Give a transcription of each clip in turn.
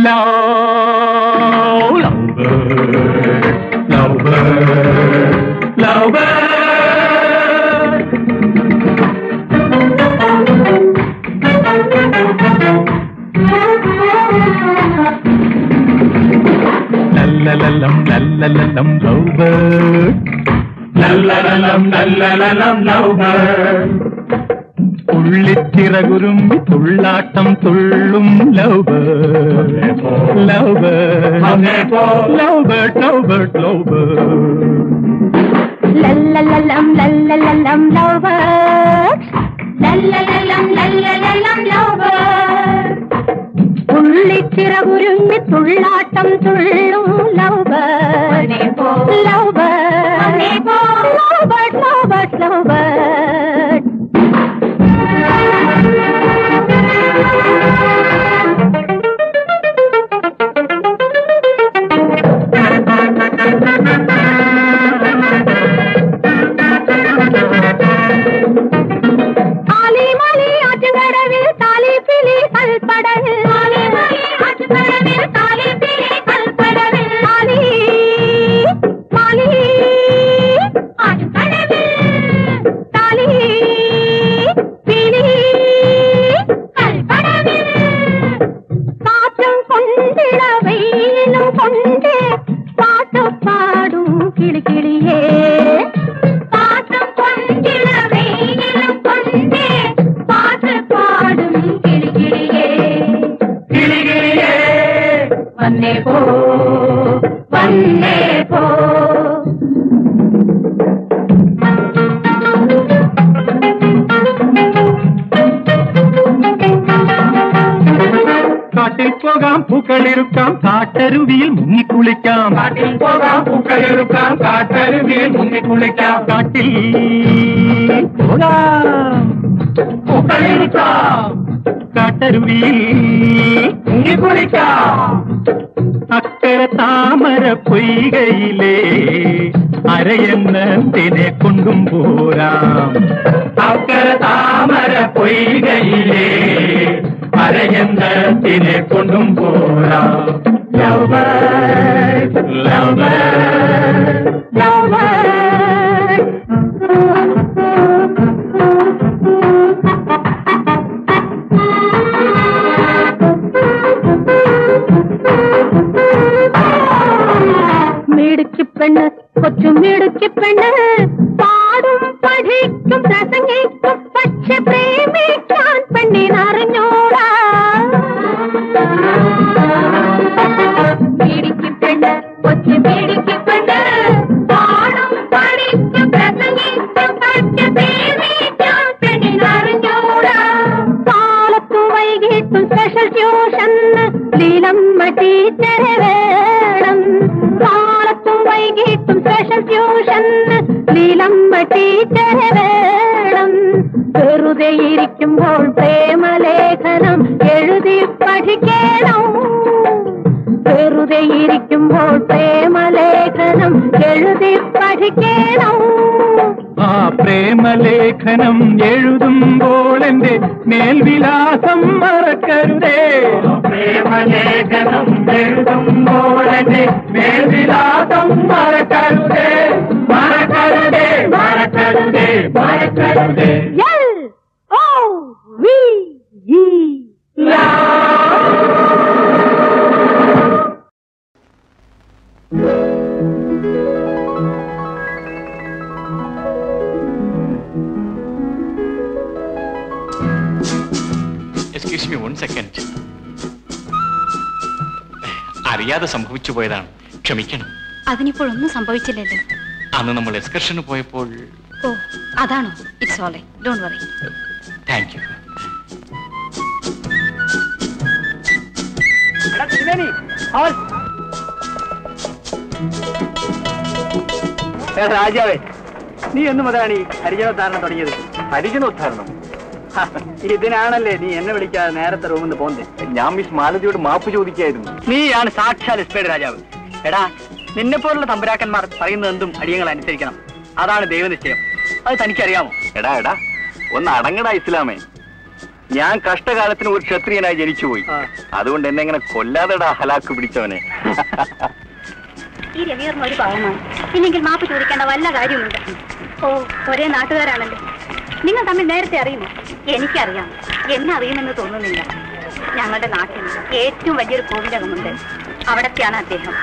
love, lovebird, lovebird, lovebird. ലല്ലലലം ലല്ലലലം lovebird. ലല്ലലലം ലല്ലലലം lovebird. ഉള്ളിച്ചിറകുരുമ്പി തുള്ളാട്ടം തുള്ളും love love love love love ലല്ലലലം ലല്ലലലം ലവർ ലല്ലലലം ലല്ലലലം ലവർ ഉള്ളിച്ചിറകുരുങ്ങി തുള്ളാട്ടം തുള്ളും lover lover lover lover lover ആലിമലി ആറ്റുകടവിൽ താലിപ്പിലി കൽപ്പടവിൽ ആലിമലി ആറ്റുകടവിൽ താലിപ്പിലി കൽപ്പടവിൽ ആലി മാലി ആറ്റുകടവിൽ താലി പിലി കൽപ്പടവിൽ കാറ്റും കൊണ്ടിട വെയിലും കൊണ്ട് പാട്ട് പാടും കിളിക്കിളിയേ കാറ്റും കൊണ്ടിട വെയിലും കൊണ്ട് പാട്ട് പാടും കിളിക്കിളിയേ കിളികിളിയേ വന്നേ പോ വന്നേ പോ കാട്ടിൽ പോകാം പൂക്കളിരുക്കാം കാട്ടരുവിയിൽ മുങ്ങിക്കുളിക്കാം കാട്ടിൽ പോകാം പൂക്കളിരുക്കാം കാട്ടരുവിയിൽ മുങ്ങിക്കുളിക്കാം കാട്ടിൽ പോകാം പൂക്കളിരുക്കാം കാട്ടരുവിയിൽ മുങ്ങിക്കുളിക്കാം അക്കരെ താമര പൊയ്കയിലേ അരയെന്നതിനെ കൊണ്ടും പോരാം അക്കരെ താമര പൊയ്കയിലേ അരയെന്നതിനെ കൊണ്ടും പോരാം ലവ് ബേർഡ് ലവ് ബേർഡ് മിടുക്കി പെണ്ണ് കൊച്ചു മിടുക്കി പെണ്ണ് പാടും പഠിക്കും പ്രസംഗിക്കും പക്ഷെ പ്രേമിക്കാൻ പെണ്ണിനറിഞ്ഞൂടാ മിടുക്കി പെണ്ണ് കൊച്ചു മിടുക്കി പെണ്ണ് പാടും പഠിക്കും പ്രസംഗിക്കും പക്ഷെ പ്രേമിക്കാൻ പെണ്ണിനറിഞ്ഞൂടാ കാലത്തു വൈകിട്ടും സ്പെഷ്യൽ ട്യൂഷൻ ലീലമ്മ ടീച്ചറെ വേണം കാലത്തും വൈകിട്ടും സ്പെഷ്യൽ ട്യൂഷൻ ലീലമ്മ ടീച്ചറെ വേണം വെറുതെ ഇരിക്കുമ്പോൾ പ്രേമലേഖനം എഴുതി പഠിക്കണം വെറുതെ ഇരിക്കുമ്പോൾ പ്രേമലേഖനം എഴുതി പഠിക്കണം ആ പ്രേമലേഖനം എഴുതുമ്പോൾ എന്റെ മേൽവിലാസം മറക്കരുതേ പ്രേമലേഖനം എഴുതുമ്പോൾ എന്റെ മേൽവിലാസം മറക്കരുതേ മറക്കരുതേ മറക്കരുതേ മറക്കരുതേ L O V E excuse me one second അറിയാതെ സംഭവിച്ചു പോയതാണ് ക്ഷമിക്കണം അതിനിപ്പോൾ ഒന്നും സംഭവിച്ചില്ലല്ലോ അന്ന് നമ്മൾ എക്സ്കർഷന് പോയപ്പോൾ ഓ അതാണോ ഇറ്റ്സ് ഓളെ ഡോണ്ട് വറി താങ്ക് യു രാജാവേ നീ എന്ന് മുതലാണ് ഈ ഹരിജനോദ്ധാരണം തുടങ്ങിയത് ഹരിജനോദ്ധാരണം ഇതിനാണല്ലേ നീ എന്നെ വിളിക്കാതെ നേരത്തെ റൂമിൽ നിന്ന് പോകുന്നത് ഞാൻ മിസ് മാലതിയോട് മാപ്പ് ചോദിക്കായിരുന്നു നീയാണ് സാക്ഷാൽ എസ്പേഡ് രാജാവ് എടാ നിന്നെ പോലുള്ള തമ്പുരാക്കന്മാർ പറയുന്നത് എന്തും അടിയങ്ങൾ അനുസരിക്കണം അതാണ് ദൈവനിശ്ചയം അത് തനിക്കറിയാമോ എടാ എടാ ഒന്ന് അടങ്ങടാ ഇസ്ലാമേ ഞാൻ കഷ്ടകാലത്തിന് ഒരു ക്ഷത്രിയനായി ജനിച്ചുപോയി ആ. അതുകൊണ്ട് എന്നെ ഇങ്ങനെ കൊല്ലാതെടാ ഹലാക്ക് പിടിച്ചവനെ ഈ രവിവർമ്മ ഒരു പാവമാണ് ഇല്ലെങ്കിൽ മാപ്പ് ചോദിക്കേണ്ട വല്ല കാര്യമുണ്ട് ഓ ഒരേ നാട്ടുകാരാണല്ലോ നിങ്ങൾ തമ്മിൽ നേരത്തെ അറിയുമോ എനിക്കറിയാം എന്നെ അറിയുമെന്ന് തോന്നുന്നില്ല ഞങ്ങളുടെ നാട്ടിൽ ഏറ്റവും വലിയൊരു കോവിലകമുണ്ട് അവിടത്തെയാണ് അദ്ദേഹം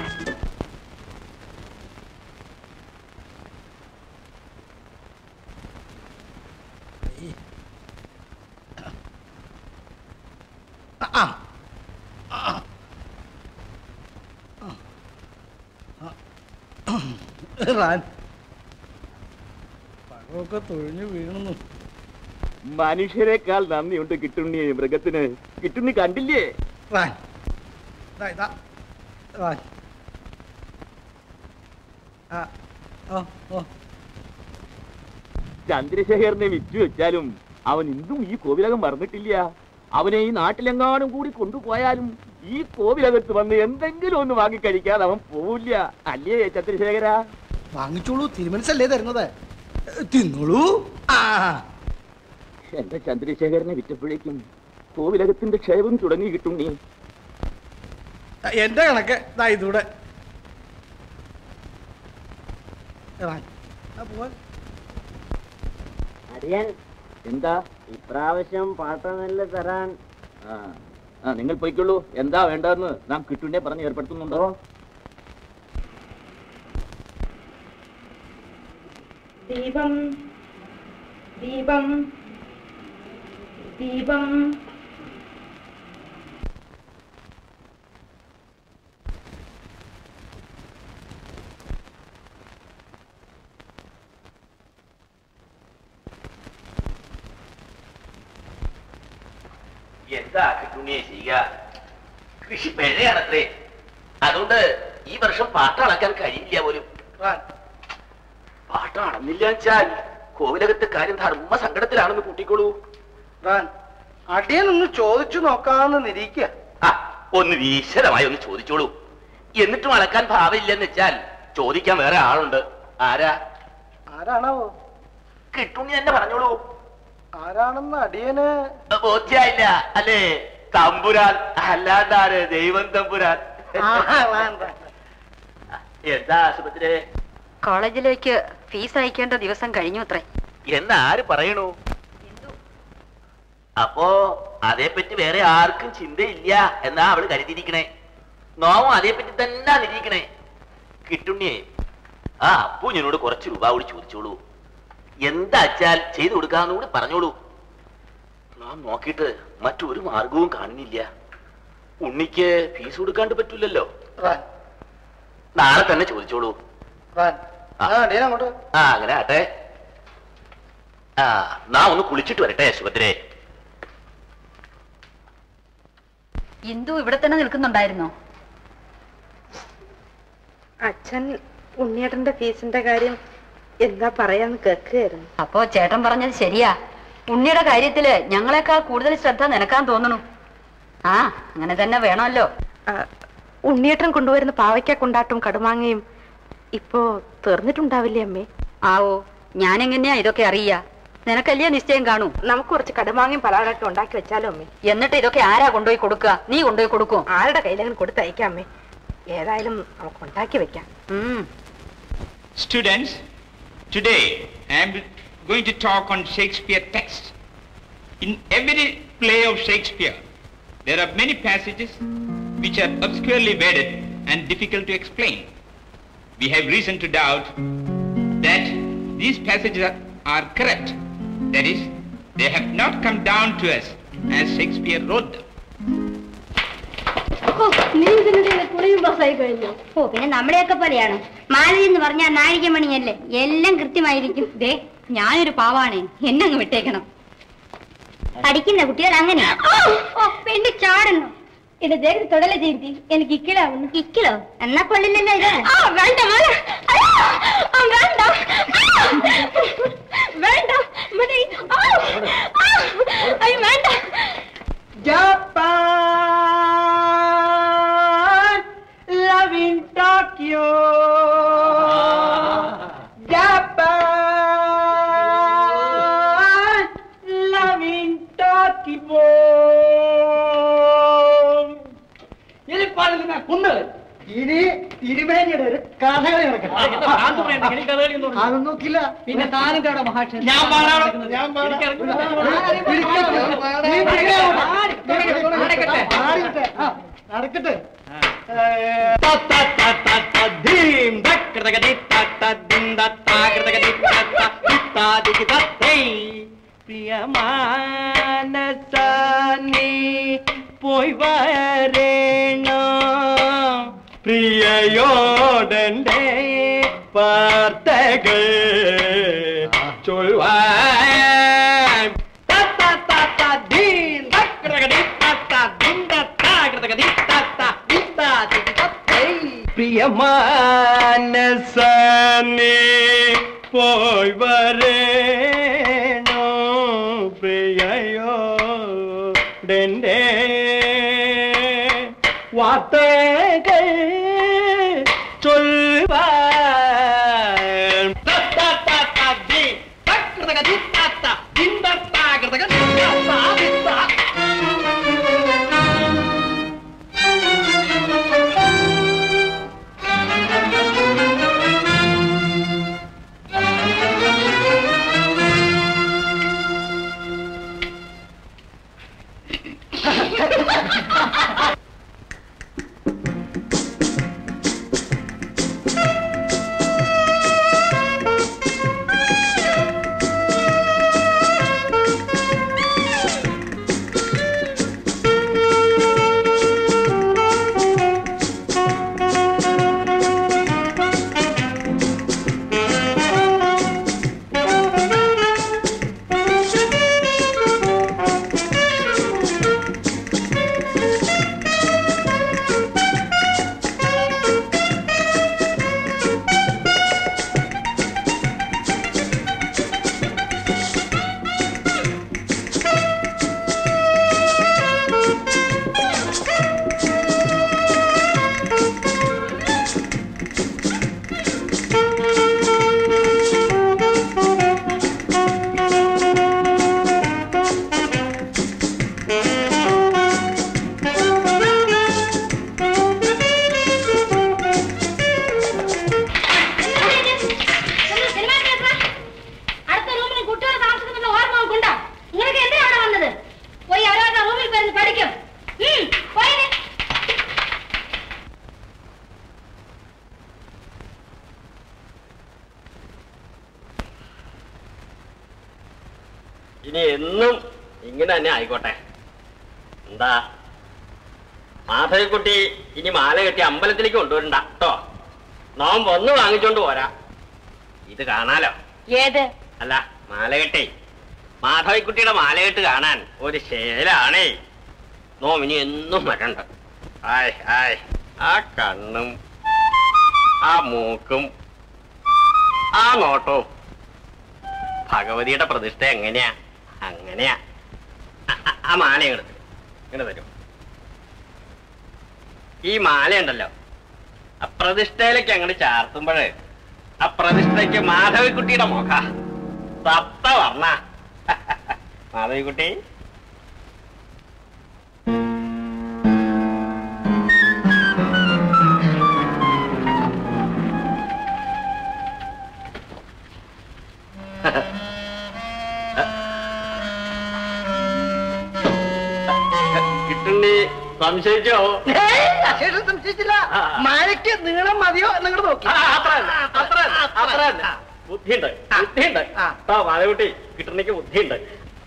റാൻ പഴമൊക്കെ തൊഴിഞ്ഞു വീഴുന്നു മനുഷ്യരെക്കാൾ നന്ദിയുണ്ട് കിട്ടുണ്ണി മൃഗത്തിന് കിട്ടുണ്ണി കണ്ടില്ലേ റാൻ ഇതാ ഇതാ റാൻ ആ ഓ ഓ ചന്ദ്രശേഖരനെ വിറ്റു വെച്ചാലും അവൻ ഇന്നും ഈ കോവിലകം മറന്നിട്ടില്ല അവനെ ഈ നാട്ടിലെങ്ങാനും കൂടി കൊണ്ടുപോയാലും ഈ കോവിലകത്ത് വന്ന് എന്തെങ്കിലും ഒന്ന് വാങ്ങിക്കഴിക്കാതെ അവൻ പോവില്ല അല്ലേ ചന്ദ്രശേഖര വാങ്ങിച്ചോളൂ തിരുമനസല്ലേ തരുന്നത് തിന്നോളൂ ആ എന്റെ ചന്ദ്രശേഖരനെ വിറ്റപ്പോഴേക്കും കോവിലകത്തിന്റെ ക്ഷേമം തുടങ്ങി കിട്ടുണ്ണി എന്റെ കണക്ക് ദാ ഇതൂടെ റാൻ ആ പോവാൻ അറിയാൻ എന്താ ഇപ്രാവശ്യം പാട്ട നെല്ല് തരാൻ ആ നിങ്ങൾ പോയിക്കൊള്ളൂ എന്താ വേണ്ടതെന്ന് നാം കിട്ടുണ്ണെ പറഞ്ഞ് ഏർപ്പെടുത്തുന്നുണ്ടോ ദീപം ദീപം ദീപം എന്താ കിട്ടുണ്ണിയെ ചെയ്യുക കൃഷി പിഴയാണത്രേ അതുകൊണ്ട് ഈ വർഷം പാട്ട അളക്കാൻ കഴിയില്ല പോലും റാൻ പാട്ട അളന്നില്ല വെച്ചാൽ കോവിലകത്തെ കാര്യം ധർമ്മ സങ്കടത്തിലാണെന്ന് കൂട്ടിക്കോളൂ റാൻ അടിയനൊന്ന് ചോദിച്ചു നോക്കാന്ന് നിരീക്കുക ആ ഒന്ന് വീശരമായി ഒന്ന് ചോദിച്ചോളൂ എന്നിട്ടും അളക്കാൻ ഭാവമില്ലെന്ന് വെച്ചാൽ ചോദിക്കാൻ വേറെ ആളുണ്ട് ആരാ ആരാണാവോ കിട്ടുണ്ണി തന്നെ പറഞ്ഞോളൂ ആരാണെന്ന് അടിയന് ബോധ്യായില്ല അല്ലേ തമ്പുരാൻ അല്ലാണ്ടാര് ദൈവം തമ്പുരാൻ ആ, റാൻ, റാൻ. എന്താ ആശുപത്രി കോളേജിലേക്ക് ഫീസ് അയക്കേണ്ട ദിവസം കഴിഞ്ഞു അത്രേ എന്നാര് പറയണു അപ്പോ അതേപ്പറ്റി വേറെ ആർക്കും ചിന്തയില്ല എന്നാ അവള് കരുതിയിരിക്കണേ നോവും അതേപ്പറ്റി തന്നെ നിരീക്കണേ കിട്ടുണ്ണിയേ ആ അപ്പു ഞാനോട് കുറച്ച് രൂപ കൂടി ചോദിച്ചോളൂ എന്താ വെച്ചാൽ ചെയ്തു കൊടുക്കാന്ന് കൂടി പറഞ്ഞോളൂ നാം നോക്കിയിട്ട് മറ്റൊരു മാർഗവും കാണുന്നില്ല ഉണ്ണിക്ക് ഫീസ് കൊടുക്കാണ്ട് പറ്റൂലല്ലോ റാൻ നാളെ തന്നെ ചോദിച്ചോളൂ റാൻ ആ. ആ അടിയൻ അങ്ങോട്ട് ആ അങ്ങനെ ആട്ടെ ആ നാ ഒന്ന് കുളിച്ചിട്ട് വരട്ടെ സുഭദ്രേ ഇന്ദു ഇവിടെ തന്നെ നിൽക്കുന്നുണ്ടായിരുന്നോ അച്ഛൻ ഉണ്ണിയേട്ടന്റെ ഫീസിന്റെ കാര്യം എന്താ പറയാന്ന് കേൾക്കുകയായിരുന്നു അപ്പോ ചേട്ടൻ പറഞ്ഞത് ശരിയാ ഉണ്ണിയുടെ കാര്യത്തില് ഞങ്ങളെക്കാൾ കൂടുതൽ ശ്രദ്ധ നിനക്കാൻ തോന്നണു ആ അങ്ങനെ തന്നെ വേണമല്ലോ ആ, ഉണ്ണിയേട്ടൻ കൊണ്ടുവരുന്ന പാവയ്ക്ക കൊണ്ടാട്ടും കടുമാങ്ങയും ഇപ്പോ തീർന്നിട്ടുണ്ടാവില്ലേ അമ്മേ ആവോ ഞാനെങ്ങനെയാ ഇതൊക്കെ അറിയാ നിനക്കല്ലേ നിശ്ചയം കാണൂ നമുക്ക് കുറച്ച് കടുമാങ്ങയും പലാടാട്ടും ഉണ്ടാക്കി വെച്ചാലോ അമ്മേ എന്നിട്ട് ഇതൊക്കെ ആരാ കൊണ്ടുപോയി കൊടുക്കുക നീ കൊണ്ടുപോയി കൊടുക്കും ആരുടെ കയ്യിലെങ്കിലും കൊടുത്തയക്കാം അമ്മേ ഏതായാലും നമുക്ക് ഉണ്ടാക്കി വെക്കാം ഉം Students, today I am going to talk on Shakespeare text. In every play of Shakespeare, there are many passages which are obscurely worded and difficult to explain. We have reason to doubt that these passages are, are correct. That is, they have not come down to us as Shakespeare wrote them. ഓ പിന്നെ നമ്മളെയൊക്കെ പോലെയാണ് മാലതി എന്ന് പറഞ്ഞാൽ നാഴികമണിയല്ലേ എല്ലാം കൃത്യമായിരിക്കും ദേ ഞാനൊരു പാവാണ് എന്നെ അങ്ങ് വിട്ടേക്കണം പഠിക്കുന്ന കുട്ടികൾ അങ്ങനെ പെണ്ണ് ചാടുന്നു ഇത് ദേഹത്ത് തൊടല ചെയ്തി എനിക്ക് ഇക്കിളാവുന്നു ഇക്കിളോ എന്നാ കൊള്ളില്ലല്ലോ ഇത് വേണ്ട വേണ്ട വേണ്ട മതി അയ്യോ വേണ്ട Japan, love in Tokyo. Japan, love in Tokyo. അതൊന്നും നോക്കില്ല പിന്നെ താനെന്താ അവിടെ മഹാക്ഷൻ ഞാൻ പാടാം ഞാൻ പാടാം നടക്കട്ടെ പ്രിയമാനസാനി പോയി വരേണോ പ്രിയയോടന്റെ വാർത്തകൾ ചൊൽവാൻ പ്രിയമാനസനെ പോയി വരേണോ പ്രിയയോടന്റെ വാർത്തകൾ ചൊൽവാൻ അടുത്ത റൂമിൽ കുട്ടികൾ താമസിക്കുന്നുള്ള ഓർമ്മ കൊണ്ടോ നിങ്ങൾക്ക് എന്തിനാ അവിടെ വന്നത് പോയി അവരവരുടെ റൂമിൽ പോയി പഠിക്കും ഉം, പോയി നീ. ഇനി എന്നും ഇങ്ങനെ തന്നെ ആയിക്കോട്ടെ എന്താ മാധവിക്കുട്ടി ഇനി മാല കെട്ടി അമ്പലത്തിലേക്ക് കൊണ്ടുവരണ്ട കേട്ടോ നോം വന്ന് വാങ്ങിച്ചോണ്ട് പോരാ ഇത് കാണാലോ ഏത് അല്ല മാല കെട്ടി മാധവിക്കുട്ടിയുടെ മാല കെട്ട് കാണാൻ ഒരു ശേലാണേ നോം ഇനി എന്നും വരണ്ട ആയ് ആയ് ആ കണ്ണും ആ മൂക്കും ആ നോട്ടവും ഭഗവതിയുടെ പ്രതിഷ്ഠ എങ്ങനെയാ അങ്ങനെയാ അ- അ- ആ മാല ഇങ്ങോട്ട് തരും. ഇങ്ങോട്ട് തരും ഈ മാല ഉണ്ടല്ലോ ആ പ്രതിഷ്ഠയിലേക്ക് അങ്ങോട്ട് ചാർത്തുമ്പോഴേ ആ പ്രതിഷ്ഠയ്ക്ക് മാധവിക്കുട്ടിയുടെ മുഖ സത്ത വർണ്ണ മാധവിക്കുട്ടി കിട്ടുണ്ടി സംശയിച്ചോ അശേഷം സംശയിച്ചില്ല മഴയ്ക്ക് നീളം മതിയോ നിങ്ങൾ നോക്കി ആ, അത്ര തന്നെ, അത്ര തന്നെ, അത്ര തന്നെ. ബുദ്ധിയുണ്ട് ബുദ്ധിയുണ്ട് ആ. ആ മാധവിക്കുട്ടി കിട്ടണിക്ക് ബുദ്ധിയുണ്ട്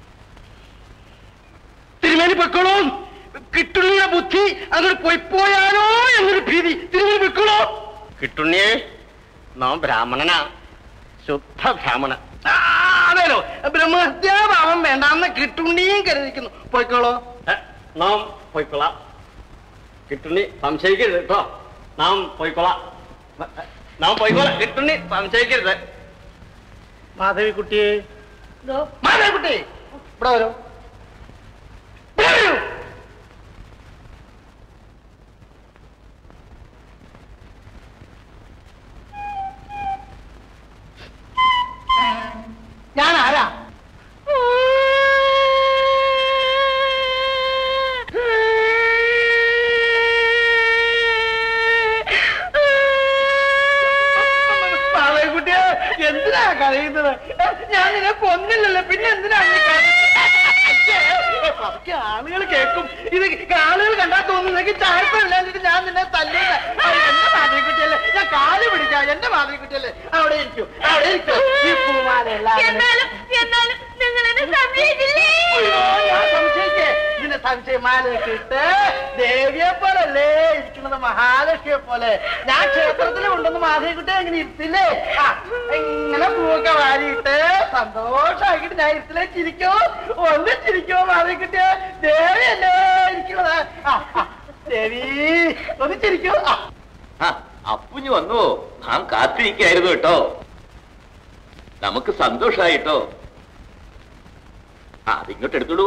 തിരുമേനി പൊയ്ക്കോളൂ കിട്ടുന്ന ബുദ്ധി അങ്ങോട്ട് പോയി പോയാലോ എന്നൊരു ഭീതി തിരുമേനി പൊയ്ക്കോളൂ കിട്ടുണ്ണിയെ നാം ബ്രാഹ്മണനാ ശുദ്ധ ബ്രാഹ്മണൻ ആ, അതേലോ ബ്രഹ്മഹത്യാഭാവം വേണ്ടാന്ന് കിട്ടുണ്ണിയും കരുതിക്കുന്നു പോയിക്കോളൂ ഏ, നാം പോയിക്കൊള്ളാം കിട്ടുണ്ണി സംശയിക്കരുത് കേട്ടോ നാം പോയിക്കൊള്ളാം ഏ, നാം പോയിക്കൊള്ളാം കിട്ടുണ്ണി സംശയിക്കരുത് മാധവിക്കുട്ടിയെ മാധവിക്കുട്ടി ഇവിടെ വരൂ ഇവിടെ വരൂ ഞാൻ ആരാ ഞാൻ നിന്നെ കൊന്നില്ലല്ലോ പിന്നെ എന്തിനാ നീ കരയുന്നത്? അയ്യേ, പതുക്കെ ആളുകൾ കേൾക്കും ഇത് ആളുകൾ കണ്ടാ തോന്നുന്നു നിനക്ക് ചായപ്പമില്ലാഞ്ഞിട്ട് ഞാൻ നിന്നെ തല്ലുന്ന എന്റെ മാതിരിക്കുട്ടിയല്ലേ ഞാൻ കാല് പിടിക്കാം എന്റെ മാതിരിക്കുട്ടിയല്ലേ അവിടെ ഇരിക്കും അവിടെ ഇരിക്കും ഈ പൂമാലയുള്ള എന്നാലും എന്നാലും നിങ്ങൾ എന്നെ സംശയിച്ചില്ലേ അയ്യോ, ഞാൻ സംശയിക്കേ ഇതിനെ സംശയമാല ഇട്ട് ദേവിയെ പോലല്ലേ ഇരിക്കുന്നത് മഹാലക്ഷ്മിയെ പോലെ ഞാൻ ക്ഷേത്രത്തിൽ കൊണ്ടുവന്ന് മാധവിക്കുട്ടി എങ്ങനെ ഇരുത്തില്ലേ ആ ഇങ്ങനെ പൂവൊക്കെ വാരിയിട്ട് സന്തോഷമാക്കിയിട്ട് ഞാൻ ഇരുത്തില്ലേ ചിരിക്കോ ഒന്ന് ചിരിക്കോ മാധവിക്കുട്ടിയെ ദേവിയല്ലേ ഇരിക്കുന്നത് ആ ആ, ദേവി ഒന്ന് ചിരിക്കോ ആ ആ അപ്പുഞ്ഞു വന്നു നാം കാത്തിരിക്കായിരുന്നു കേട്ടോ നമുക്ക് സന്തോഷായിട്ടോ ആ അതിങ്ങോട്ട് എടുത്തോളൂ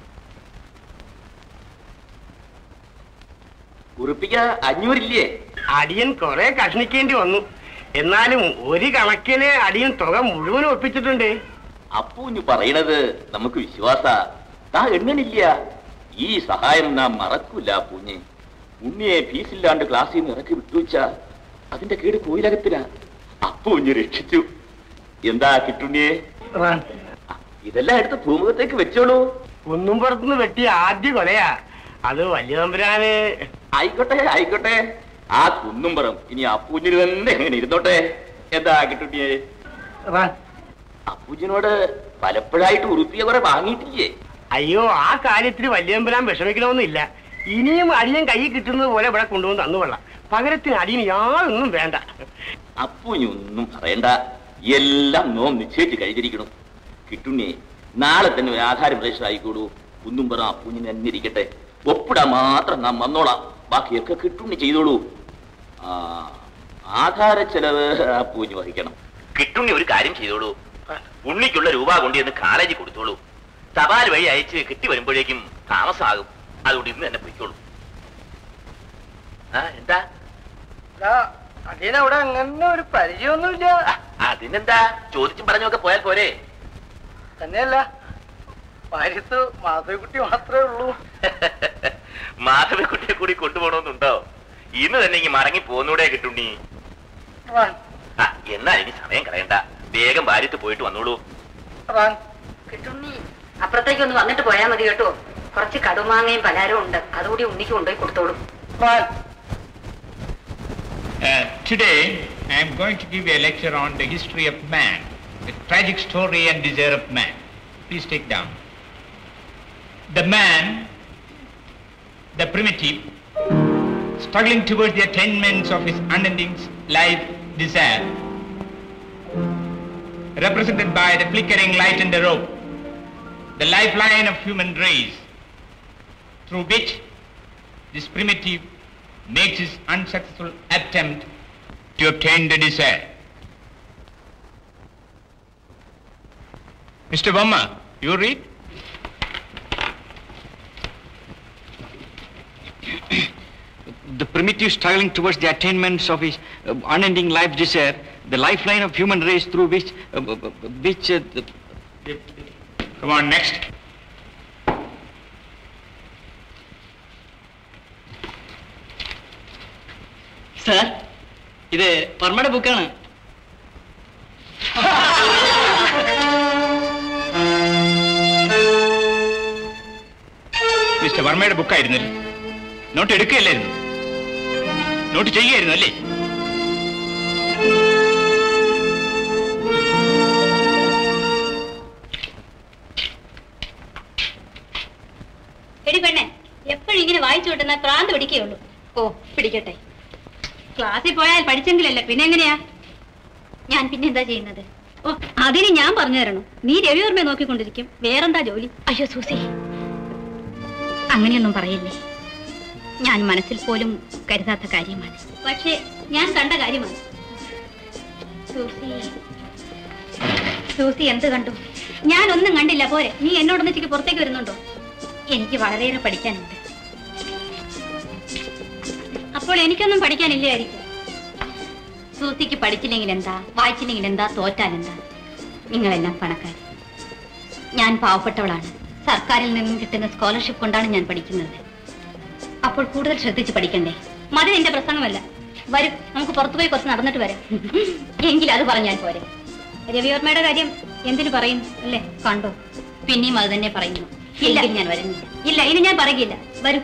കുറിപ്പിക്ക അഞ്ഞൂറില്ലേ അടിയൻ കുറെ കഷ്ണിക്കേണ്ടി വന്നു എന്നാലും ഒരു കണക്കിന് അടിയൻ തുക മുഴുവൻ ഒപ്പിച്ചിട്ടുണ്ട് അപ്പുഞ്ഞു പറയണത് നമുക്ക് വിശ്വാസ താ എണ്ണനില്ല ഈ സഹായം നാം മറക്കൂല പൂഞ്ഞെ ഉണ്ണിയെ ഫീസില്ലാണ്ട് ക്ലാസ്സിൽ നിന്ന് ഇറക്കി വിട്ടുവച്ച അതിന്റെ കേട് കോയിലകത്തിലാ അപ്പുഞ്ഞു രക്ഷിച്ചു എന്താ കിട്ടുണ്ണിയെ ആ, ഇതെല്ലാം എടുത്ത് ഭൂമുഖത്തേക്ക് വെച്ചോളൂ ഒന്നും പുറത്തുനിന്ന് വെട്ടിയ ആദ്യ കൊലയാ അത് വലിയ തമ്പുരാന് ആയിക്കോട്ടെ ആയിക്കോട്ടെ ആ കുന്നുംപുറം ഇനി അപ്പൂഞ്ഞിന് തന്നെ എങ്ങനെ ഇരുന്നോട്ടെ എന്താ കിട്ടുണ്ണിയെ അപ്പൂഞ്ഞിനോട് പലപ്പോഴായിട്ട് ഉറുപ്പിയ കുറെ വാങ്ങിയിട്ടില്ലേ അയ്യോ ആ കാര്യത്തിൽ വലിയ തമ്പുരാൻ വിഷമിക്കണമെന്നില്ല ഇനിയും അടിയൻ കൈ കിട്ടുന്നത് പോലെ ഇവിടെ കൊണ്ടുവന്ന് തന്നുകൊള്ളാം പകരത്തിന് അടിയന് യാതൊന്നും വേണ്ട അപ്പൂഞ്ഞി ഒന്നും പറയണ്ട എല്ലാം നോം നിശ്ചയിച്ച് കഴിഞ്ഞിരിക്കണം കിട്ടുണ്ണിയെ നാളെ തന്നെ ഒരു ആധാരം രജിസ്റ്റർ ആയിക്കോളൂ കുന്നുംപുറം അപ്പൂഞ്ഞിന് തന്നെ ഇരിക്കട്ടെ ഒപ്പിടാൻ മാത്രം നാം വന്നോളാം ബാക്കിയൊക്കെ കിട്ടുണ്ണി ചെയ്തോളൂ ആ ആധാര ചെലവ് അപ്പൂഞ്ഞ് വഹിക്കണം കിട്ടുണ്ണി ഒരു കാര്യം ചെയ്തോളൂ ഉണ്ണിക്കുള്ള രൂപ കൊണ്ടുവന്ന് കാലേജിൽ കൊടുത്തോളൂ തപാൽ വഴി അയച്ച് കിട്ടി വരുമ്പോഴേക്കും താമസമാകും അതുകൊണ്ട് ഇന്ന് തന്നെ പൊയ്ക്കോളൂ ആ എന്താ അടിയനവിടെ അങ്ങനെ ഒരു പരിചയമൊന്നുമില്ല അതിനെന്താ ചോദിച്ചും പറഞ്ഞൊക്കെ പോയാൽ പോരെ തന്നെയല്ല ഭാര്യത്ത് മാധവിക്കുട്ടി മാത്രമേ ഉള്ളൂ മാധവിക്കുട്ടിയെ കൂടി കൊണ്ടുപോകണമെന്നുണ്ടോ ഇന്ന് തന്നെ ഇങ്ങ് മടങ്ങി പോന്നൂടെ കിട്ടുണ്ണി റാൻ, ആ എന്നാൽ ഇനി സമയം കളയണ്ട വേഗം ഭാര്യത്ത് പോയിട്ട് വന്നോളൂ റാൻ. കിട്ടുണ്ണി അപ്പുറത്തേക്ക് ഒന്ന് വന്നിട്ട് പോയാൽ മതി കേട്ടോ കുറച്ച് കടുമാങ്ങയും പലഹാരവും ഉണ്ട് അതുകൂടി ഉണ്ണിക്ക് കൊണ്ടുപോയി കൊടുത്തോളൂ റാൻ. Uh, today, I am going to give a lecture on the history of man, the tragic story and desire of man. Please take down. The man, the primitive, struggling towards the attainments of his unending life desire, represented by the flickering light in the rope, the lifeline of human race, through which this primitive makes his unsuccessful attempt to obtain the desire. Mr. Bamma, you read? the primitive struggling towards the attainments of his uh, unending life desire, the lifeline of human race through which, uh, b- b- which uh, the, Come on, next. Sir ഇത് വർമ്മയുടെ ബുക്കാണ് mister വർമ്മയുടെ ബുക്കായിരുന്നല്ലേ note എടുക്കുകയല്ലായിരുന്നു note ചെയ്യുകയായിരുന്നു അല്ലേ എടി പെണ്ണെ എപ്പോഴും ഇങ്ങനെ വായിച്ചു കിട്ടുന്ന പ്രാന്ത് പിടിക്കുകയുള്ളൂ ഓ പിടിക്കട്ടെ ക്ലാസ്സിൽ പോയാൽ പഠിച്ചെങ്കിലല്ലേ പിന്നെ എങ്ങനെയാ ഞാൻ പിന്നെ എന്താ ചെയ്യുന്നത് ഓ അതിന് ഞാൻ പറഞ്ഞു തരണം നീ രവിവർമ്മയെ നോക്കിക്കൊണ്ടിരിക്കും വേറെന്താ ജോലി അയ്യോ സൂസി അങ്ങനെയൊന്നും പറയില്ലേ ഞാൻ മനസ്സിൽ പോലും കരുതാത്ത കാര്യമാണ് പക്ഷേ ഞാൻ കണ്ട കാര്യമാണ് സൂസി സൂസി എന്ത് കണ്ടു ഞാൻ ഒന്നും കണ്ടില്ല പോരെ നീ എന്നോടൊന്നിച്ചിക്ക് പുറത്തേക്ക് വരുന്നുണ്ടോ എനിക്ക് വളരെയേറെ പഠിക്കാനുണ്ട് അപ്പോൾ എനിക്കൊന്നും പഠിക്കാനില്ലായിരിക്കും സൂസിക്ക് പഠിച്ചില്ലെങ്കിൽ എന്താ വായിച്ചില്ലെങ്കിൽ എന്താ തോറ്റാൽ എന്താ നിങ്ങളെല്ലാം പണക്കാർ ഞാൻ പാവപ്പെട്ടവളാണ് സർക്കാരിൽ നിന്നും കിട്ടുന്ന സ്കോളർഷിപ്പ് കൊണ്ടാണ് ഞാൻ പഠിക്കുന്നത് അപ്പോൾ കൂടുതൽ ശ്രദ്ധിച്ച് പഠിക്കണ്ടേ മതി നിന്റെ പ്രസംഗമല്ല വരും നമുക്ക് പുറത്തുപോയി കുറച്ച് നടന്നിട്ട് വരാം എങ്കിൽ അത് പറഞ്ഞാൽ പോരെ രവിവർമ്മയുടെ കാര്യം എന്തിനു പറയുന്നു അല്ലേ കണ്ടോ പിന്നെയും അത് തന്നെ പറയുന്നു ഇല്ല ഞാൻ വരുന്നില്ല ഇല്ല ഇനി ഞാൻ പറയില്ല വരൂ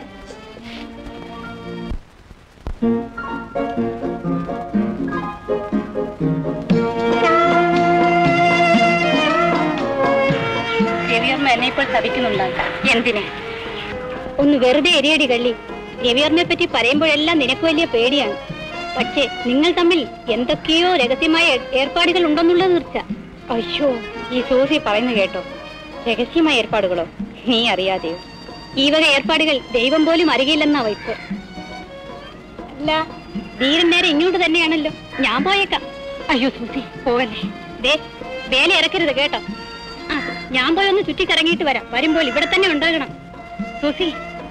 രവിയമ്മ എന്നെ ഇപ്പോൾ ശപിക്കുന്നുണ്ടാകും എന്തിന് ഒന്ന് വെറുതെ എരിയടി കള്ളി രവിയമ്മയെ പറ്റി പറയുമ്പോഴെല്ലാം നിനക്ക് വലിയ പേടിയാണ് പക്ഷേ നിങ്ങൾ തമ്മിൽ എന്തൊക്കെയോ രഹസ്യമായ ഏ- ഏർപ്പാടുകൾ ഉണ്ടെന്നുള്ളത് തീർച്ച അയ്യോ ഈ സൂസി പറയുന്നു കേട്ടോ രഹസ്യമായ ഏർപ്പാടുകളോ നീ അറിയാതെയോ ഈ വക ഏർപ്പാടുകൾ ദൈവം പോലും അറിയില്ലെന്നാ വയ്പ് അല്ല ധീരൻ നേരെ ഇങ്ങോട്ട് തന്നെയാണല്ലോ ഞാൻ പോയേക്കാം അയ്യോ സൂസി പോവല്ലേ ദേ വേല ഇറക്കരുത് കേട്ടോ ആ ഞാൻ പോയി ഒന്ന് ചുറ്റിക്കറങ്ങിയിട്ട് വരാം വരുമ്പോൾ ഇവിടെ തന്നെ ഉണ്ടാകണം സൂസി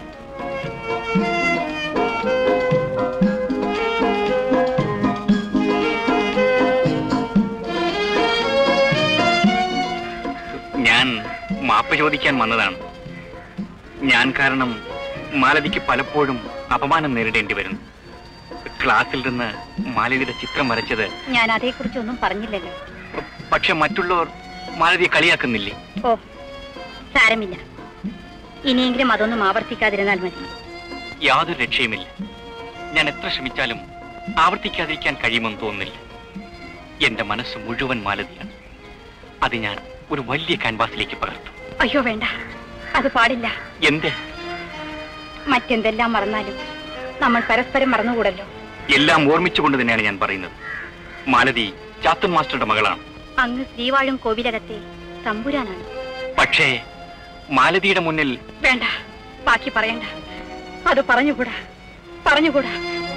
ഞാൻ മാപ്പ് ചോദിക്കാൻ വന്നതാണ് ഞാൻ കാരണം മാലതിക്ക് പലപ്പോഴും അപമാനം നേരിടേണ്ടി വരുന്നു ക്ലാസ്സിൽ നിന്ന് മാലതിയുടെ ചിത്രം വരച്ചത് ഞാൻ അതേക്കുറിച്ചൊന്നും പറഞ്ഞില്ലല്ലോ പക്ഷെ മറ്റുള്ളവർ മാലതിയെ കളിയാക്കുന്നില്ലേ ഓ സാരമില്ല ഇനിയെങ്കിലും അതൊന്നും ആവർത്തിക്കാതിരുന്നാൽ മതി യാതൊരു രക്ഷയുമില്ല ഞാൻ എത്ര ശ്രമിച്ചാലും ആവർത്തിക്കാതിരിക്കാൻ കഴിയുമെന്ന് തോന്നുന്നില്ല എന്റെ മനസ്സ് മുഴുവൻ മാലതിയാണ് അത് ഞാൻ ഒരു വലിയ ക്യാൻവാസിലേക്ക് പകർത്തും അയ്യോ വേണ്ട അത് പാടില്ല എന്ത് മറ്റെന്തെല്ലാം മറന്നാലും നമ്മൾ പരസ്പരം മറന്നുകൂടല്ലോ എല്ലാം ഓർമ്മിച്ചുകൊണ്ട് തന്നെയാണ് ഞാൻ പറയുന്നത് മാലതി ചാത്തൻ മാസ്റ്ററുടെ മകളാണ് അങ്ങ് ശ്രീവാഴും കോവിലകത്തെ തമ്പുരാനാണ് പക്ഷേ മാലതിയുടെ മുന്നിൽ വേണ്ട ബാക്കി പറയണ്ട അത് പറഞ്ഞുകൂടാ പറഞ്ഞുകൂടാ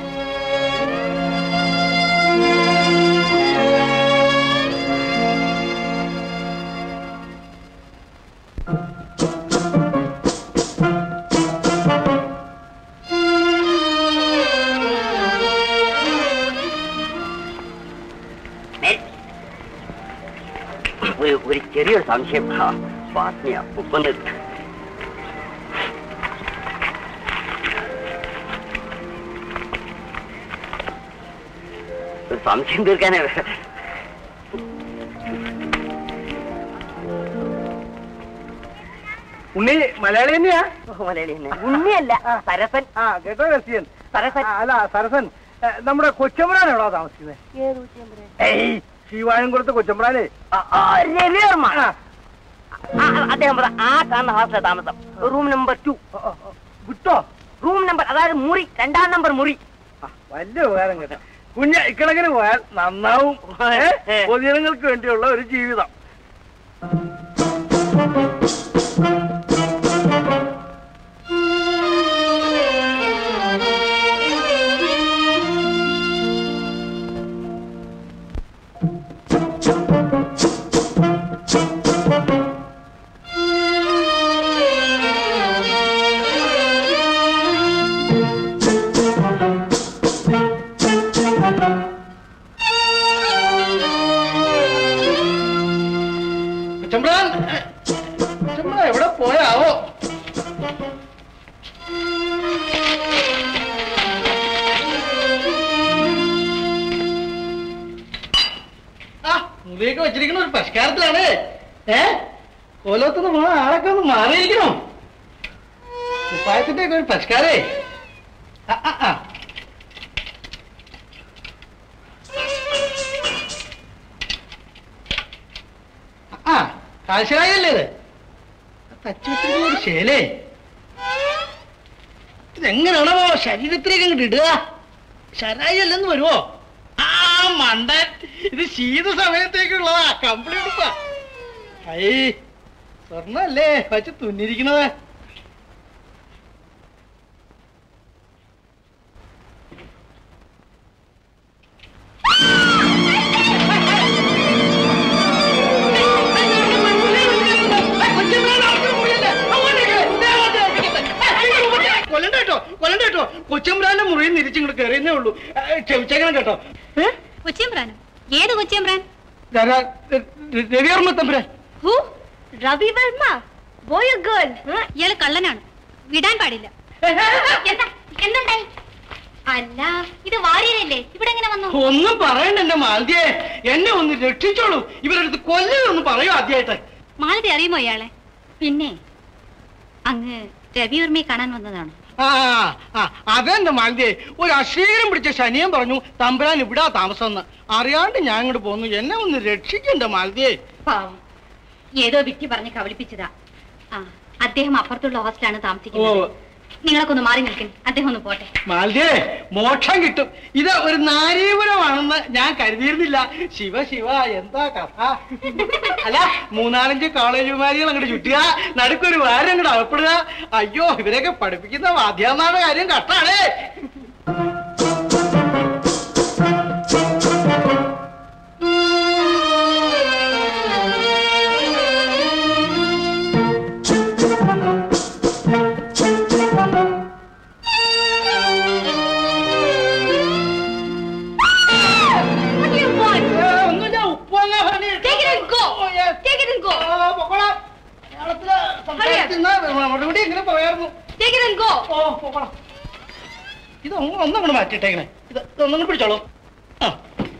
ഒരു ഒരു ചെറിയൊരു സംശയം ആ, വാസനയാ ഉപ്പൊന്ന് ഒരു സംശയം തീർക്കാനേ ഉണ്ണി മലയാളി തന്നെയാ മലയാളി തന്നെ ഉണ്ണിയല്ല സരസൻ ആ കേട്ടോ രസിയൻ സരസൻ അല്ല സരസൻ ഏ, നമ്മുടെ കൊച്ചമ്പ്രാൻ എവിടാ താമസിക്കുന്നത് ഏയ് ശിവാഴംകുളത്ത് കൊച്ചമ്പ്രാനെ രവിവർമ്മ അദ്ദേഹം പറ ആ കാണുന്ന ഹോസ്റ്റലിലെ താമസം റൂം നമ്പർ ടു വിട്ടോ റൂം നമ്പർ അതായത് മുറി രണ്ടാം നമ്പർ മുറി വലിയ ഉപകാരം കേട്ടോ കുഞ്ഞ ഇക്കണക്കിന് പോയാൽ നന്നാവും ഏ? പൊതുജനങ്ങൾക്ക് വേണ്ടിയുള്ള ഒരു ജീവിതം കൊച്ചമ്പ്രാൻ കൊച്ചമ്പ്രാൻ എവിടെ പോയാവോ ആ മുറിയൊക്കെ വെച്ചിരിക്കുന്ന ഒരു പരിഷ്കാരത്തിലാണ് ഏ കോലത്തുനിന്ന് പോണ ആളൊക്കെ ഒന്ന് മാറിയിരിക്കണോ ഉപ്പായത്തിന്റെ ഒക്കെ ഒരു പരിഷ്കാരേ ആ, ആ, ആ. ആ കാശായല്ലേ ഇത് തച്ചു വെച്ചിരിക്കുന്ന ഒരു ശേലേ ഇതെങ്ങനെയാണോ ശരീരത്തിലേക്ക് അങ്ങോട്ട് ഇടുക ശരായി അല്ലെന്ന് വരുമോ ആ മണ്ടൻ ഇത് ശീത സമയത്തേക്കുള്ളതാ കമ്പിളി ഉടുപ്പാ ഐ സ്വർണ്ണല്ലേ വച്ച് തുന്നിരിക്കണത് കൊല്ലണ്ട കേട്ടോ കൊല്ലണ്ട കേട്ടോ കൊച്ചമ്പ്രാന്റെ മുറിയിൽ നിരിച്ചിങ്ങോട്ട് കയറിയെന്നേ ഉള്ളൂ ആ, ക്ഷമിച്ചേക്കണം കേട്ടോ കൊച്ചിയമ്പ്രാനോ ഏത് കൊച്ചിയമ്പ്രാൻ രവിവർമ്മ തമ്പുരാൻ who Ravi Varma boy girl ഇയാള് കള്ളനാണ് വിടാൻ പാടില്ല എന്താ എന്തുണ്ടായി അല്ല ഇത് വാര്യരല്ലേ ഇവിടെ എങ്ങനെ വന്നു ഒന്നും പറയണ്ട എന്റെ മാലതിയെ എന്നെ ഒന്ന് രക്ഷിച്ചോളൂ ഇവരെടുത്ത് കൊല്ലൊന്ന് പറയൂ ആദ്യമായിട്ട് മാലതി അറിയുമോ ഇയാളെ പിന്നെ അങ്ങ് രവിവർമ്മയെ കാണാൻ വന്നതാണ് ആ ആ അതെന്റെ മാലതിയെ ഒരു അശ്ലീലം പിടിച്ച ശനിയൻ പറഞ്ഞു തമ്പുരാൻ ഇവിടാ താമസം എന്ന് അറിയാണ്ട് ഞാൻ ഇങ്ങോട്ട് പോന്നു എന്നെ ഒന്ന് രക്ഷിക്കണ്ട മാലതിയെ പാവം ഏതോ വ്യക്തി പറഞ്ഞ് കബളിപ്പിച്ചതാ ആ അദ്ദേഹം അപ്പുറത്തുള്ള ഹോസ്റ്റലാണ് താമസിക്കുന്നത് ഓ. നിങ്ങളൊക്കെ ഒന്ന് മാറി നിൽക്കും അദ്ദേഹം ഒന്ന് പോട്ടെ മാലതിയെ മോക്ഷം കിട്ടും ഇത് ഒരു നാരീപുരമാണെന്ന് ഞാൻ കരുതിയിരുന്നില്ല ശിവ ശിവ എന്താ കഥ അല്ല മൂന്നാലഞ്ച് കോളേജുമാരികൾ അങ്ങോട്ട് ചുറ്റുക നടുക്കൊരു വാരം അങ്ങോട്ട് അകപ്പെടുക അയ്യോ ഇവരെയൊക്കെ പഠിപ്പിക്കുന്ന വാദ്യാന്നാണ് കാര്യം കട്ടാണേ ഒന്നുമില്ല ഉപ്പങ്ങ മറുപടി ഇങ്ങനെ പറയായിരുന്നു ഓ പോകണം ഇത് ഒന്ന് ഒന്നങ്ങോട്ട് മാറ്റിയിട്ടേക്കണേ ഇത് ഒന്നും കൂടി പിടിച്ചോളൂ ആ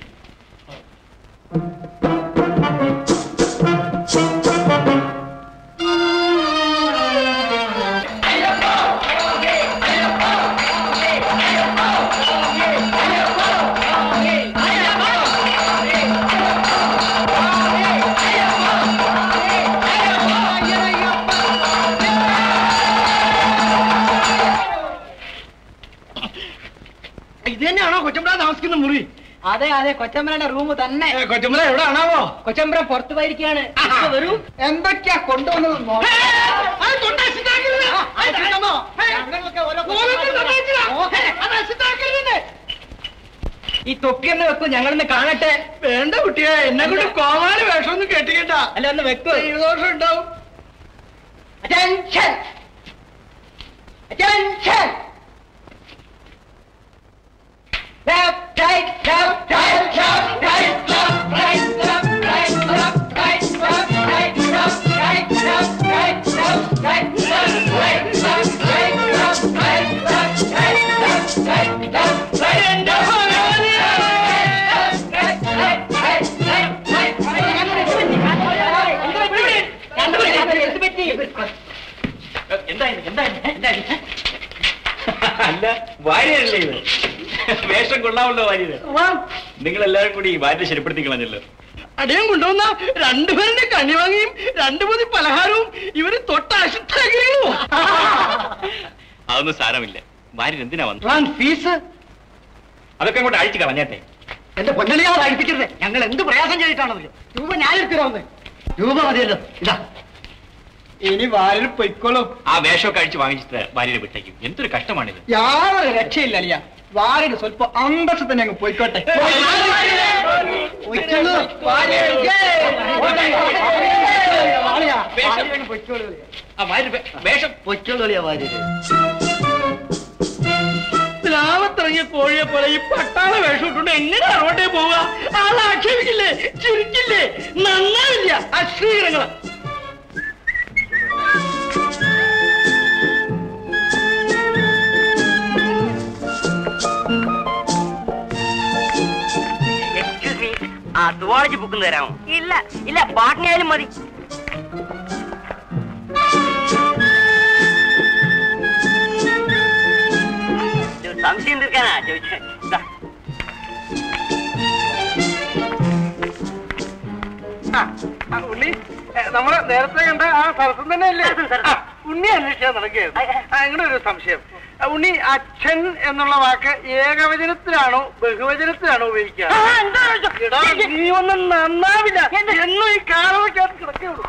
ഇത് തന്നെയാണോ കൊച്ചമ്പ്ര താമസിക്കുന്ന മുറി അതെ അതെ കൊച്ചമ്പരന്റെ റൂം തന്നെ ഏ, കൊച്ചമ്പ്ര എവിടെ ആണാവോ കൊച്ചമ്പരം പുറത്തു പോയിരിക്കുകയാണ് ഇപ്പൊ വരൂ എന്തൊക്കെയാ കൊണ്ടുവന്നത് നോക്കാം. അത് തൊട്ട് അശുദ്ധാക്കരുത്. അത് കാണാമോ? ഓരോരുത്തരും തൊട്ട് അശുദ്ധാ. അത് അശുദ്ധാക്കരുതെന്ന്. ഈ തൊപ്പിയൊന്ന് വെക്കൂ ഞങ്ങളൊന്ന് കാണട്ടെ വേണ്ട കുട്ടിയെ എന്നെ കൊണ്ട് കോമാളി വേഷമൊന്നും കെട്ടിക്കണ്ട അല്ല ഒന്ന് വെക്കൂ ദോഷം ഉണ്ടാവും Attention! Attention! Left, right, left, right, left, right, left, right, left, right, left, right, left, right, left, right, left, right, left, right, left, right, left, right, left, right, left, right, left, right, left, right, എന്റെ ഭഗവാനെ! right, right, right, right, right, right. എന്തായിരുന്നു എന്തായിരുന്നു എന്തായിരുന്നു അല്ല ഭാര്യയല്ലേ ഇത് വേഷം കൊള്ളാമല്ലോ ഭാര്യ നിങ്ങൾ എല്ലാവരും കൂടി ഭാര്യ ശരിപ്പെടുത്തി കളഞ്ഞല്ലോ അടിയും കൊണ്ടുവന്ന രണ്ടുപേരുടെ കണിവാങ്ങിയും രണ്ടു മതി പലഹാരവും ഇവര് തൊട്ട് അശുദ്ധാക്കിയോ അതൊന്നും സാരമില്ല ഭാര്യ എന്തിനാ വന്നു ഫീസ് അതൊക്കെ അങ്ങോട്ട് അഴിച്ചു കളഞ്ഞേട്ടെ എന്റെ പൊന്നലിയാതെ അഴിപ്പിക്കരുത് ഞങ്ങൾ എന്ത് പ്രയാസം ചെയ്തിട്ടാണല്ലോ രൂപ ഞാൻ എടുത്തിരാവുന്നത് രൂപ മതിയല്ലോ ഇതാ ഇനി വാലിൽ പൊയ്ക്കോളും ആ വേഷമൊക്കെ അഴിച്ച് വാങ്ങിച്ചിട്ട് ഭാര്യയെ വിട്ടേക്കും എന്തൊരു കഷ്ടമാണിത് യാതൊരു രക്ഷയില്ല അലിയ വാലിന് സ്വല്പം അന്തസ് തന്നെ അങ്ങ് പോയിക്കോട്ടെ പൊയ്ക്കോളൂ. ആ ഭാര്യ വേ- വേഷം പൊയ്ക്കോളൂ അലിയ വാലിന് ഗ്രാമത്തിറങ്ങിയ കോഴിയെ പോലെ ഈ പട്ടാള വേഷം ഇട്ടുകൊണ്ട് എങ്ങനെ അങ്ങോട്ടേ പോവുക ആളെ ആക്ഷേപിക്കില്ലേ ചിരിക്കില്ലേ നന്നാവില്ല അശ്ലീലങ്ങള് എക്സ്ക്യൂസ് മീ ആ സുവോളജി ബുക്ക് തരാമോ ഇല്ല ഇല്ല പാട്ടിനായാലും മതി ഒരു സംശയം തീർക്കാനാ ചോദിച്ചേ ഇതാ. ഉണ്ണി നമ്മള് നേരത്തെ കണ്ട ആ സ്ഥലത്തും തന്നെ അല്ലേ ആ, ഉണ്ണി അന്വേഷിക്കാൻ നടക്കുകയായിരുന്നു ആ, ഇങ്ങനെ ഒരു സംശയം ആ, ഉണ്ണി അച്ഛൻ എന്നുള്ള വാക്ക് ഏകവചനത്തിലാണോ ബഹുവചനത്തിലാണോ ഉപയോഗിക്കുക എടാ, നീ ഒന്നും നന്നാവില്ല എന്നും ഈ കാലവയ്ക്കകത്ത് കിടക്കുകയുള്ളൂ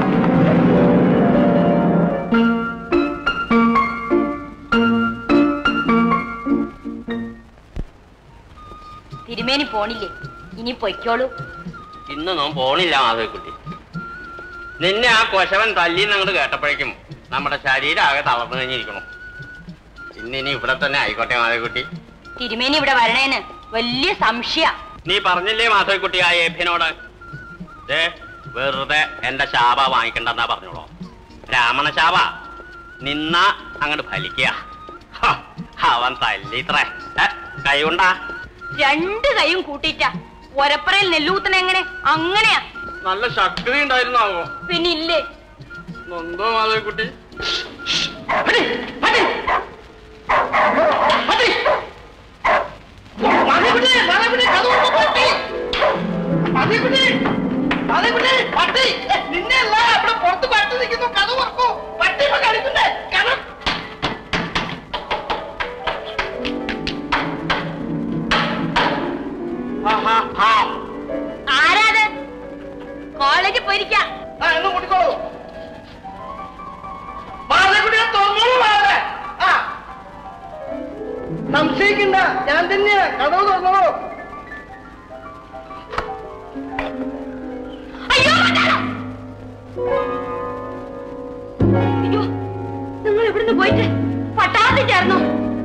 തിരുമേനി പോണില്ലേ ഇനി പൊയ്ക്കോളൂ ഇന്ന് നാം പോണില്ല മാധവിക്കുട്ടി നിന്നെ ആ കൊശവൻ തല്ലിന്ന് അങ്ങോട്ട് കേട്ടപ്പോഴേക്കും നമ്മുടെ ശരീരം ആകെ തളർന്നു കഴിഞ്ഞിരിക്കണം ഇന്നിനി ഇവിടെ തന്നെ ആയിക്കോട്ടെ മാധവിക്കുട്ടി തിരുമേനി ഇവിടെ വരണേന്ന് വലിയ സംശയ നീ പറഞ്ഞില്ലേ മാധവിക്കുട്ടി ആ ഏഭ്യനോട് ദേ വെറുതെ എന്റെ ശാപ വാങ്ങിക്കണ്ടെന്നാ പറഞ്ഞോളൂ രാമണ ശാപ നിന്ന അങ്ങോട്ട് ഫലിക്കുക ഹ, അവൻ തല്ലിത്രേ ഏ, കൈ കൊണ്ടാ രണ്ട് കൈയും കൂട്ടിയിട്ടാ ഒരപ്പറയിൽ നെല്ലൂത്തന എങ്ങനെ അങ്ങനെയാ നല്ല ശക്തി ഉണ്ടായിരുന്നാവോ പിന്നെ ഇല്ലേ നൊന്തോ മാധവിക്കുട്ടി മാധവിക്കുട്ടി, മാധവിക്കുട്ടി, കഥ തുറക്ക്, പട്ടി. മാധവിക്കുട്ടി, മാധവിക്കുട്ടി, പട്ടി. ഏ, നിന്നെയല്ല, ഇവിടെ പുറത്ത് പട്ടി നിൽക്കുന്നു, കഥ തുറക്കൂ. പട്ടി ഇപ്പൊ കടിക്കുന്നേ, കഥ. ആഹാ, ആ. ആരാത് കോളേജിൽ പോയിരിക്കാം ആ, എന്ന് കൂട്ടിക്കോളൂ. മാധവിക്കുട്ടിയെ തുറന്നോളൂ, മാധവ. ആ. സംശയിക്കണ്ട ഞാൻ തന്നെയാ കഥവ് തുറന്നോളൂ അയ്യോ പട്ടാളം! അയ്യോ നിങ്ങൾ ഇവിടുന്ന് പോയിട്ട് പട്ടാളത്തിൽ ചേർന്നോ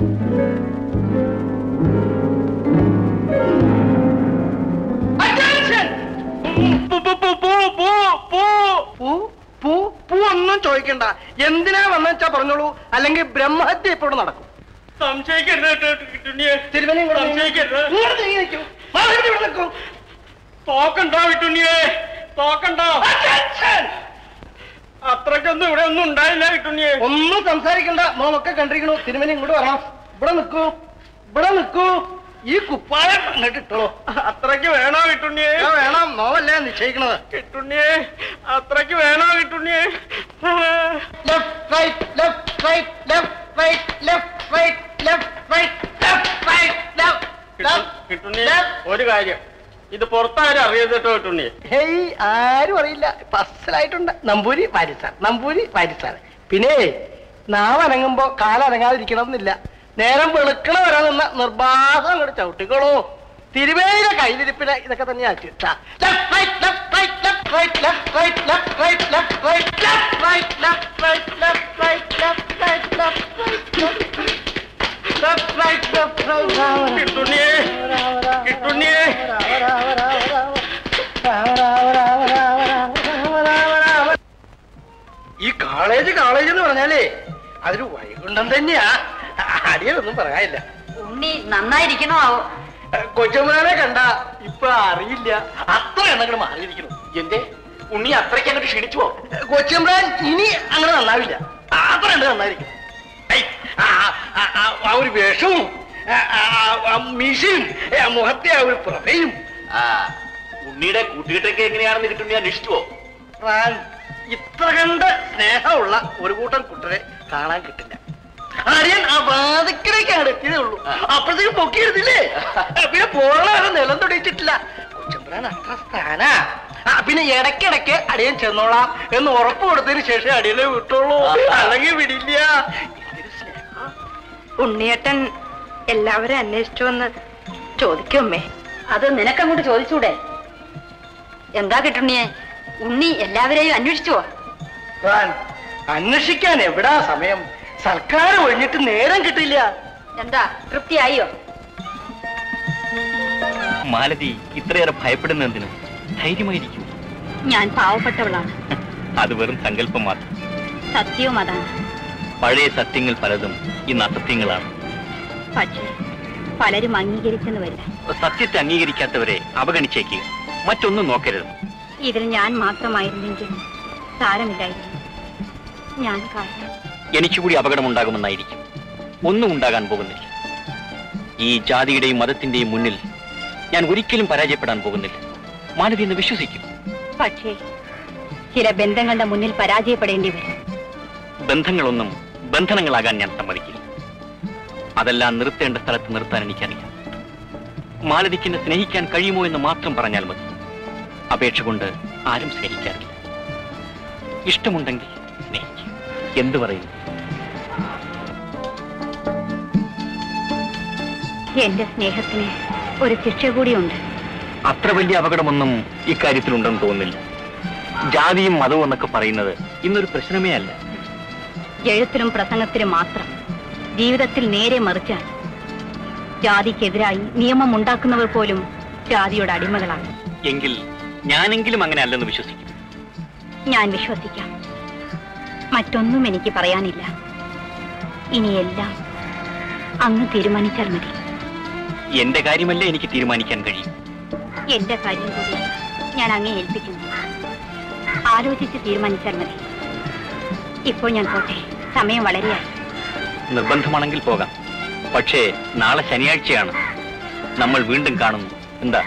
Attention! പൂ, പൂ, പൂ, പൂ, പൂ, പൂ. പൂ പൂ പൂ ഒന്നും ചോദിക്കണ്ട എന്തിനാ വന്നെച്ചാ പറഞ്ഞോളൂ അല്ലെങ്കിൽ ബ്രഹ്മഹത്യ ഇപ്പോഴും നടക്കും തിരുവനന്തപുരം ഇങ്ങോട്ട് നീങ്ങി. ഇങ്ങോട്ട് നീങ്ങി നിൽക്കൂ. മാധവിക്കുട്ടി ഇവിടെ നിൽക്കൂ. തോക്കണ്ടോ വിട്ടുണ്ണിയേ തോക്കണ്ടോ Attention! അത്രക്കൊന്നും ഇവിടെ ഒന്നും ഉണ്ടായില്ല വിട്ടുണ്ണിയേ ഒന്നും സംസാരിക്കണ്ട മോമൊക്കെ കണ്ടിരിക്കണു തിരുമല ഇങ്ങോട്ട് വരണം ഇവിടെ നിൽക്കൂ ഇവിടെ നിൽക്കൂ ഈ കുപ്പായം അങ്ങോട്ട് ഇട്ടോളൂ അത്രക്ക് വേണോ വിട്ടുണ്ണിയേ ആ, വേണം നോവല്ലേ നിശ്ചയിക്കണത് കിട്ടുണ്ണിയേ അത്രക്ക് വേണോ കിട്ടുണ്ണിയേ left right left right left right left right left right left right left കിട്ടുണ്ണിയേ ഒരു കാര്യം ഇത് പുറത്താരും അറിയരുത് കേട്ടോ കിട്ടുണ്ണിയേ ഹേയ് ആരും അറിയില്ല ഫസ്റ്റിലായിട്ടുണ്ട് നമ്പൂരി വാരിസാർ നമ്പൂരി വാരിസാർ പിന്നെ നാവനങ്ങുമ്പോ കാലനങ്ങാതിരിക്കണം എന്നില്ല നേരം വെളുക്കണ വരെ നിന്ന നിർബാധം അങ്ങോട്ട് ചവിട്ടിക്കോളൂ തിരുവേല കയ്യിലിരിപ്പിന് ഇതൊക്കെ തന്നെ ആക്കി കിട്ടുണ്ണിയേ കിട്ടുണ്ണിയേ ഈ കോളേജ് കോളേജ് എന്ന് പറഞ്ഞാലേ അതൊരു വൈകുണ്ഠം തന്നെയാ അടിയൊന്നും പറയാനില്ല ഉണ്ണി നന്നായിരിക്കണോ ആവോ കൊച്ചുമാനെ കണ്ട ഇപ്പൊ അറിയില്ല അത്ര എണ്ണങ്ങൾ മാറിയിരിക്കുന്നു എന്തേ ഉണ്ണി അത്രയ്ക്ക് അങ്ങോട്ട് ക്ഷണിച്ചുവോ കൊച്ചുമ്പ്രാൻ ഇനി അങ്ങനെ നന്നാവില്ല അത്ര എണ്ണ നന്നായിരിക്കും ഐ, ആ, ആ, ആ, ആ ഒരു വേഷവും ആ, ആ, ആ മീശയും ആ മുഖത്തെ ആ ഒരു പ്രഭയും ആ ഉണ്ണിയുടെ കൂട്ടുകെട്ടൊക്കെ എങ്ങനെയാണെന്ന് കിട്ടുണ്ണി അന്വേഷിച്ചുവോ റാൻ ഇത്ര കണ്ട് സ്നേഹമുള്ള ഒരു കൂട്ടം കുട്ടരെ കാണാൻ കിട്ടില്ല അറിയാൻ ആ വാതിക്കലേക്കാണ് എത്തിയതേ ഉള്ളൂ അപ്പോഴത്തേക്ക് പൊക്കിയെടുത്തില്ലേ പിന്നെ പോണ വരെ നിലം തൊടിയിച്ചിട്ടില്ല കൊച്ചമ്പ്രാൻ അത്ര സ്ഥാന ആ പിന്നെ ഇടയ്ക്കിടയ്ക്ക് അടിയൻ ചെന്നോളാം എന്ന് ഉറപ്പ് കൊടുത്തതിന് ശേഷം അടിയനെ വിട്ടോളൂ അല്ലെങ്കിൽ വിടില്ല എന്തൊരു സ്നേഹം. ഉണ്ണിയേട്ടൻ എല്ലാവരും അന്വേഷിച്ചു എന്ന് ചോദിക്കുമേ അത് നിനക്കങ്ങോട്ട് ചോദിച്ചൂടെ എന്താ കിട്ടുണ്ണിയെ ഉണ്ണി എല്ലാവരെയും അന്വേഷിച്ചുവോ റാൻ അന്വേഷിക്കാൻ എവിടാ സമയം സർക്കാർ ഒഴിഞ്ഞിട്ട് നേരം കിട്ടില്ല എന്താ തൃപ്തിയായോ മാലതി ഇത്രയേറെ ഭയപ്പെടുന്ന എന്തിനു ധൈര്യമായിരിക്കും ഞാൻ പാവപ്പെട്ടവളാണ് അത് വെറും സങ്കല്പം മാത്രം സത്യവും അതാണ് പഴയ സത്യങ്ങൾ പലതും ഇന്ന് അസത്യങ്ങളാണ് പക്ഷേ പലരും അംഗീകരിച്ചെന്ന് വരില്ല സത്യത്തെ അംഗീകരിക്കാത്തവരെ അവഗണിച്ചേക്കുക മറ്റൊന്നും നോക്കരുത് ഇതിൽ ഞാൻ മാത്രമായിരുന്നെങ്കിൽ സാരമില്ലായിരുന്നു ഞാൻ കാരണം എനിക്ക് കൂടി അപകടമുണ്ടാകുമെന്നായിരിക്കും ഒന്നും ഉണ്ടാകാൻ പോകുന്നില്ല ഈ ജാതിയുടെയും മതത്തിന്റെയും മുന്നിൽ ഞാൻ ഒരിക്കലും പരാജയപ്പെടാൻ പോകുന്നില്ല മാലതി എന്ന് വിശ്വസിക്കും പക്ഷേ ചില ബന്ധങ്ങളുടെ മുന്നിൽ പരാജയപ്പെടേണ്ടി വരും ബന്ധങ്ങളൊന്നും ബന്ധനങ്ങളാകാൻ ഞാൻ സമ്മതിക്കില്ല അതെല്ലാം നിർത്തേണ്ട സ്ഥലത്ത് നിർത്താൻ എനിക്കറിയാം മാലതിക്ക് എന്നെ സ്നേഹിക്കാൻ കഴിയുമോ എന്ന് മാത്രം പറഞ്ഞാൽ മതി അപേക്ഷ കൊണ്ട് ആരും സ്നേഹിക്കാറില്ല ഇഷ്ടമുണ്ടെങ്കിൽ സ്നേഹിക്കും എന്തു പറയുന്നു എന്റെ സ്നേഹത്തിന് ഒരു ശിക്ഷ കൂടിയുണ്ട് അത്ര വലിയ അപകടമൊന്നും ഇക്കാര്യത്തിലുണ്ടെന്ന് തോന്നുന്നില്ല ജാതിയും മതവും എന്നൊക്കെ പറയുന്നത് ഇന്നൊരു പ്രശ്നമേ അല്ല എഴുത്തിലും പ്രസംഗത്തിലും മാത്രം ജീവിതത്തിൽ നേരെ മറിച്ചാണ് ജാതിക്കെതിരായി നിയമം ഉണ്ടാക്കുന്നവർ പോലും ജാതിയുടെ അടിമകളാണ് എങ്കിൽ ഞാനെങ്കിലും അങ്ങനെ അല്ലെന്ന് വിശ്വസിക്കും ഞാൻ വിശ്വസിക്കാം മറ്റൊന്നും എനിക്ക് പറയാനില്ല ഇനിയെല്ലാം അങ്ങ് തീരുമാനിച്ചാൽ മതി എന്റെ കാര്യമല്ലേ എനിക്ക് തീരുമാനിക്കാൻ കഴിയും എന്റെ കാര്യം കൂടി ഞാൻ അങ്ങേ ഏൽപ്പിക്കുന്നു ആലോചിച്ച് തീരുമാനിച്ചാൽ മതി ഇപ്പോൾ ഞാൻ പോട്ടെ സമയം വളരെയായി നിർബന്ധമാണെങ്കിൽ പോകാം പക്ഷേ നാളെ ശനിയാഴ്ചയാണ് നമ്മൾ വീണ്ടും കാണുന്നു എന്താ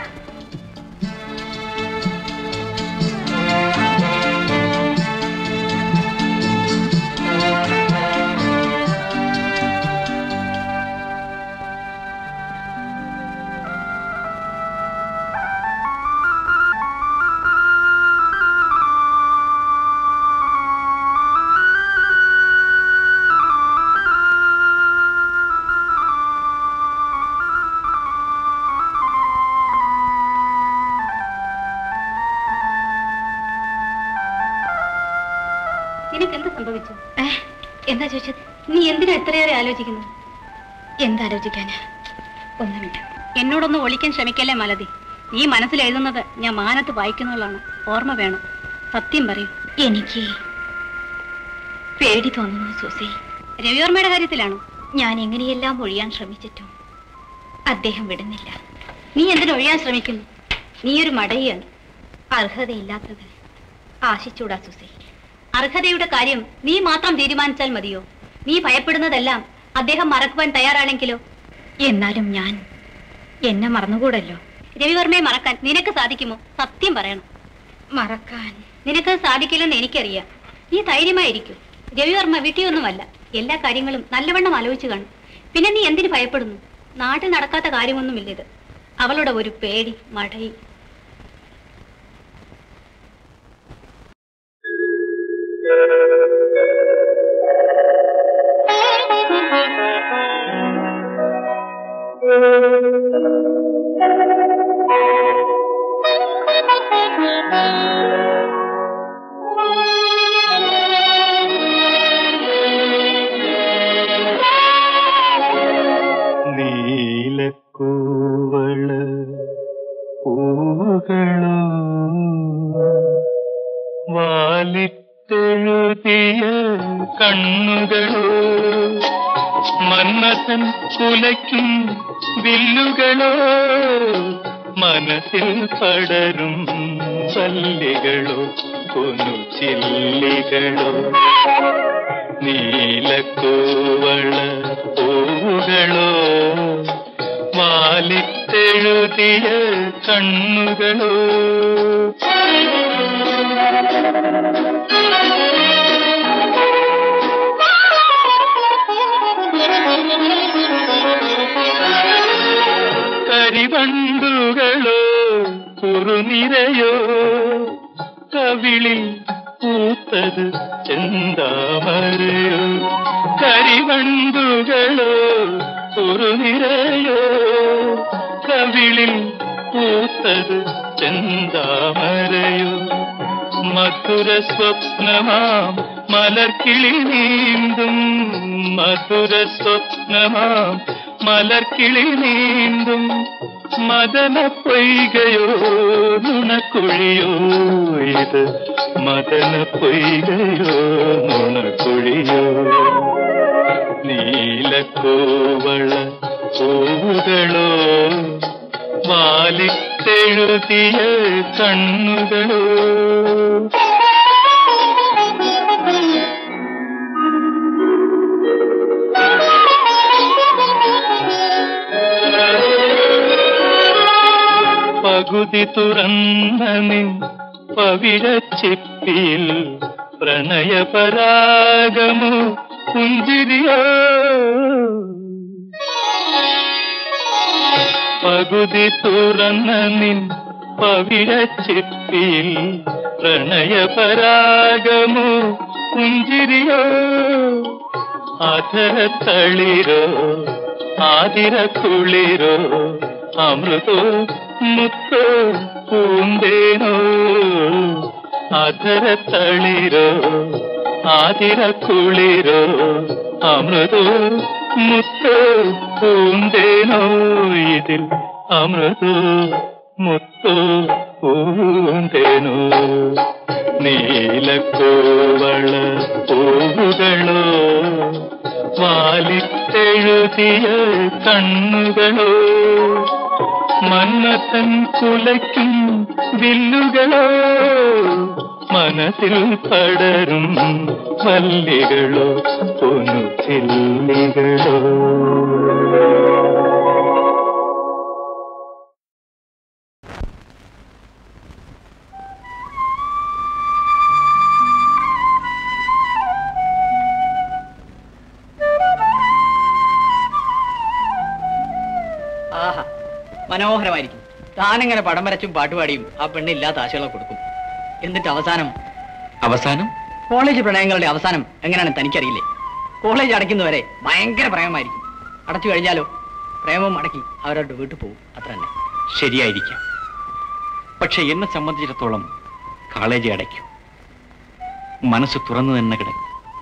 നിനക്ക് എന്ത് സംഭവിച്ചു എന്താ ചോദിച്ചത് നീ എന്തിനാ ഇത്രയേറെ ആലോചിക്കുന്നത് എന്താലോചിക്കാന് ഒന്നുമില്ല എന്നോടൊന്ന് ഒളിക്കാൻ ശ്രമിക്കല്ലേ മലതി ഈ മനസ്സിൽ എഴുതുന്നത് ഞാൻ മാനത്ത് വായിക്കുന്നുള്ളതാണ് ഓർമ്മ വേണം സത്യം പറയൂ എനിക്ക് പേടി തോന്നുന്നു സൂസി രവിവർമ്മയുടെ കാര്യത്തിലാണോ ഞാൻ എങ്ങനെയെല്ലാം ഒഴിയാൻ ശ്രമിച്ചിട്ടും അദ്ദേഹം വിടുന്നില്ല നീ എന്തിനു ഒഴിയാൻ ശ്രമിക്കുന്നു നീ ഒരു മടയാണ് അർഹതയില്ലാത്തത് ആശിച്ചൂടാ സുസി അർഹതയുടെ കാര്യം നീ മാത്രം തീരുമാനിച്ചാൽ മതിയോ നീ ഭയപ്പെടുന്നതെല്ലാം അദ്ദേഹം മറക്കുവാൻ തയ്യാറാണെങ്കിലോ എന്നാലും ഞാൻ എന്നെ മറന്നുകൂടല്ലോ രവിവർമ്മയെ മറക്കാൻ നിനക്ക് സാധിക്കുമോ സത്യം പറയണം മറക്കാൻ നിനക്ക് സാധിക്കില്ലെന്ന് എനിക്കറിയാം നീ ധൈര്യമായിരിക്കും രവിവർമ്മ വിട്ടിയൊന്നുമല്ല എല്ലാ കാര്യങ്ങളും നല്ലവണ്ണം ആലോചിച്ചു കാണും പിന്നെ നീ എന്തിനു ഭയപ്പെടുന്നു നാട്ടിൽ നടക്കാത്ത കാര്യമൊന്നുമില്ല ഇത് അവളുടെ ഒരു പേടി മടയി നീലക്കൂവള പൂവുകളോ വാലിട്ടെഴുതിയ കണ്ണുകളോ മന്മഥൻ കുലയ്ക്കും വില്ലുകളോ മനസ്സിൽ പടരും പല്ലികളോ കൊന്നു ചില്ലികളോ നീലക്കൂവള പൂവുകളോ മാലിത്തെഴുതിയ കണ്ണുകളോ കരിവണ്ടുകളോ കുറുനിരയോ കവിളിൽ പൂത്തത് ചെന്താമരയോ കരിവണ്ടുകളോ കുറുനിരയോ കവിളിൽ പൂത്തത് ചെന്താമരയോ മധുര സ്വപ്നമാം മലർക്കിളി നീന്തും മധുര സ്വപ്നമാം മലർക്കിളി നീന്തും മദന പൊയ്കയോ നുണക്കുഴിയോ ഇത് മദന പൊയ്കയോ നുണക്കുഴിയോ നീലക്കോവള പൂവുകളോ മാലിത്തെഴുതിയ കണ്ണുകളോ പകുതി തുറന്ന നിൻ പവിഴച്ചിപ്പിയിൽ പ്രണയപരാഗമോ പുഞ്ചിരിയോ പകുതി തുറന്ന നിൻ പവിഴച്ചിപ്പിയിൽ പ്രണയപരാഗമോ പുഞ്ചിരിയോ അധരത്തളിരോ ആതിര കുളിരോ അമൃതോ മുത്തോ പൂന്തേനോ അധരത്തളിരോ ആതിര കുളിരോ അമൃതോ മുത്തോ പൂന്തേനോ ഇതിൽ അമൃതോ മുത്തോ പൂന്തേനോ നീലക്കോവള പൂവുകളോ വാലിട്ടെഴുതിയ കണ്ണുകളോ മന്നത്തൻ കുലയ്ക്കും വില്ലുകളോ മനസ്സിൽ പടരും മല്ലികളോ പൊന്നു ചില്ലികളോ ആഹാ മനോഹരമായിരിക്കും താനിങ്ങനെ പടം വരച്ചും പാട്ടുപാടിയും ആ പെണ്ണില്ലാത്ത ആശകളെ കൊടുക്കും എന്നിട്ട് അവസാനം അവസാനം കോളേജ് പ്രണയങ്ങളുടെ അവസാനം എങ്ങനെയാണ് തനിക്കറിയില്ലേ കോളേജ് അടയ്ക്കുന്നവരെ ഭയങ്കര പ്രേമമായിരിക്കും അടച്ചു കഴിഞ്ഞാലോ പ്രേമം അടക്കി അവരവരുടെ വീട്ടിൽ പോകും അത്ര തന്നെ ശരിയായിരിക്കാം പക്ഷെ എന്നെ സംബന്ധിച്ചിടത്തോളം കോളേജ് അടയ്ക്കും മനസ്സ് തുറന്നു തന്നെ കിടക്കും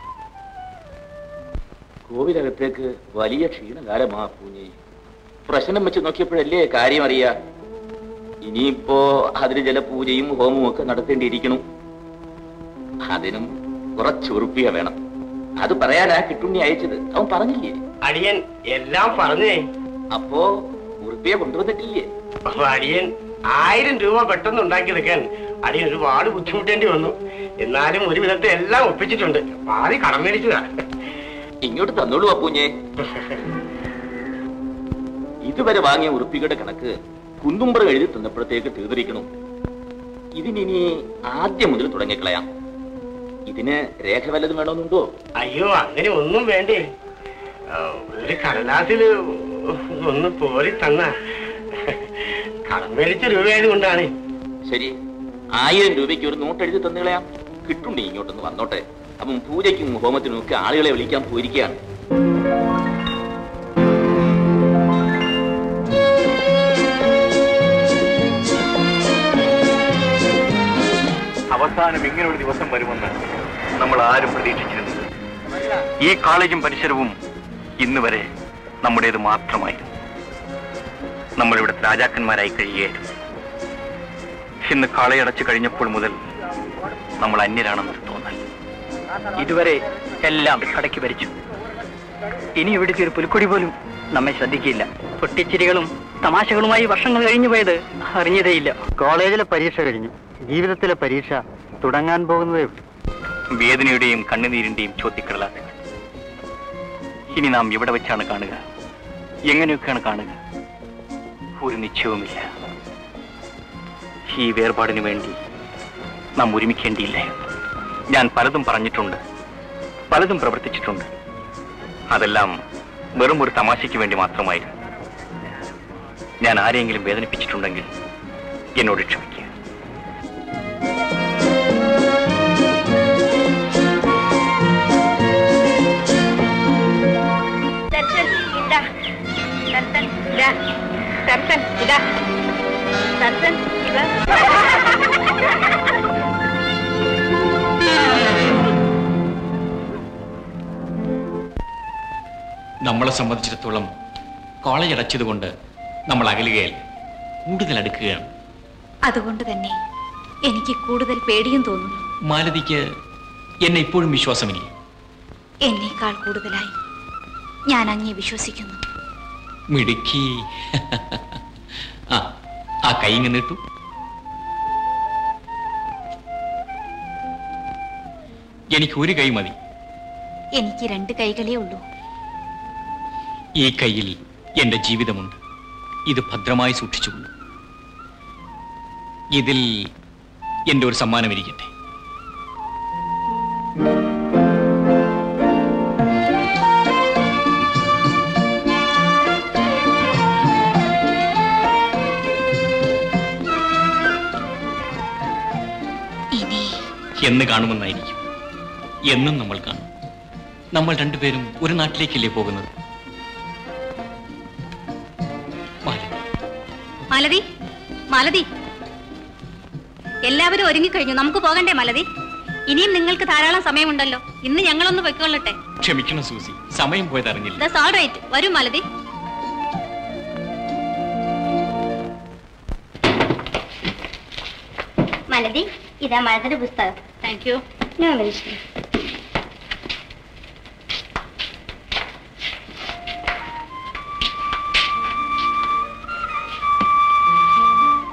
കോവിലകത്തേക്ക് വലിയ ക്ഷീണകാലമാ പൂഞ്ഞി പ്രശ്നം വെച്ച് നോക്കിയപ്പോഴല്ലേ കാര്യം അറിയാ ഇനിയിപ്പോ അതിന് ചില പൂജയും ഹോമവും ഒക്കെ നടത്തേണ്ടിയിരിക്കണം അതിനും കുറച്ച് ഉറുപ്പിക വേണം അത് പറയാനാ കിട്ടുണ്ണി അയച്ചത് അവൻ പറഞ്ഞില്ലേ അടിയൻ എല്ലാം പറഞ്ഞേ അപ്പോ ഉറുപ്പിയ കൊണ്ടുവന്നിട്ടില്ലേ അപ്പൊ അടിയൻ ആയിരം രൂപ പെട്ടെന്ന് ഉണ്ടാക്കിയെടുക്കാൻ അടിയൻ ഒരുപാട് ബുദ്ധിമുട്ടേണ്ടി വന്നു എന്നാലും ഒരു വിധത്തെ എല്ലാം ഒപ്പിച്ചിട്ടുണ്ട് പാതി കടം മേടിച്ചതാ ഇങ്ങോട്ട് തന്നോളൂ അപ്പൂഞ്ഞെ ഇതുവരെ വാങ്ങിയ ഉറുപ്പികളുടെ കണക്ക് കുന്നുംപുറം എഴുതി തന്നപ്പോഴത്തേക്ക് തീർന്നിരിക്കണം ഇതിനി ആദ്യം മുതൽ തുടങ്ങിക്കളയാം ഇതിന് രേഖ വല്ലതും വേണമെന്നുണ്ടോ അയ്യോ അങ്ങനെ ഒന്നും വേണ്ടേ ആ, ഒരു കടലാസില് ഒന്ന് പോരി തന്ന കടം മേടിച്ച രൂപയായത് കൊണ്ടാണ് ശരി ആയിരം രൂപയ്ക്ക് ഒരു നോട്ട് എഴുതി തന്നുകളയാം കിട്ടുണ്ടി ഇങ്ങോട്ടൊന്ന് വന്നോട്ടെ അപ്പം പൂജയ്ക്കും ഹോമത്തിനും ഒക്കെ ആളുകളെ വിളിക്കാൻ പോയിരിക്കുകയാണ് അവസാനം ഇങ്ങനെ ഒരു ദിവസം വരുമെന്ന് നമ്മൾ ആരും പ്രതീക്ഷിച്ചിരുന്നു ഈ കോളേജും പരിസരവും ഇന്ന് വരെ നമ്മുടേത് മാത്രമായിരുന്നു നമ്മളിവിടെ രാജാക്കന്മാരായി കഴിയുകയായിരുന്നു ഇന്ന് കാളയടച്ചു കഴിഞ്ഞപ്പോൾ മുതൽ നമ്മൾ അന്യരാണെന്നൊരു തോന്നൽ ഇതുവരെ എല്ലാം അടക്കി ഭരിച്ചു ഇനി ഇവിടുത്തെ ഒരു പുൽക്കൊടി പോലും നമ്മെ ശ്രദ്ധിക്കില്ല പൊട്ടിച്ചിരികളും തമാശകളുമായി വർഷങ്ങൾ കഴിഞ്ഞു പോയത് അറിഞ്ഞതേയില്ല കോളേജിലെ പരീക്ഷ കഴിഞ്ഞു ജീവിതത്തിലെ പരീക്ഷ തുടങ്ങാൻ പോകുന്നതേ ഉള്ളൂ വേദനയുടെയും കണ്ണുനീരിന്റെയും ചോദ്യക്കടലാസുകൾ ഇനി നാം എവിടെ വെച്ചാണ് കാണുക എങ്ങനെയൊക്കെയാണ് കാണുക ഒരു നിശ്ചയവുമില്ല ഈ വേർപാടിനു വേണ്ടി നാം ഒരുമിക്കേണ്ടിയില്ലായിരുന്നു ഞാൻ പലതും പറഞ്ഞിട്ടുണ്ട് പലതും പ്രവർത്തിച്ചിട്ടുണ്ട് അതെല്ലാം വെറും ഒരു തമാശയ്ക്ക് വേണ്ടി മാത്രമായിരുന്നു ഞാൻ ആരെയെങ്കിലും വേദനിപ്പിച്ചിട്ടുണ്ടെങ്കിൽ എന്നോട് ക്ഷമിക്കുക ദർശൻ ഇതാ ദർശൻ ഇതാ ദർശൻ ഇതാ ദർശൻ ഇതാ നമ്മളെ സംബന്ധിച്ചിടത്തോളം കോളേജ് അടച്ചതുകൊണ്ട് നമ്മൾ അകലുകയല്ല കൂടുതൽ അടുക്കുകയാണ് അതുകൊണ്ട് തന്നെ എനിക്ക് കൂടുതൽ പേടിയും തോന്നുന്നു മാലതിക്ക് എന്നെ ഇപ്പോഴും വിശ്വാസമില്ല എന്നേക്കാൾ കൂടുതലായി ഞാൻ അങ്ങേ വിശ്വസിക്കുന്നു മിടുക്കി ആ ആ കൈ ഇങ്ങനെ ഇട്ടു എനിക്ക് ഒരു കൈ മതി എനിക്ക് രണ്ട് കൈകളേ ഉള്ളൂ ഈ കയ്യിൽ എന്റെ ജീവിതമുണ്ട് ഇത് ഭദ്രമായി സൂക്ഷിച്ചുകൊള്ളു ഇതിൽ എന്റെ ഒരു സമ്മാനം ഇരിക്കട്ടെ ഇനി എന്ന് കാണുമെന്നായിരിക്കും എന്നും നമ്മൾ കാണും നമ്മൾ രണ്ടുപേരും ഒരു നാട്ടിലേക്കല്ലേ പോകുന്നത് മാലതി മാലതി എല്ലാവരും ഒരുങ്ങിക്കഴിഞ്ഞു നമുക്ക് പോകണ്ടേ മാലതി ഇനിയും നിങ്ങൾക്ക് ധാരാളം സമയമുണ്ടല്ലോ ഇന്ന് ഞങ്ങളൊന്ന് പൊയ്ക്കൊള്ളട്ടെ ക്ഷമിക്കണം സൂസി സമയം പോയതറിഞ്ഞില്ല ദസ് ഓൾ റൈറ്റ് വരൂ മാലതി മലതി ഇതാ മഴയുടെ പുസ്തകം താങ്ക് യു ഞാൻ വിളിച്ചു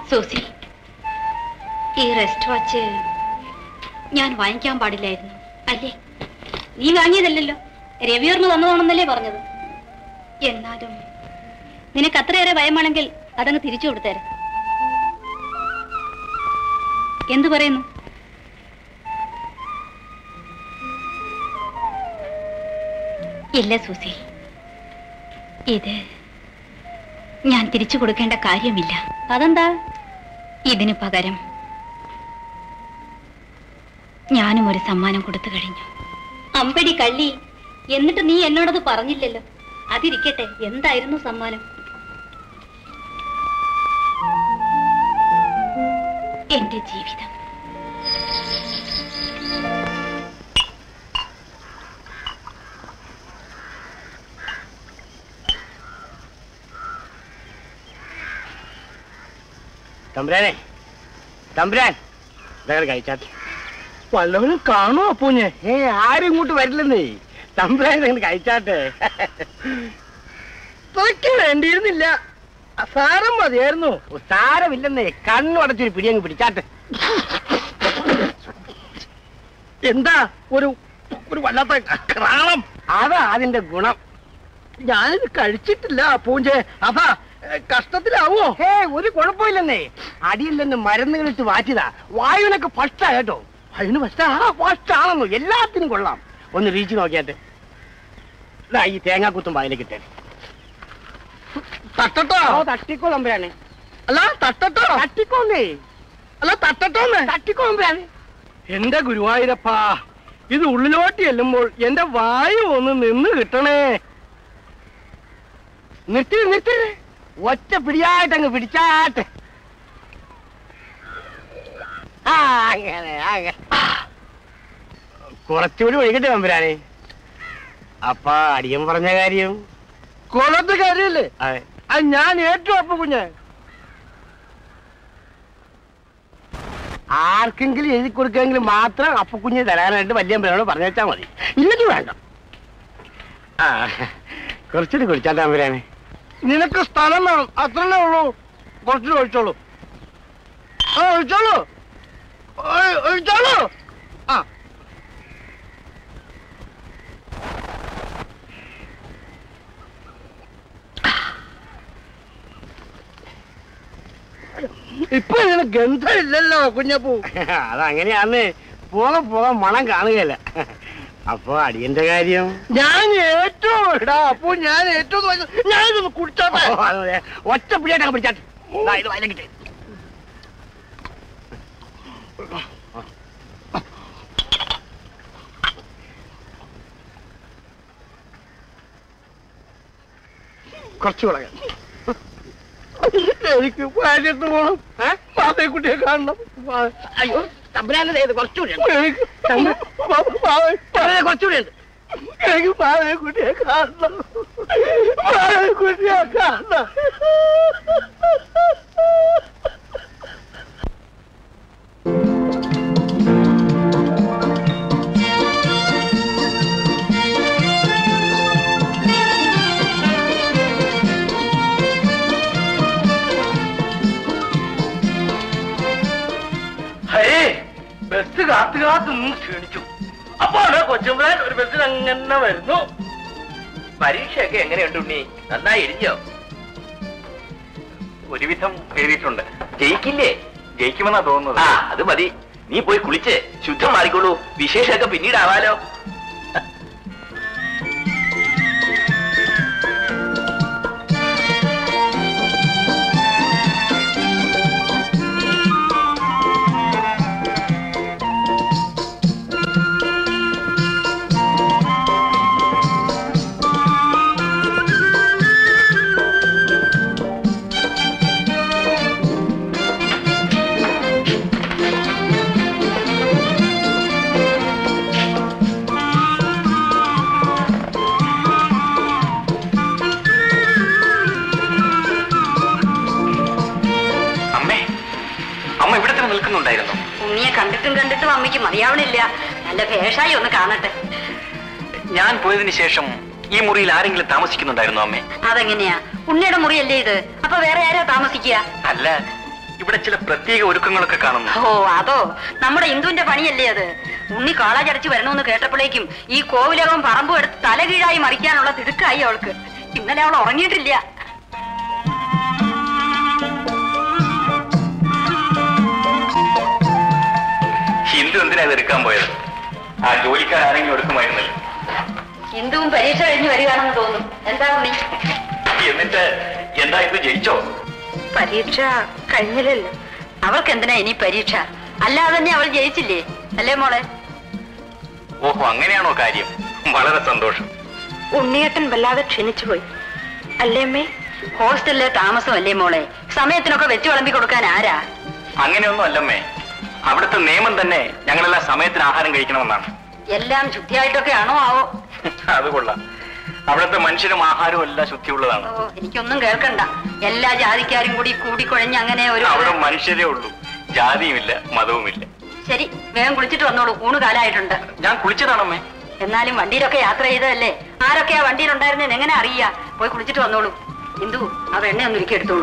സൂസി ഈ റെസ്റ്റ് വാച്ച് ഞാൻ വാങ്ങിക്കാൻ പാടില്ലായിരുന്നു അല്ലേ നീ വാങ്ങിയതല്ലല്ലോ രവിവർമ്മ തന്നതാണെന്നല്ലേ പറഞ്ഞത് എന്നാലും നിനക്ക് അത്രയേറെ ഭയമാണെങ്കിൽ അതങ്ങ് തിരിച്ചു കൊടുത്തേരെ എന്തു പറയുന്നു ഇല്ല സൂസി ഇത് ഞാൻ തിരിച്ചു കൊടുക്കേണ്ട കാര്യമില്ല അതെന്താ ഇതിനു പകരം ഞാനും ഒരു സമ്മാനം കൊടുത്തു കഴിഞ്ഞു അമ്പടി കള്ളി എന്നിട്ട് നീ എന്നോടത് പറഞ്ഞില്ലല്ലോ അതിരിക്കട്ടെ എന്തായിരുന്നു സമ്മാനം എന്റെ ജീവിതം തമ്പുരാനെ തമ്പുരാൻ ഇതങ്ങനെ കഴിച്ചാട്ടെ വല്ലവനും കാണോ അപ്പൂഞ്ഞെ ഏ ആരും ഇങ്ങോട്ട് വരില്ലെന്നേ തമ്പുരാൻ ഇതങ്ങനെ കഴിച്ചാട്ടെ ഇതൊക്കെ വേണ്ടിയിരുന്നില്ല സാരം മതിയായിരുന്നു സാരമില്ലെന്നേ കണ്ണു അടച്ചൊരു പിടിയങ്ങ് പിടിച്ചാട്ടെ എന്താ ഒരു ഒരു വല്ലാത്ത ക്രാളം അതാ അതിന്റെ ഗുണം ഞാനിത് കഴിച്ചിട്ടില്ല പൂഞ്ചെ അതാ ഏ, കഷ്ടത്തിലാവോ ഹേ ഒരു കുഴപ്പമില്ലെന്നേ അടിയിൽ നിന്ന് മരുന്നുകളിട്ട് മാറ്റിയതാ വായുവിനൊക്കെ ഫസ്റ്റാ കേട്ടോ അതിന് ഫസ്റ്റാ ഫസ്റ്റ് ആണെന്നോ എല്ലാത്തിനും കൊള്ളാം ഒന്ന് റീച്ച് നോക്കിയാട്ടെ ദാ ഈ തേങ്ങാക്കുത്തും വായിലേക്ക് ഇട്ടേ തട്ടട്ടോ തട്ടിക്കോ തമ്പുരാനെ അല്ല തട്ടട്ടോ തട്ടിക്കോന്നേ അല്ല തട്ടട്ടോന്ന് തട്ടിക്കോ തമ്പുരാനെ എന്റെ ഗുരുവായൂരപ്പാ ഇത് ഉള്ളിലോട്ട് ചെല്ലുമ്പോൾ എന്റെ വായു ഒന്ന് നിന്ന് കിട്ടണേ നിർത്തി നിർത്തി ഒറ്റ പിടിയായിട്ട് അങ്ങ് പിടിച്ചാട്ടെ ആ അങ്ങനെ അങ്ങനെ കുറച്ചുകൂടി ഒഴുകട്ടെ തമ്പുരാനെ അപ്പ അടിയൻ പറഞ്ഞ കാര്യം കൊളത്തെ കാര്യല്ലേ അത് ഞാൻ ഏറ്റവും അപ്പ കുഞ്ഞ് ആർക്കെങ്കിലും എഴുതി കൊടുക്കെങ്കിൽ മാത്രം അപ്പ കുഞ്ഞ് തരാനായിട്ട് വലിയ പേരോട് പറഞ്ഞേച്ചാ മതി ഇല്ലെങ്കിൽ വേണ്ട ആ കുറച്ചുകൂടി കുടിച്ചാട്ടാ തമ്പുരാനെ നിനക്ക് സ്ഥലം വേണം അത്രല്ലേ ഉള്ളൂ കുറച്ചുകൂടി ഒഴിച്ചോളൂ ആ ഒഴിച്ചോളൂ ഒഴി- ഒഴിച്ചോളൂ ആ ഇപ്പൊ ഇതിന് ഗന്ധമില്ലല്ലോ കുഞ്ഞപ്പൂ അതങ്ങനെയാന്ന് പോകാൻ പോകാൻ മണം കാണുകയല്ല അപ്പൊ അടിയന്റെ കാര്യം ഞാൻ ഏറ്റവും ഇടാ അപ്പൊ ഞാൻ ഏറ്റവും ഞാനിതൊന്ന് കുടിച്ചോട്ടെ ഒറ്റ പിടിയായിട്ടൊക്കെ പിടിച്ചാട്ടെ ദാ ഇത് വയലക്കിട്ടേ കുറച്ചുകൂടെ എനിക്ക് പാലിട്ട് പോണം മാതേക്കുട്ടിയെ കാണണം അയ്യോ തമ്പുരാനത് ഏത് കുറച്ചുകൂടി എനിക്ക് കുറച്ചുകൂടി ഉണ്ട് എനിക്ക് മാതേക്കുട്ടിയെ കാണണം മാതേക്കുട്ടിയെ കാണണം ഹേ ബസ് കാത്തു കാത്തു നിന്ന് ക്ഷീണിച്ചു അപ്പൊ കൊച്ചുമ്പളൻ ഒരു ബസ്സിൽ അങ്ങനെ വരുന്നു പരീക്ഷയൊക്കെ എങ്ങനെയുണ്ട് ഉണ്ണി നന്നായി എഴുതിയോ ഒരുവിധം എഴുതിയിട്ടുണ്ട് ജയിക്കില്ലേ ജയിക്കുമെന്നാ തോന്നുന്നത് ആ അത് മതി നീ പോയി കുളിച്ച് ശുദ്ധം മാറിക്കോളൂ വിശേഷമൊക്കെ പിന്നീടാവാലോ അമ്മേ അമ്മ ഇവിടെ തന്നെ നിൽക്കുന്നുണ്ടായിരുന്നു ഉണ്ണിയെ കണ്ടിട്ടും കണ്ടിട്ടും അമ്മയ്ക്ക് മതിയാവണില്ല നല്ല ഭേഷായി ഒന്ന് കാണട്ടെ ഞാൻ പോയതിനു ശേഷം ഈ മുറിയിൽ ആരെങ്കിലും താമസിക്കുന്നുണ്ടായിരുന്നു അമ്മേ അതെങ്ങനെയാ ഉണ്ണിയുടെ മുറിയല്ലേ ഇത് അപ്പൊ വേറെ ആരാ താമസിക്കുക അല്ല ഇവിടെ ചില പ്രത്യേക ഒരുക്കങ്ങളൊക്കെ കാണുന്നു ഓ അതോ നമ്മുടെ ഇന്ദുവിന്റെ പണിയല്ലേ അത് ഉണ്ണി കാളാചടച്ച് വരണമെന്ന് കേട്ടപ്പോഴേക്കും ഈ കോവിലകവും പറമ്പും എടുത്ത് തലകീഴായി മറിക്കാനുള്ള തിടുക്കായി അവൾക്ക് ഇന്നലെ അവൾ ഉറങ്ങിയിട്ടില്ല ഹിന്ദു എന്തിനാ ഇത് എടുക്കാൻ പോയത് ആ ജോലിക്കാർ ആരെങ്കിലും എടുക്കുമായിരുന്നല്ലോ ഇന്ദുവും പരീക്ഷ കഴിഞ്ഞ് വരികയാണെന്ന് തോന്നുന്നു എന്താ ഉണ്ണി എന്നിട്ട് എന്താ ഇത് ജയിച്ചോ പരീക്ഷ കഴിഞ്ഞില്ലല്ലോ അവൾക്ക് എന്തിനാ ഇനി പരീക്ഷ അല്ലാതെ തന്നെ അവൾ ജയിച്ചില്ലേ അല്ലേ മോളെ ഓഹോ അങ്ങനെയാണോ കാര്യം വളരെ സന്തോഷം ഉണ്ണിയേട്ടൻ വല്ലാതെ ക്ഷണിച്ചു പോയി അല്ലേ അമ്മേ ഹോസ്റ്റലിലെ താമസമല്ലേ മോളെ സമയത്തിനൊക്കെ വെച്ച് വിളമ്പി കൊടുക്കാൻ ആരാ അങ്ങനെയൊന്നും അല്ലമ്മേ അവിടുത്തെ നിയമം തന്നെ ഞങ്ങളെല്ലാം സമയത്തിന് ആഹാരം കഴിക്കണമെന്നാണ് എല്ലാം ശുദ്ധിയായിട്ടൊക്കെ ആണോ ആവോ അത് കൊള്ളാം അവിടുത്തെ മനുഷ്യരും ആഹാരവും എല്ലാം ശുദ്ധിയുള്ളതാണ് ഓ എനിക്കൊന്നും കേൾക്കണ്ട എല്ലാ ജാതിക്കാരും കൂടി കൂടിക്കുഴഞ്ഞ് അങ്ങനെ ഒരു അവിടെ മനുഷ്യരേ ഉള്ളൂ ജാതിയുമില്ല മതവുമില്ല ശരി വേഗം കുളിച്ചിട്ട് വന്നോളൂ ഊണ് കാലായിട്ടുണ്ട് ഞാൻ കുളിച്ചതാണമ്മേ എന്നാലും വണ്ടിയിലൊക്കെ യാത്ര ചെയ്തതല്ലേ ആരൊക്കെയാ വണ്ടിയിലുണ്ടായിരുന്നെന്ന് എങ്ങനെ അറിയാ പോയി കുളിച്ചിട്ട് വന്നോളൂ ഇന്ദു ആ വെണ്ണ ഒന്ന് ഒരുക്കി എടുത്തോളൂ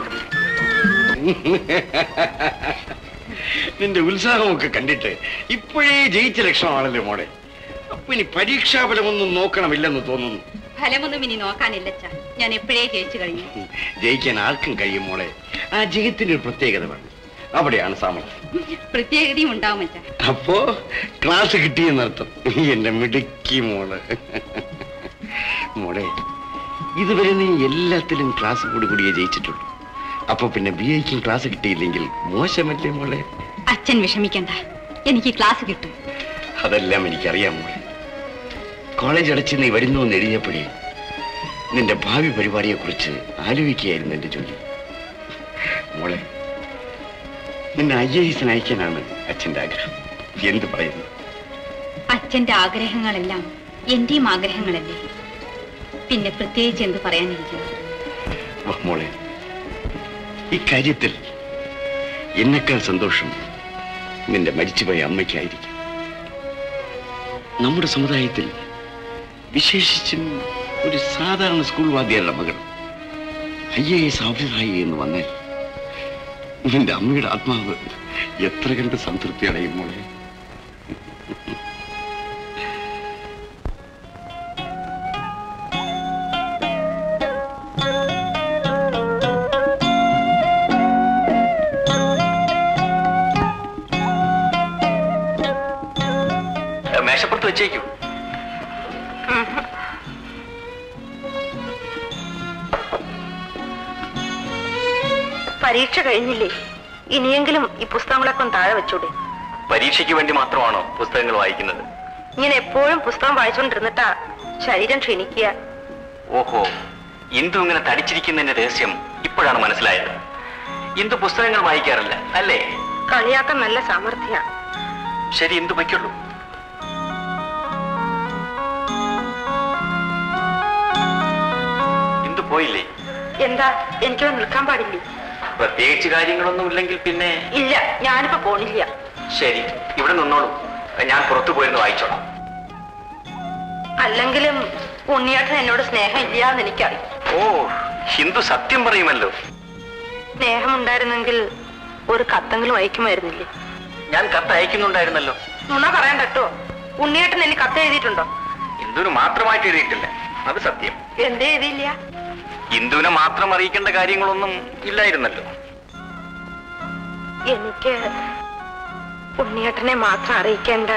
നിന്റെ ഉത്സാഹമൊക്കെ കണ്ടിട്ട് ഇപ്പോഴേ ജയിച്ച ലക്ഷണമാണല്ലേ മോളെ അപ്പൊ ഇനി പരീക്ഷാഫലമൊന്നും നോക്കണമില്ലെന്ന് തോന്നുന്നു ഫലമൊന്നും ഇനി നോക്കാനില്ല അച്ഛാ ഞാൻ എപ്പോഴേ ജയിച്ചു കഴിഞ്ഞു ജയിക്കാൻ ആർക്കും കഴിയും മോളെ ആ ജയത്തിന്റെ ഒരു പ്രത്യേകത വേണം അവിടെയാണ് സാമർത്ഥ്യം പ്രത്യേകതയും ഉണ്ടാവും അച്ഛാ അപ്പോ ക്ലാസ് കിട്ടിയെന്നർത്ഥം എന്റെ മിടുക്കി മോള് മോളെ ഇതുവരെ നീ എല്ലാത്തിലും ക്ലാസ് കൂടി കൂടിയേ ജയിച്ചിട്ടുള്ളൂ അപ്പൊ പിന്നെ ബി ഐക്കും ക്ലാസ് കിട്ടിയില്ലെങ്കിൽ മോശമല്ലേ മോളെ അച്ഛൻ വിഷമിക്കണ്ട എനിക്ക് ക്ലാസ് കിട്ടും അതെല്ലാം എനിക്കറിയാം മോളെ കോളേജ് അടച്ച് നീ വരുന്നു എന്ന് എഴുതിയപ്പോഴേ നിന്റെ ഭാവി പരിപാടിയെ കുറിച്ച് ആലോചിക്കുകയായിരുന്നു എന്റെ ജോലി മോളെ നിന്നെ ഐ എ എസിന് അയക്കാനാണ് അച്ഛന്റെ ആഗ്രഹം എന്ത് പറയുന്നു അച്ഛന്റെ ആഗ്രഹങ്ങളെല്ലാം എന്റെയും ആഗ്രഹങ്ങളല്ലേ പിന്നെ പ്രത്യേകിച്ച് എന്ത് പറയാനിരിക്കുന്നു വാ മോളെ ഇക്കാര്യത്തിൽ എന്നെക്കാൾ സന്തോഷം നിന്റെ മരിച്ചുപോയ അമ്മയ്ക്കായിരിക്കും നമ്മുടെ സമുദായത്തിൽ വിശേഷിച്ചും ഒരു സാധാരണ സ്കൂൾ വാദ്യരുടെ മകൾ ഐ എ എസ് ഓഫീസറായി എന്ന് വന്നാൽ നിന്റെ അമ്മയുടെ ആത്മാവ് എത്ര കണ്ട് സംതൃപ്തി അടയും മോളെ മേശപ്പുറത്ത് വെച്ചേക്കൂ പരീക്ഷ കഴിഞ്ഞില്ലേ ഇനിയെങ്കിലും ഈ പുസ്തകങ്ങളൊക്കെ ഒന്ന് താഴെ വെച്ചൂടെ പരീക്ഷയ്ക്ക് വേണ്ടി മാത്രമാണോ പുസ്തകങ്ങൾ വായിക്കുന്നത് ഇങ്ങനെ എപ്പോഴും പുസ്തകം വായിച്ചുകൊണ്ടിരുന്നിട്ടാ ശരീരം ക്ഷീണിക്കുക ഓഹോ ഇന്ദു ഇങ്ങനെ തടിച്ചിരിക്കുന്നതിന്റെ രഹസ്യം ഇപ്പോഴാണ് മനസ്സിലായത് ഇന്ദു പുസ്തകങ്ങൾ വായിക്കാറില്ല അല്ലേ കളിയാക്കാൻ നല്ല സാമർഥ്യ ശരി ഇന്ദു വയ്ക്കുള്ളൂ ഇന്ദു പോയില്ലേ എന്താ എനിക്കത് നിൽക്കാൻ പാടില്ലേ പ്രത്യേകിച്ച് കാര്യങ്ങളൊന്നും ഇല്ലെങ്കിൽ പിന്നെ ഇല്ല ഞാനിപ്പോ പോണില്ല ശരി ഇവിടെ നിന്നോളൂ ഞാൻ പുറത്തു പോയിരുന്ന് വായിച്ചോളാം അല്ലെങ്കിലും ഉണ്ണിയേട്ടൻ എന്നോട് സ്നേഹം ഇല്ല എന്ന് എനിക്കറിയാം ഓ ഹിന്ദു സത്യം പറയുമല്ലോ സ്നേഹമുണ്ടായിരുന്നെങ്കിൽ ഒരു കത്തെങ്കിലും അയക്കുമായിരുന്നില്ലേ ഞാൻ കത്ത് അയക്കുന്നുണ്ടായിരുന്നല്ലോ നുണ പറയാൻ കേട്ടോ ഉണ്ണിയേട്ടൻ എനിക്ക് കത്ത് എഴുതിയിട്ടുണ്ടോ ഇന്ദുവിന് മാത്രമായിട്ട് എഴുതിയിട്ടില്ല അത് സത്യം എന്തേ എഴുതിയില്ല ഇന്ദുവിനെ മാത്രം അറിയിക്കേണ്ട കാര്യങ്ങളൊന്നും ഇല്ലായിരുന്നല്ലോ എനിക്ക് ഉണ്ണിയേട്ടനെ മാത്രം അറിയിക്കേണ്ട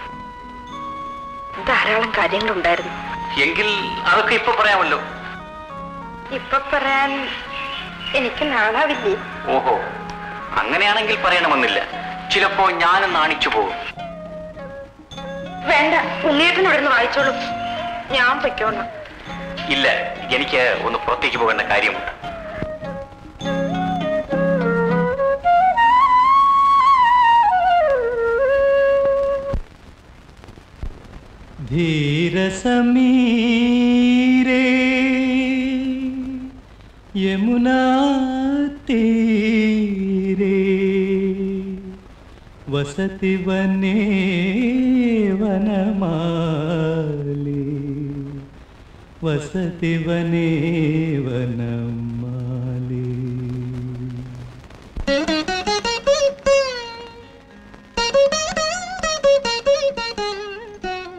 ധാരാളം കാര്യങ്ങളുണ്ടായിരുന്നു എങ്കിൽ അതൊക്കെ ഇപ്പൊ പറയാമല്ലോ ഇപ്പൊ പറയാൻ എനിക്ക് നാളാവില്ലേ ഓഹോ അങ്ങനെയാണെങ്കിൽ പറയണമെന്നില്ല ചിലപ്പോ ഞാൻ നാണിച്ചു പോകും വേണ്ട ഉണ്ണിയേട്ടൻ ഇവിടെ നിന്ന് വായിച്ചോളൂ ഞാൻ പൊയ്ക്കോളാം ഇല്ല എനിക്ക് ഒന്ന് പുറത്തേക്ക് പോകേണ്ട കാര്യമുണ്ട് धीरसमीरे यमुना तीरे वसति वने वनमाली वसति वने वनमाली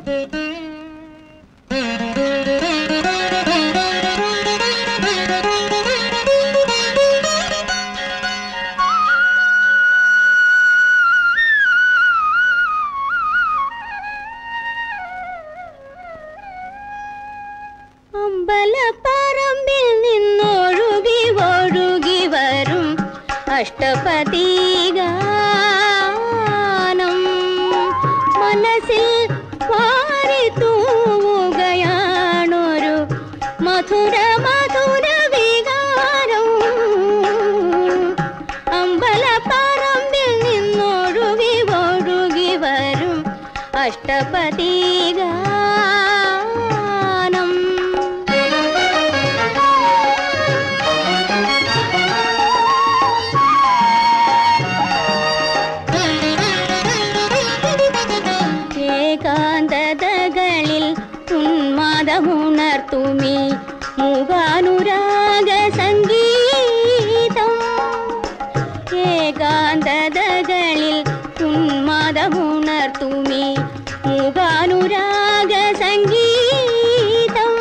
അമ്പലപ്പറമ്പിൽ നിന്നൊഴുകി ഒഴുകി വരും അഷ്ടപതി ഗാനം മനസ്സിൽ പാരി തൂവുകയാണൊരു മധുര മധുര വികാരം അമ്പലപ്പറമ്പിൽ നിന്നൊഴുകി ഒഴുകി വരും അഷ്ടപതി ഗാനം ഏകാന്തതകളിൽ ഉന്മാദമുണർത്തുമി മൂകാനുരാഗ സംഗീതം ഏകാന്തതകളിൽ ഉന്മാദമുണർത്തുമി മൂകാനുരാഗ സംഗീതം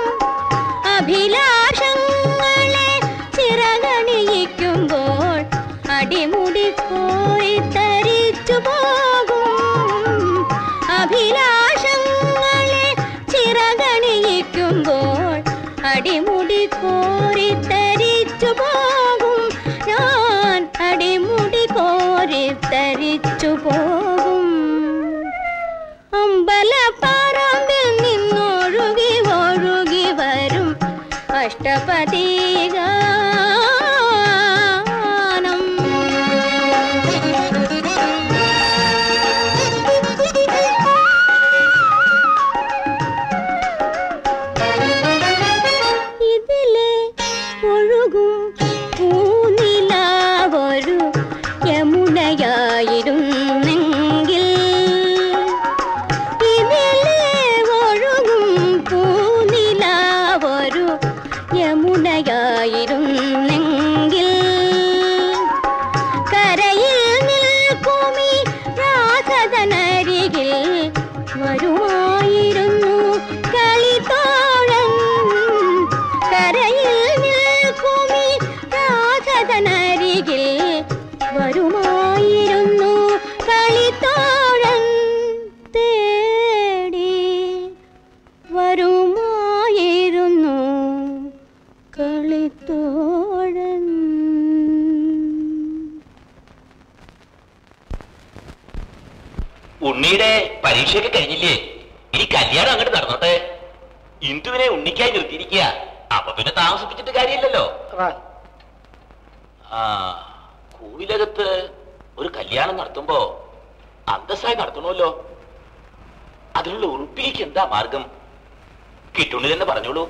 അഭിലാഷങ്ങളെ ചിറകണിയിക്കുമ്പോൾ അടിമുടി പോയി തരിച്ചു പോകും അഭിലാഷങ്ങളെ ചിറകണിയിക്കുമ്പോൾ അടിമുടി കോരി തരിച്ചു പോകും ഞാൻ അടിമുടി കോരി തരിച്ചു പോകും അമ്പലപ്പറമ്പിൽ നിന്നൊഴുകി ഒഴുകി വരും അഷ്ടപതി ഗാനം ഇതിലെ ഒഴുകും പൂനിലാവൊരു യമുനയായിരുന്നെങ്കിൽ ഇതിലെ ഒഴുകും പൂനിലാവൊരു യമുനയായിരുന്നെങ്കിൽ കരയിൽ നിൽക്കുമി രാധതനരികിൽ വരുമായിരുന്നു കളിത്തോഴൻ കരയിൽ നിൽക്കുമി രാധതനരികിൽ വരുമായിരുന്നു കളിത്തോഴൻ തേടി വരുമായിരുന്നു കളിത്തോഴൻ ഉണ്ണിയുടെ പരീക്ഷയൊക്കെ കഴിഞ്ഞില്ലേ ഇനി കല്യാണം അങ്ങോട്ട് നടന്നോട്ടെ ഇന്ദുവിനെ ഉണ്ണിക്കായി നിർത്തിയിരിക്കുക അപ്പൊ പിന്നെ താമസിപ്പിച്ചിട്ട് കാര്യമില്ലല്ലോ ആ കോവിലകത്ത് ഒരു കല്യാണം നടത്തുമ്പോ അന്തസ്സായി നടത്തണമല്ലോ അതിനുള്ള ഉറുപ്പിലേക്ക് എന്താ മാർഗം കിട്ടുണ്ണി തന്നെ പറഞ്ഞോളൂ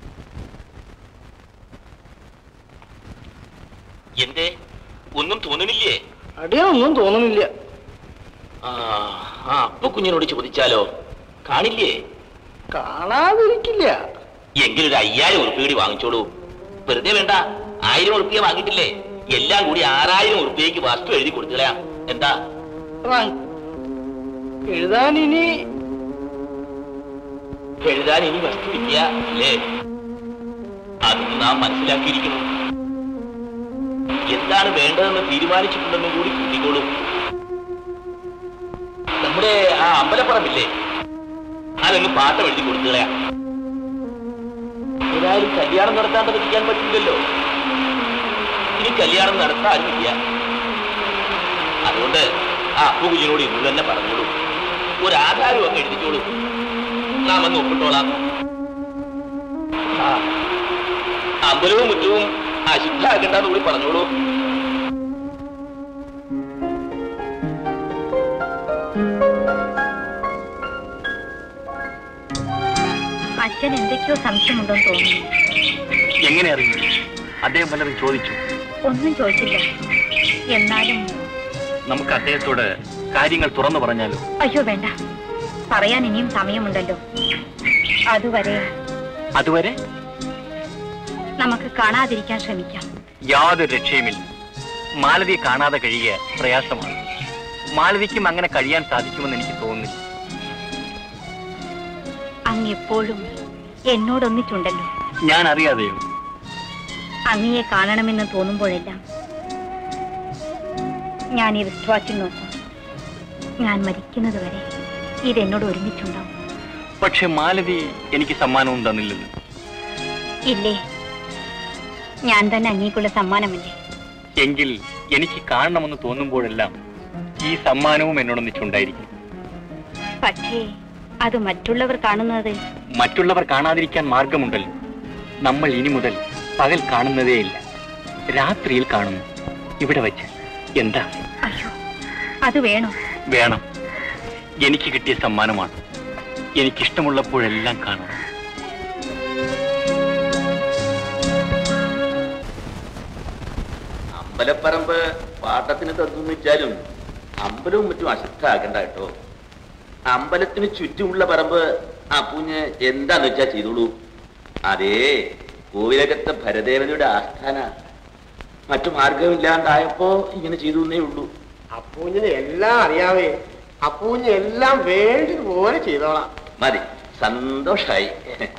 എന്തേ ഒന്നും തോന്നണില്ലേ അടിയൊന്നും തോന്നുന്നില്ല ആ ആ അപ്പൊ കുഞ്ഞിനോട് ചോദിച്ചാലോ കാണില്ലേ കാണാതിരിക്കില്ല എങ്കിലൊരു അയ്യായിരം ഉറുപ്പിക കൂടി വാങ്ങിച്ചോളൂ വെറുതെ വേണ്ട ആയിരം ഉറുപ്പിക വാങ്ങിയിട്ടില്ലേ എല്ലാം കൂടി ആറായിരം ഉറുപ്പികയ്ക്ക് വസ്തു എഴുതി കൊടുക്കളയാ എന്താ റാങ്. എഴുതാൻ ഇനി എഴുതാൻ ഇനി വസ്തു ഇല്ല അല്ലേ അത് നാം മനസ്സിലാക്കിയിരിക്കുന്നു എന്താണ് വേണ്ടതെന്ന് തീരുമാനിച്ചിട്ടുണ്ടെന്നും കൂടി കൂട്ടിക്കോളൂ നമ്മുടെ ആ അമ്പലപ്പുറമില്ലേ അതങ്ങ് പാട്ടം എഴുതി കൊടുക്കളയാ ഏതായാലും കല്യാണം നടത്താണ്ടിരിക്കാൻ പറ്റില്ലല്ലോ ഇനി കല്യാണം നടത്താനുമില്ല അതുകൊണ്ട് ആ അപ്പു കുഞ്ഞിനോട് ഇന്ന് തന്നെ പറഞ്ഞോളൂ ഒരു ആധാരം അങ്ങ് എഴുതിക്കോളൂ നാം അങ്ങ് ഒപ്പിട്ടോളാം ആ, അമ്പലവും മുറ്റവും അശുദ്ധാക്കണ്ടെന്ന് കൂടി പറഞ്ഞോളൂ അച്ഛൻ എന്തൊക്കെയോ സംശയമുണ്ടെന്ന് തോന്നുന്നു എങ്ങനെ അറിഞ്ഞു അദ്ദേഹം വല്ലതും ചോദിച്ചു ഒന്നും ചോദിച്ചില്ല എന്നാലും നമുക്ക് അദ്ദേഹത്തോട് കാര്യങ്ങൾ തുറന്നു പറഞ്ഞാലോ അയ്യോ വേണ്ട പറയാൻ ഇനിയും സമയമുണ്ടല്ലോ അതുവരെ അതുവരെ നമുക്ക് കാണാതിരിക്കാൻ ശ്രമിക്കാം യാതൊരു രക്ഷയുമില്ല മാലതിയെ കാണാതെ കഴിയുക പ്രയാസമാണ് മാലതിക്കും അങ്ങനെ കഴിയാൻ സാധിക്കുമെന്ന് എനിക്ക് തോന്നുന്നില്ല അങ്ങ് എപ്പോഴും എന്നോടൊന്നിച്ചുണ്ടല്ലോ ഞാൻ അറിയാതെയോ അങ്ങയെ കാണണമെന്ന് തോന്നുമ്പോഴെല്ലാം ഞാൻ ഈ റിസ്റ്റ് വാച്ചിൽ നോക്കും ഞാൻ മരിക്കുന്നത് വരെ ഇതെന്നോട് ഒരുമിച്ചുണ്ടാവും പക്ഷെ മാലതി എനിക്ക് സമ്മാനവും തന്നില്ലല്ലോ ഇല്ലേ ഞാൻ തന്നെ അങ്ങേക്കുള്ള സമ്മാനമല്ലേ എങ്കിൽ എനിക്ക് കാണണമെന്ന് തോന്നുമ്പോഴെല്ലാം ഈ സമ്മാനവും എന്നോടൊന്നിച്ചുണ്ടായിരിക്കും പക്ഷേ അത് മറ്റുള്ളവർ കാണുന്നത് മറ്റുള്ളവർ കാണാതിരിക്കാൻ മാർഗമുണ്ടല്ലോ നമ്മൾ ഇനി മുതൽ പകൽ കാണുന്നതേയില്ല രാത്രിയിൽ കാണുന്നു ഇവിടെ വെച്ച് എന്താ അയ്യോ അത് വേണോ വേണം എനിക്ക് കിട്ടിയ സമ്മാനമാണ് എനിക്കിഷ്ടമുള്ളപ്പോഴെല്ലാം കാണണം അമ്പലപ്പറമ്പ് പാട്ടത്തിന് തന്നു വെച്ചാലും അമ്പലവും മറ്റും അശുദ്ധാക്കണ്ട കേട്ടോ അമ്പലത്തിന് ചുറ്റുമുള്ള പറമ്പ് അപ്പൂഞ്ഞ് എന്താന്ന് വെച്ചാ ചെയ്തോളൂ അതേ കോവിലകത്തെ ഭരദേവനയുടെ ആസ്ഥാന മറ്റു മാർഗമില്ലാണ്ടായപ്പോ ഇങ്ങനെ ചെയ്തു എന്നേ ഉള്ളൂ അപ്പൂഞ്ഞിന് എല്ലാം അറിയാവേ അപ്പൂഞ്ഞ് എല്ലാം വേണ്ടതുപോലെ ചെയ്തോളാം മതി സന്തോഷായി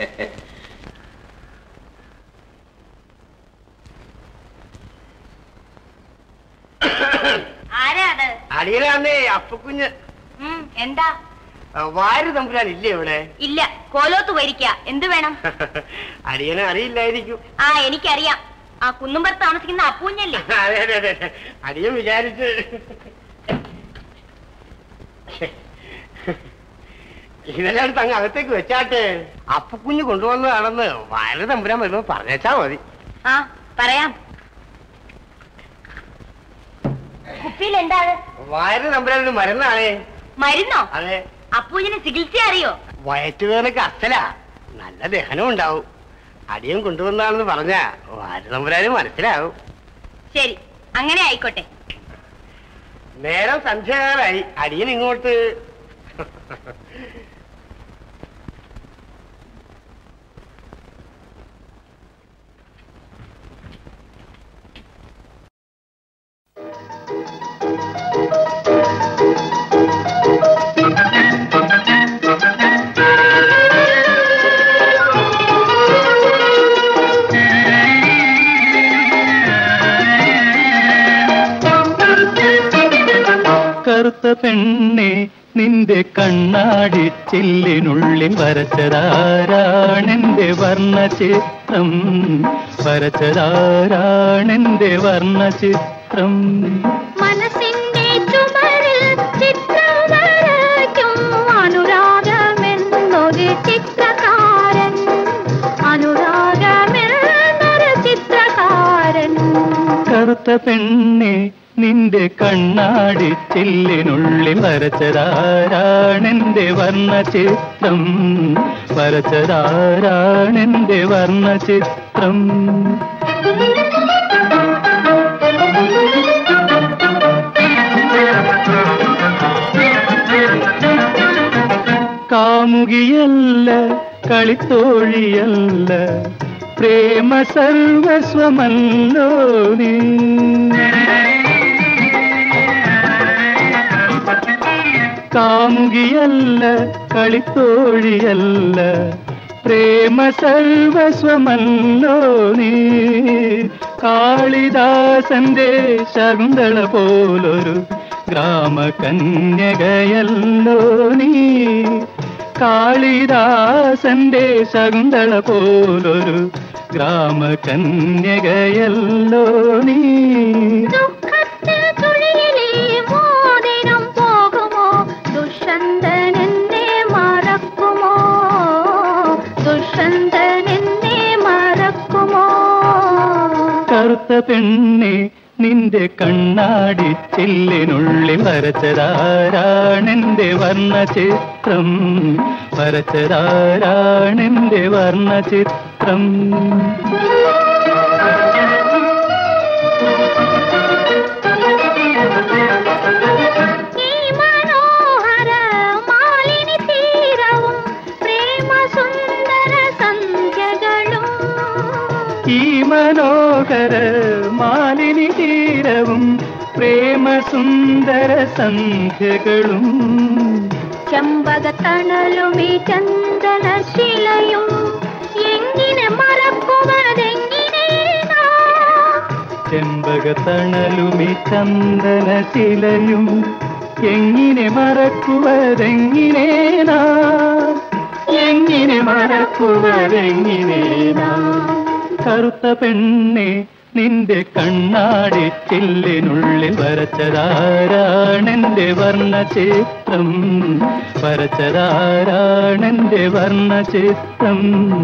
ആരാ അത് അടിയനാന്നേ അപ്പുക്കുഞ്ഞ് ഉം, എന്താ വാര് തമ്പുരാൻ ഇല്ലേ ഇവിടെ ഇല്ല കോലോത്ത് വരിക്ക എന്ത് വേണം അടിയനെ അറിയില്ലായിരിക്കും ആ എനിക്കറിയാം ആ കുന്നുംപുറത്ത് താമസിക്കുന്ന അപ്പൂഞ്ഞല്ലേ അതെ അതെ അതെ അതെ. അടിയൻ വിചാരിച്ച് ഇതെല്ലാം എടുത്ത് അങ്ങ് അകത്തേക്ക് വെച്ചാട്ടെ അപ്പുക്കുഞ്ഞ് കൊണ്ടുവന്നതാണെന്ന് വയറ് തമ്പുരാൻ വരുമ്പോ പറഞ്ഞേച്ചാ മതി ആ പറയാം കുപ്പിയിൽ എന്താണ് വയറ് തമ്പുരാൻ ഒരു മരുന്നാണേ മരുന്നോ അതെ അപ്പൂഞ്ഞിന് ചികിത്സ അറിയോ വയറ്റുവേദനക്ക് അസലാ നല്ല ദഹനം ഉണ്ടാവും അടിയൻ കൊണ്ടുവന്നാണെന്ന് പറഞ്ഞ വയറ് തമ്പുരാന് മനസ്സിലാവും ശരി അങ്ങനെ ആയിക്കോട്ടെ നേരം സന്ധ്യകാലായി അടിയൻ ഇങ്ങോട്ട് കറുത്ത പെണ്ണെ നിന്റെ കണ്ണാടി ചില്ലിനുള്ളിൽ വരച്ചതാരാണെന്റെ വർണ്ണചിത്രം വരച്ചതാരാണെന്റെ വർണ്ണചിത്രം മനസ്സിന്റെ ചുമരിൽ ചിത്രം വരയ്ക്കും അനുരാഗമെന്നൊരു ചിത്രകാരൻ അനുരാഗമെന്നൊരു ചിത്രകാരൻ കറുത്ത പെണ്ണെ നിന്റെ കണ്ണാടി ചില്ലിനുള്ളിൽ വരച്ചതാരാണെന്റെ വർണ്ണചിത്രം വരച്ചതാരാണെന്റെ വർണ്ണചിത്രം കാമുകിയല്ല കളിത്തോഴിയല്ല പ്രേമ സർവസ്വമല്ലോ നീ കാമുകിയല്ല കളിത്തോഴിയല്ല പ്രേമ സർവസ്വമല്ലോ നീ കാളിദാസന്റെ ശകുന്തള പോലൊരു ഗ്രാമകന്യകയല്ലോ നീ കാളിദാസന്റെ ശകുന്തള പോലൊരു ഗ്രാമകന്യകയല്ലോ നീ ദുഃഖത്തിൽ തുഴിയിലെ മോതിരം പോകുമോ ദുഷ്യന്തൻ എന്നെ മറക്കുമോ ദുഷ്യന്തൻ എന്നെ മറക്കുമോ കറുത്ത പെണ്ണെ നിന്റെ കണ്ണാടി ചില്ലിനുള്ളിൽ വരച്ചതാരാണെന്റെ വർണ്ണചിത്രം വരച്ചതാരാണെന്റെ വർണ്ണചിത്രം ഈ മനോഹര മാലിനി തീരവും പ്രേമ സുന്ദര സന്ധ്യകളും ഈ മനോഹര മാലിനി തീരവും പ്രേമ സുന്ദര സന്ധ്യകളും ചെമ്പകത്തണലും ഈ ചന്ദ്ര ചന്ദനശിലയും എങ്ങനെ മറക്കുവതെങ്ങനെ നാം? ചെമ്പകത്തണലുമി ചന്ദനശിലയും എങ്ങനെ മറക്കുവതെങ്ങനെ നാം എങ്ങനെ മറക്കുവതെങ്ങനെ നാം കറുത്ത പെണ്ണെ നിന്റെ കണ്ണാടി ചില്ലിനുള്ളിൽ വരച്ചതാരാണെന്റെ വർണ്ണചിത്രം വരച്ചതാരാണെന്റെ വർണ്ണചിത്രം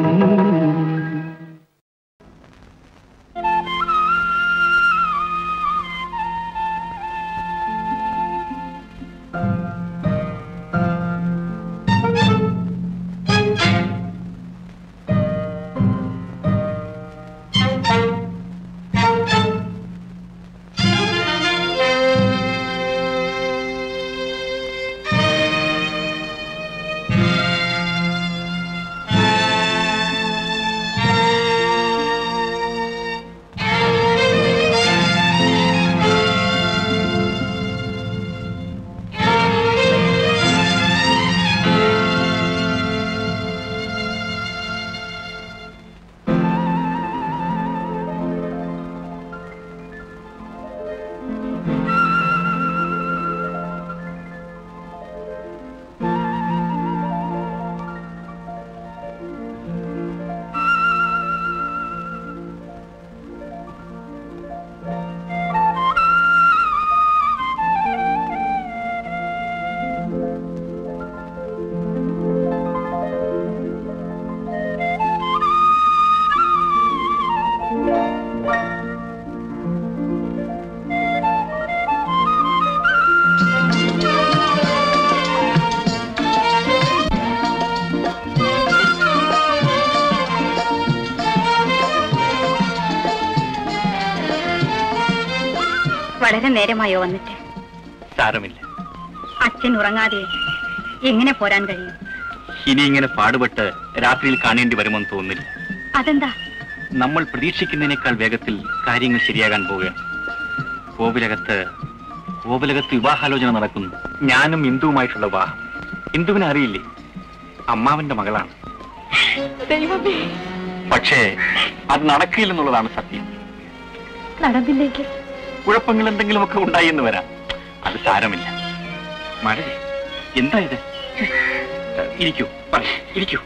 വളരെ നേരമായോ വന്നിട്ട് സാരമില്ല അച്ഛൻ ഉറങ്ങാതെ എങ്ങനെ പോരാൻ കഴിയും ഇനി ഇങ്ങനെ പാടുപെട്ട് രാത്രിയിൽ കാണേണ്ടി വരുമെന്ന് തോന്നുന്നില്ല അതെന്താ നമ്മൾ പ്രതീക്ഷിക്കുന്നതിനേക്കാൾ വേഗത്തിൽ കാര്യങ്ങൾ ശരിയാകാൻ പോവുകയാണ് കോവിലകത്ത് കോവിലകത്ത് വിവാഹാലോചന നടക്കുന്നു ഞാനും ഇന്ദുവുമായിട്ടുള്ള വിവാഹം ഇന്ദുവിനെ അറിയില്ലേ അമ്മാവന്റെ മകളാണ് ദൈവമേ പക്ഷേ അത് നടക്കില്ലെന്നുള്ളതാണ് സത്യം നടന്നില്ലെങ്കിൽ കുഴപ്പങ്ങൾ എന്തെങ്കിലുമൊക്കെ ഉണ്ടായി എന്ന് വരാം അത് സാരമില്ല മഴ എന്താ ഇത് ഇരിക്കൂ പറയൂ ഇരിക്കൂ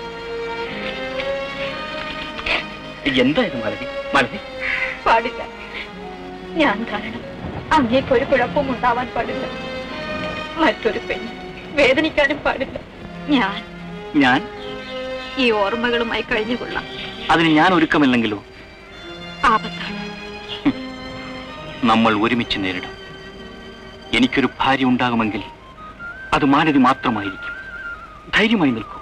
എന്താ ഇത് മലതി മലതി പാടില്ല ഞാൻ കാരണം അങ്ങേക്കൊരു കുഴപ്പവും ഉണ്ടാവാൻ പാടില്ല മറ്റൊരു പെണ്ണ് വേദനിക്കാനും പാടില്ല ഞാൻ ഞാൻ ഈ ഓർമ്മകളുമായി കഴിഞ്ഞുകൊള്ളാം അതിന് ഞാൻ ഒരുക്കമില്ലെങ്കിലോ ആപത്താണ് നമ്മൾ ഒരുമിച്ച് നേരിടും എനിക്കൊരു ഭാര്യ ഉണ്ടാകുമെങ്കിൽ അത് മാലതി മാത്രമായിരിക്കും ധൈര്യമായി നിൽക്കൂ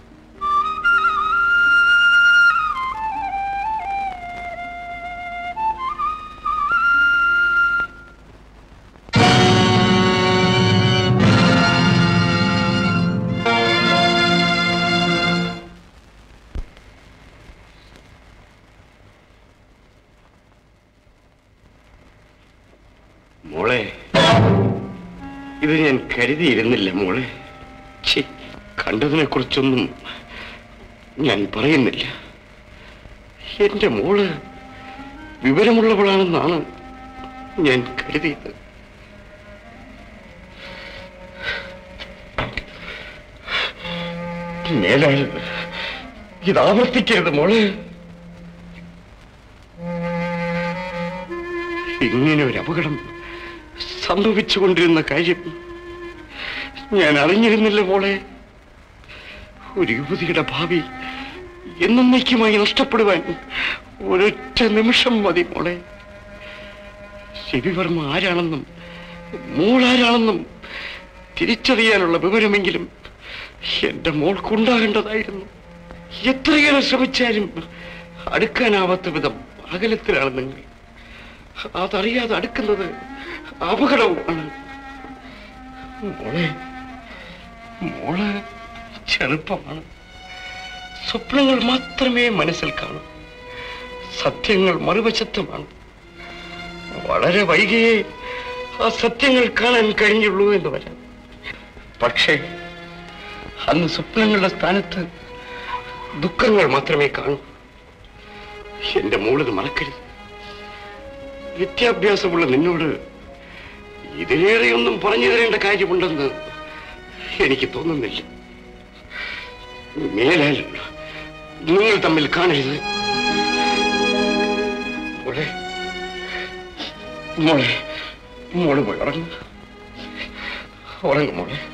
മോളെ ഇത് ഞാൻ കരുതിയിരുന്നില്ല മോളെ ഛെ, കണ്ടതിനെ കുറിച്ചൊന്നും ഞാൻ പറയുന്നില്ല എന്റെ മോള് വിവരമുള്ളവളാണെന്നാണ് ഞാൻ കരുതിയത് മേലാൽ ഇത് ആവർത്തിക്കരുത് മോളെ ഇങ്ങനെ ഒരു അപകടം സംഭവിച്ചുകൊണ്ടിരുന്ന കാര്യം ഞാൻ അറിഞ്ഞിരുന്നില്ല മോളെ ഒരു യുവതിയുടെ ഭാവി എന്നേക്കുമായി നഷ്ടപ്പെടുവാൻ ഒരൊറ്റ നിമിഷം മതി മോളെ രവിവർമ്മ ആരാണെന്നും മോൾ ആരാണെന്നും തിരിച്ചറിയാനുള്ള വിവരമെങ്കിലും എന്റെ മോൾക്കുണ്ടാകേണ്ടതായിരുന്നു എത്രയേറെ ശ്രമിച്ചാലും അടുക്കാനാവാത്ത വിധം അകലത്തിലാണ് നിങ്ങൾ അതറിയാതെ അടുക്കുന്നത് അപകടവുമാണ് മോളെ മോള് ചെറുപ്പമാണ് സ്വപ്നങ്ങൾ മാത്രമേ മനസ്സിൽ കാണൂ സത്യങ്ങൾ മറുവശത്തുമാണ് വളരെ വൈകിയേ ആ സത്യങ്ങൾ കാണാൻ കഴിഞ്ഞുള്ളൂ എന്ന് വരാം പക്ഷേ അന്ന് സ്വപ്നങ്ങളുടെ സ്ഥാനത്ത് ദുഃഖങ്ങൾ മാത്രമേ കാണൂ എന്റെ മോളിത് മറക്കരുത് വിദ്യാഭ്യാസമുള്ള നിന്നോട് ഇതിലേറെയൊന്നും പറഞ്ഞു തരേണ്ട കാര്യമുണ്ടെന്ന് എനിക്ക് തോന്നുന്നില്ല മേലാൽ നിങ്ങൾ തമ്മിൽ കാണരുത് മോളെ മോളെ മോള് പോയി ഉറങ്ങും ഉറങ്ങും മോളെ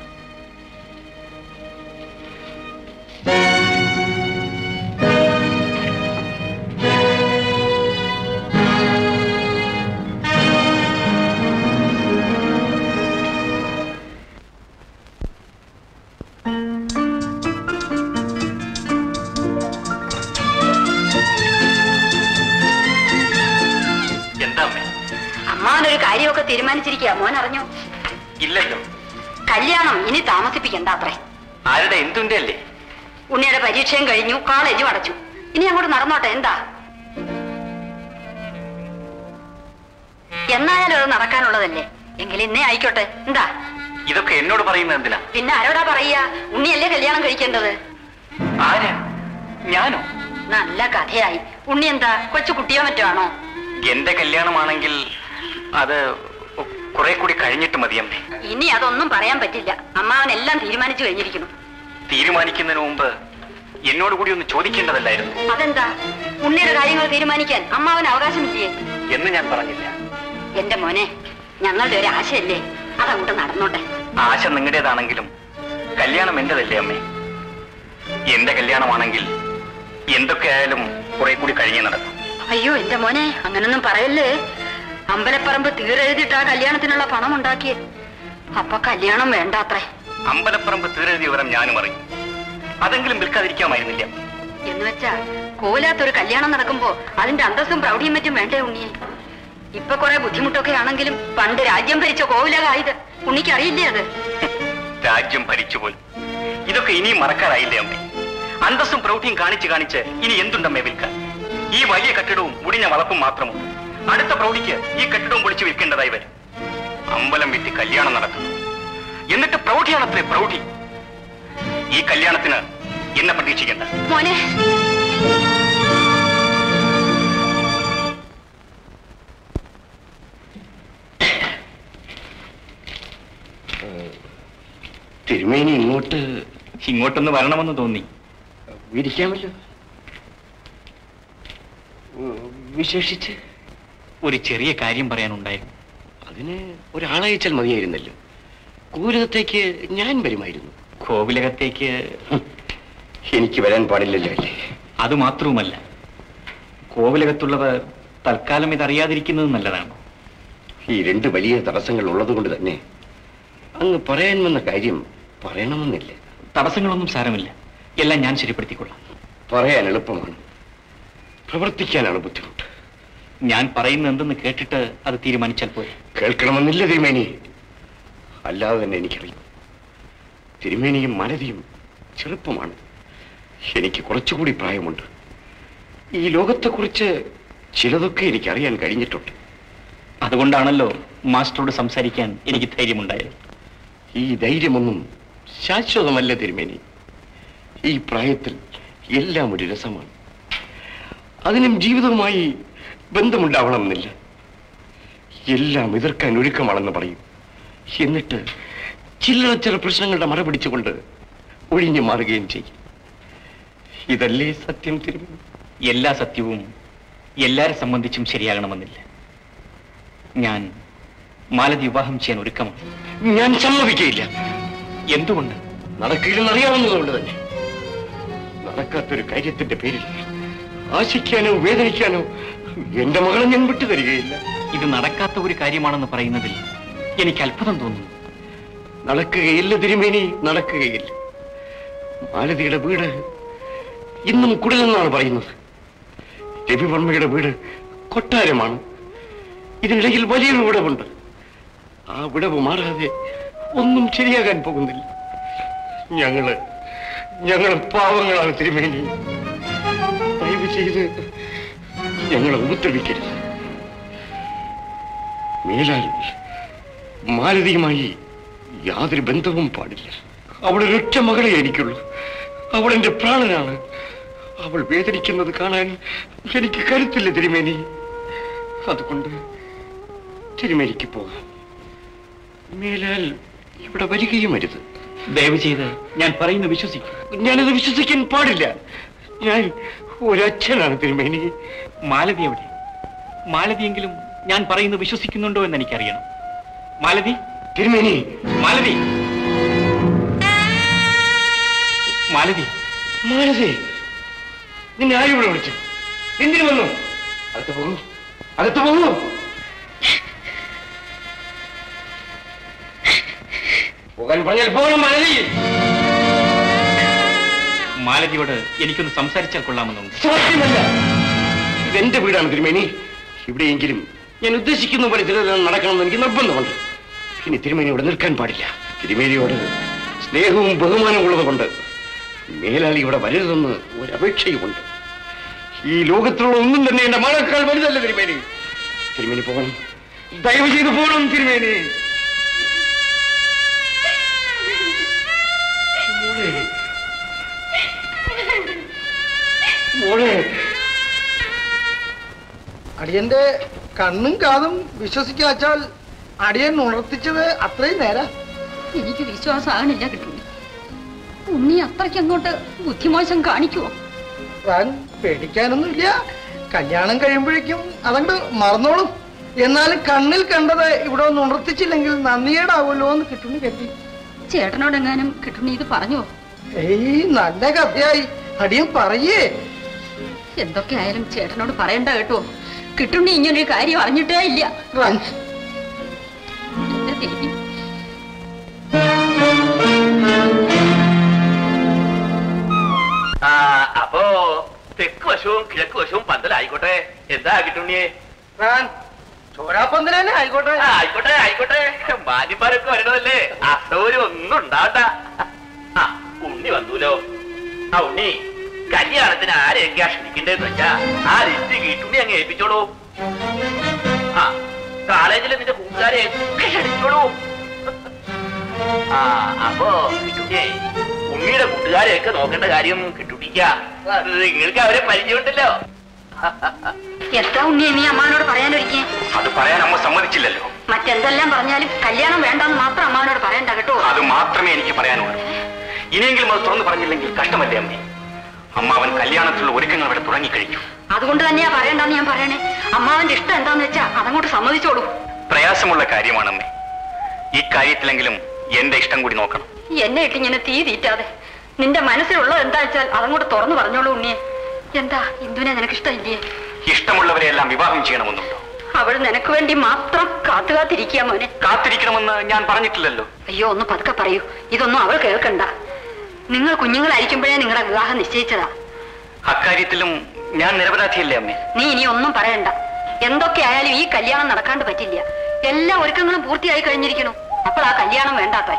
എന്താ അമ്മേ അമ്മാവനൊരു കാര്യമൊക്കെ തീരുമാനിച്ചിരിക്കുക മോൻ അറിഞ്ഞോ ഇല്ലല്ലോ കല്യാണം ഇനി താമസിപ്പിക്കണ്ട അത്രേ ആരുടെ എന്തുന്റെ അല്ലേ ഉണ്ണിയുടെ പരീക്ഷയും കഴിഞ്ഞു കോളേജും അടച്ചു ഇനി അങ്ങോട്ട് നടന്നോട്ടെ എന്താ എന്നായാലും അത് നടക്കാനുള്ളതല്ലേ എങ്കിൽ ഇന്നേ ആയിക്കോട്ടെ എന്താ ഇതൊക്കെ എന്നോട് പറയുന്നത് എന്തിനാ പിന്നെ ആരോടാ പറയാ ഉണ്ണിയല്ലേ കല്യാണം കഴിക്കേണ്ടത് ആരാ ഞാനോ നല്ല കഥയായി ഉണ്ണി എന്താ കൊച്ചു കുട്ടിയോ മറ്റോ ആണോ എന്റെ കല്യാണമാണെങ്കിൽ അത് കുറെ കൂടി കഴിഞ്ഞിട്ട് മതിയമ്മേ ഇനി അതൊന്നും പറയാൻ പറ്റില്ല അമ്മാവൻ എല്ലാം തീരുമാനിച്ചു കഴിഞ്ഞിരിക്കുന്നു തീരുമാനിക്കുന്നതിന് മുമ്പ് എന്നോട് കൂടി ഒന്ന് ചോദിക്കേണ്ടതല്ലായിരുന്നു അതെന്താ ഉണ്ണിയുടെ കാര്യങ്ങൾ തീരുമാനിക്കാൻ അമ്മാവന് അവകാശമില്ലേ എന്ന് ഞാൻ പറഞ്ഞില്ല എന്റെ മോനെ ഞങ്ങളുടെ ഒരു ആശയല്ലേ അതങ്ങോട്ട് നടന്നോട്ടെ ആശ നിങ്ങളുടേതാണെങ്കിലും കല്യാണം എന്റേതല്ലേ അമ്മേ എന്റെ കല്യാണമാണെങ്കിൽ എന്തൊക്കെ ആയാലും കുറെ കൂടി കഴിഞ്ഞേ നടക്കും അയ്യോ എന്റെ മോനെ അങ്ങനൊന്നും പറയല്ലേ അമ്പലപ്പറമ്പ് തീരെഴുതിട്ട് ആ കല്യാണത്തിനുള്ള പണം ഉണ്ടാക്കിയേ അപ്പൊ കല്യാണം വേണ്ടാത്രേ അമ്പലപ്പറമ്പ് തീരെഴുതിയ വിവരം ഞാനും അറിയും അതെങ്കിലും വിൽക്കാതിരിക്കാമായിരുന്നില്ല എന്ന് വെച്ചാ കോലാത്തൊരു കല്യാണം നടക്കുമ്പോ അതിന്റെ അന്തസ്സും പ്രൗഢിയും മറ്റും വേണ്ടേ ഉണ്ണിയെ ഇപ്പൊ കുറെ ബുദ്ധിമുട്ടൊക്കെ ആണെങ്കിലും പണ്ട് രാജ്യം ഭരിച്ച കോവിലകായത് ഉണ്ണിക്ക് അറിയില്ലേ അത് രാജ്യം ഭരിച്ചുപോയി ഇതൊക്കെ ഇനിയും മറക്കാറായില്ലേ അമ്മേ അന്തസ്സും പ്രൗഢിയും കാണിച്ച് കാണിച്ച് ഇനി എന്തുണ്ടമ്മേ വിൽക്കാൻ ഈ വലിയ കെട്ടിടവും മുടിഞ്ഞ വളപ്പും മാത്രമുണ്ട് അടുത്ത പ്രൗഢിക്ക് ഈ കെട്ടിടവും പൊളിച്ച് വിൽക്കേണ്ടതായി വരും അമ്പലം വിറ്റ് കല്യാണം നടക്കുന്നു എന്നിട്ട് പ്രൗഢിയാണത്രേ പ്രൗഢി ഈ കല്യാണത്തിന് എന്നെ പ്രതീക്ഷിക്കണ്ട മോനെ തിരുമേനി ഇങ്ങോട്ട് ഇങ്ങോട്ടൊന്ന് വരണമെന്ന് തോന്നി വിരിക്കാമല്ലോ വിശേഷിച്ച് ഒരു ചെറിയ കാര്യം പറയാനുണ്ടായിരുന്നു അതിന് ഒരാളയച്ചാൽ മതിയായിരുന്നല്ലോ കൂരകത്തേക്ക് ഞാൻ വരുമായിരുന്നു കോവിലകത്തേക്ക് എനിക്ക് വരാൻ പാടില്ലല്ലോ അല്ലേ അത് മാത്രവുമല്ല കോവിലകത്തുള്ളവർ തൽക്കാലം ഇതറിയാതിരിക്കുന്നത് നല്ലതാണ് ഈ രണ്ട് വലിയ തടസ്സങ്ങൾ ഉള്ളതുകൊണ്ട് തന്നെ അങ്ങ് പറയാൻ വന്ന കാര്യം പറയണമെന്നില്ല തടസ്സങ്ങളൊന്നും സാരമില്ല എല്ലാം ഞാൻ ശരിപ്പെടുത്തിക്കൊള്ളാം പറയാൻ എളുപ്പമാണ് പ്രവർത്തിക്കാനാണ് ബുദ്ധിമുട്ട് ഞാൻ പറയുന്നത് എന്തെന്ന് കേട്ടിട്ട് അത് തീരുമാനിച്ചാൽ പോരെ കേൾക്കണമെന്നില്ല തിരുമേനി അല്ലാതെ തന്നെ എനിക്കറിയാം തിരുമേനിയും മാലതിയും ചെറുപ്പമാണ് എനിക്ക് കുറച്ചുകൂടി പ്രായമുണ്ട് ഈ ലോകത്തെക്കുറിച്ച് ചിലതൊക്കെ എനിക്കറിയാൻ കഴിഞ്ഞിട്ടുണ്ട് അതുകൊണ്ടാണല്ലോ മാസ്റ്ററോട് സംസാരിക്കാൻ എനിക്ക് ധൈര്യമുണ്ടായത് ഈ ധൈര്യമൊന്നും ശാശ്വതമല്ല തിരുമേനി ഈ പ്രായത്തിൽ എല്ലാം ഒരു രസമാണ് അതിനും ജീവിതവുമായി ബന്ധമുണ്ടാവണമെന്നില്ല എല്ലാം എതിർക്കാൻ ഒരുക്കമാണെന്ന് പറയും എന്നിട്ട് ചില്ലറ ചില പ്രശ്നങ്ങളുടെ മറ പിടിച്ചുകൊണ്ട് ഒഴിഞ്ഞു മാറുകയും ചെയ്യും ഇതല്ലേ സത്യം തിരുമേനി എല്ലാ സത്യവും എല്ലാരെ സംബന്ധിച്ചും ശരിയാകണമെന്നില്ല ഞാൻ മാലതി വിവാഹം ചെയ്യാൻ ഒരുക്കമാണ് ഞാൻ സമ്മതിക്കയില്ല എന്തുകൊണ്ട് നടക്കില്ലെന്ന് അറിയാവുന്നതുകൊണ്ട് തന്നെ നടക്കാത്തൊരു കാര്യത്തിന്റെ പേരിൽ ആശിക്കാനോ വേദനിക്കാനോ എന്റെ മകളെ ഞാൻ വിട്ടു തരികയില്ല ഇത് നടക്കാത്ത ഒരു കാര്യമാണെന്ന് പറയുന്നതിൽ എനിക്ക് അത്ഭുതം തോന്നുന്നു നടക്കുകയില്ല തിരുമേനി നടക്കുകയില്ല മാലതിയുടെ വീട് ഇന്നും കുടലെന്നാണ് പറയുന്നത് രവിവർമ്മയുടെ വീട് കൊട്ടാരമാണ് ഇതിനിടയിൽ വലിയൊരു വിടവുണ്ട് ആ വിടവ് മാറാതെ ഒന്നും ശരിയാകാൻ പോകുന്നില്ല ഞങ്ങള് ഞങ്ങൾ പാവങ്ങളാണ് തിരുമേനി ദയവ് ചെയ്ത് ഞങ്ങളെ ഉപദ്രവിക്കരുത് മേലാൽ മാലതിയുമായി യാതൊരു ബന്ധവും പാടില്ല അവളൊരൊറ്റ മകളെ എനിക്കുള്ളൂ അവൾ എന്റെ പ്രാണനാണ് അവൾ വേദനിക്കുന്നത് കാണാൻ എനിക്ക് കരുത്തില്ല തിരുമേനി അതുകൊണ്ട് തിരുമേനിക്ക് പോകാം മേലാൽ ഇവിടെ വരികയും അരുത് ദയവ് ചെയ്ത് ഞാൻ പറയുന്ന വിശ്വസിക്കും ഞാനത് വിശ്വസിക്കാൻ പാടില്ല ഞാൻ ഒരച്ഛനാണ് തിരുമേനി മാലതി എവിടെ മാലതിയെങ്കിലും ഞാൻ പറയുന്നത് വിശ്വസിക്കുന്നുണ്ടോ എന്ന് എനിക്കറിയണം മാലതി തിരുമേനി മാലതി മാലതി മാനസേ നിന്നെ ആരും ഇവിടെ വിളിച്ചു എന്തിനു വന്നു അകത്ത് പോകൂ അകത്ത് പോകൂ പോകാൻ പറഞ്ഞാൽ പോകണം മാനസി മാലതിയോട് എനിക്കൊന്ന് സംസാരിച്ചാൽ കൊള്ളാമെന്നുണ്ട് സാധ്യമല്ല ഇതെന്റെ വീടാണ് തിരുമേനി ഇവിടെയെങ്കിലും ഞാൻ ഉദ്ദേശിക്കുന്ന പോലെ ചിലതെല്ലാം നടക്കണമെന്ന് എനിക്ക് നിർബന്ധമുണ്ട് ഇനി തിരുമേനി ഇവിടെ നിൽക്കാൻ പാടില്ല തിരുമേനിയോട് സ്നേഹവും ബഹുമാനവും ഉള്ളതുകൊണ്ട് മേലാളി ഇവിടെ വരരുതെന്ന് ഒരു അപേക്ഷയുമുണ്ട് ഈ ലോകത്തിലുള്ള ഒന്നും തന്നെ എന്റെ മകളേക്കാൾ വലുതല്ല തിരുമേനി തിരുമേനി പോകണം ദയവ് ചെയ്ത് പോകണം തിരുമേനി മോളെ അടിയന്റെ കണ്ണും കാതും വിശ്വസിക്കാച്ചാൽ അടിയൻ ഉണർത്തിച്ചത് അത്രയും നേരം എനിക്ക് വിശ്വാസമാകണില്ല കിട്ടുള്ളൂ ഉണ്ണി അത്രയ്ക്ക് അങ്ങോട്ട് ബുദ്ധിമോശം കാണിക്കുവോ താൻ പേടിക്കാനൊന്നുമില്ല കല്യാണം കഴിയുമ്പോഴേക്കും അതങ്ങോട്ട് മറന്നോളും എന്നാലും കണ്ണിൽ കണ്ടത് ഇവിടെ ഒന്ന് ഉണർത്തിച്ചില്ലെങ്കിൽ നന്ദിയേടാവുമല്ലോ എന്ന് കിട്ടുന്നു കെട്ടി ചേട്ടനോടെങ്ങാനും കിട്ടുണ്ണി ഇത് പറഞ്ഞോ ഏയ് നല്ല കഥയായി അടിയൻ പറയേ എന്തൊക്കെ ആയാലും ചേട്ടനോട് പറയണ്ട കേട്ടോ കിട്ടുണ്ണി ഇങ്ങനൊരു കാര്യം അറിഞ്ഞിട്ടേ ഇല്ല എന്റെ ദേവി ആ അപ്പോ തെക്ക് വശവും കിഴക്ക് വശവും പന്തലായിക്കോട്ടെ എന്താ കിട്ടുണ്ണിയെ ചോരാപ്പന്തൽ തന്നെ ആയിക്കോട്ടെ ആ, ആയിക്കോട്ടെ ആയിക്കോട്ടെ മാന്യന്മാരൊക്കെ വരണമല്ലേ അസൗകര്യം ഒന്നും ഉണ്ടാവണ്ട ആ ഉണ്ണി വന്നൂലോ ആ ഉണ്ണി കല്യാണത്തിന് ആരെയൊക്കെയാ ക്ഷണിക്കണ്ടേന്ന് വെച്ചാ ആ ലിസ്റ്റ് കിട്ടുണ്ണി അങ്ങ് ഏൽപ്പിച്ചോളൂ ആ കോളേജിലെ നിന്റെ കൂട്ടുകാരെ ഒക്കെ ക്ഷണിച്ചോളൂ ആ അപ്പോ കിട്ടുണ്ണിയെ ഉണ്ണിയുടെ കൂട്ടുകാരെയൊക്കെ നോക്കേണ്ട കാര്യം കിട്ടുണ്ണിക്ക നിങ്ങൾക്ക് അവരെ പരിചയമുണ്ടല്ലോ എത്ര ഉണ്ണിയെ നീ അമ്മാനോട് പറയാനൊരുക്കേ അത് പറയാൻ അമ്മ സമ്മതിച്ചില്ലല്ലോ മറ്റെന്തെല്ലാം പറഞ്ഞാലും കല്യാണം വേണ്ടെന്ന് മാത്രം അമ്മാനോട് പറയണ്ട കേട്ടോ അത് മാത്രമേ എനിക്ക് പറയാനുള്ളൂ ഇനിയെങ്കിലും അത് തുറന്നു പറഞ്ഞില്ലെങ്കിൽ കഷ്ടമല്ലേ അമ്മേ അമ്മാവൻ കല്യാണത്തിലുള്ള ഒരുക്കങ്ങൾ ഇവിടെ തുടങ്ങിക്കഴിഞ്ഞു അതുകൊണ്ട് തന്നെയാ പറയണ്ടെന്ന് ഞാൻ പറയണേ അമ്മാവന്റെ ഇഷ്ടം എന്താന്ന് വെച്ചാ അതങ്ങോട്ട് സമ്മതിച്ചോളൂ പ്രയാസമുള്ള കാര്യമാണമ്മേ ഈ കാര്യത്തിലെങ്കിലും എന്റെ ഇഷ്ടം കൂടി നോക്കണം എന്നെ ഇട്ട് ഇങ്ങനെ തീ തീറ്റാതെ നിന്റെ മനസ്സിലുള്ളത് എന്താ വെച്ചാൽ അതങ്ങോട്ട് തുറന്നു പറഞ്ഞോളൂ ഉണ്ണിയെ എന്താ ഇന്ദുവിനെ നിനക്ക് ഇഷ്ടമില്ലേ ഇഷ്ടമുള്ളവരെ എല്ലാം വിവാഹം ചെയ്യണമെന്നുണ്ടോ അവൾ നിനക്ക് വേണ്ടി മാത്രം കാത്തു കാത്തിരിക്കുക മോനെ കാത്തിരിക്കണമെന്ന് ഞാൻ പറഞ്ഞിട്ടില്ലല്ലോ അയ്യോ ഒന്ന് പതുക്കെ പറയൂ ഇതൊന്നും അവൾ കേൾക്കണ്ട നിങ്ങൾ കുഞ്ഞുങ്ങളായിരിക്കുമ്പോഴേ നിങ്ങളുടെ വിവാഹം നിശ്ചയിച്ചതാ അക്കാര്യത്തിലും ഞാൻ നിരപരാധിയല്ലേ അമ്മേ നീ ഇനി ഒന്നും പറയണ്ട എന്തൊക്കെ ആയാലും ഈ കല്യാണം നടക്കാണ്ട് പറ്റില്ല എല്ലാ ഒരുക്കങ്ങളും പൂർത്തിയായി കഴിഞ്ഞിരിക്കണു അപ്പോൾ ആ കല്യാണം വേണ്ടാത്ത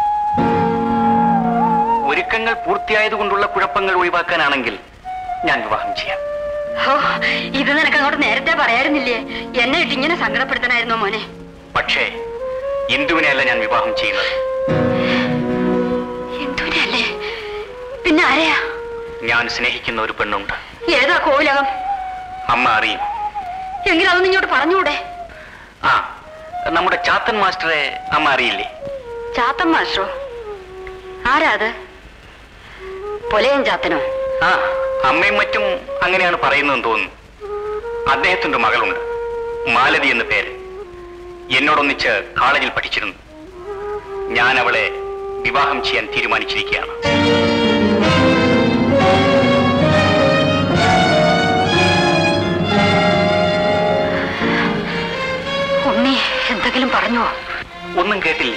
ഒരുക്കങ്ങൾ പൂർത്തിയായതുകൊണ്ടുള്ള കുഴപ്പങ്ങൾ ഒഴിവാക്കാനാണെങ്കിൽ ഞാൻ വിവാഹം ചെയ്യാം ഓ ഇത് നിനക്ക് അങ്ങോട്ട് നേരത്തെ പറയായിരുന്നില്ലേ എന്നെ ഇട്ട് ഇങ്ങനെ സങ്കടപ്പെടുത്തണായിരുന്നോ മോനെ പക്ഷേ ഇന്ദുവിനെയല്ല ഞാൻ വിവാഹം ചെയ്യുന്നത് എന്തുവിനല്ലേ പിന്നെ ആരെയാ ഞാൻ സ്നേഹിക്കുന്ന ഒരു പെണ്ണുണ്ട് ഏതാ കോവിലകം അമ്മ അറിയും എങ്കിലും അതൊന്നും ഇങ്ങോട്ട് പറഞ്ഞുകൂടെ ആ നമ്മുടെ ചാത്തൻ മാസ്റ്ററെ അമ്മ അറിയില്ലേ ചാത്തൻ മാസ്റ്ററോ ആരാ അത് പൊലയൻ ചാത്തനോ ആ അമ്മയും മറ്റും അങ്ങനെയാണ് പറയുന്നതെന്ന് തോന്നുന്നു അദ്ദേഹത്തിന്റെ മകളുണ്ട് മാലതി എന്ന പേര് എന്നോടൊന്നിച്ച് കോളേജിൽ പഠിച്ചിരുന്നു ഞാൻ അവളെ വിവാഹം ചെയ്യാൻ തീരുമാനിച്ചിരിക്കുകയാണ് ഉണ്ണി എന്തെങ്കിലും പറഞ്ഞോ ഒന്നും കേട്ടില്ലേ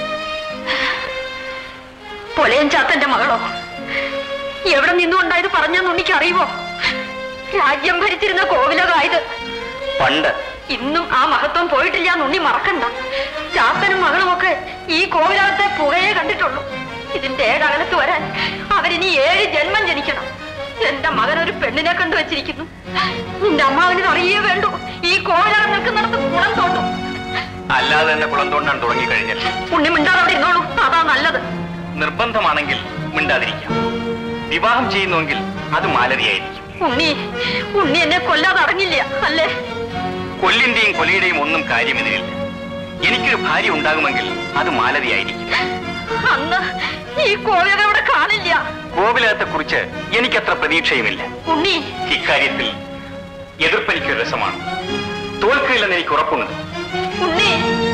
പൊലയൻ ചാത്തന്റെ മകളോ എവിടെ നിന്നുകൊണ്ടായത് പറഞ്ഞെന്ന് ഉണ്ണിക്ക് അറിയുമോ രാജ്യം ഭരിച്ചിരുന്ന കോവിലകായത് പണ്ട് ഇന്നും ആ മഹത്വം പോയിട്ടില്ല എന്ന് ഉണ്ണി മറക്കണ്ട ചാത്തനും മകളും ഒക്കെ ഈ കോവിലകത്തെ പുകയെ കണ്ടിട്ടുള്ളൂ ഇതിന്റെ ഏഴകലത്ത് വരാൻ അവരിനി ഏഴ് ജന്മം ജനിക്കണം എന്റെ മകൻ ഒരു പെണ്ണിനെ കണ്ടു വെച്ചിരിക്കുന്നു നിന്റെ അമ്മാവന് അറിയേ വേണ്ടു ഈ കോവിലകം നിൽക്കുന്നിടത്ത് കുളം തോണ്ടും അല്ലാതെ തന്നെ കുളം തോണ്ടാൻ തുടങ്ങിക്കഴിഞ്ഞാൽ ഉണ്ണി മിണ്ടാതെ അവിടെ ഇരുന്നോളൂ അതാ നല്ലത് നിർബന്ധമാണെങ്കിൽ മിണ്ടാതിരിക്കാം വിവാഹം ചെയ്യുന്നുവെങ്കിൽ അത് മാലതിയായിരിക്കും ഉണ്ണി ഉണ്ണി എന്നെ കൊല്ലാതെ അടങ്ങില്ല അല്ലേ കൊല്ലിന്റെയും കൊലയുടെയും ഒന്നും കാര്യം ഇതിലില്ല എനിക്കൊരു ഭാര്യ ഉണ്ടാകുമെങ്കിൽ അത് മാലതിയായിരിക്കും അന്ന് ഈ കോവിലക ഇവിടെ കാണില്ല കോവിലകത്തെ കുറിച്ച് എനിക്കത്ര പ്രതീക്ഷയുമില്ല ഉണ്ണി ഇക്കാര്യത്തിൽ എതിർപ്പെനിക്കൊരു രസമാണ് തോൽക്കില്ലെന്ന് എനിക്ക് ഉറപ്പുണ്ട് ഉണ്ണി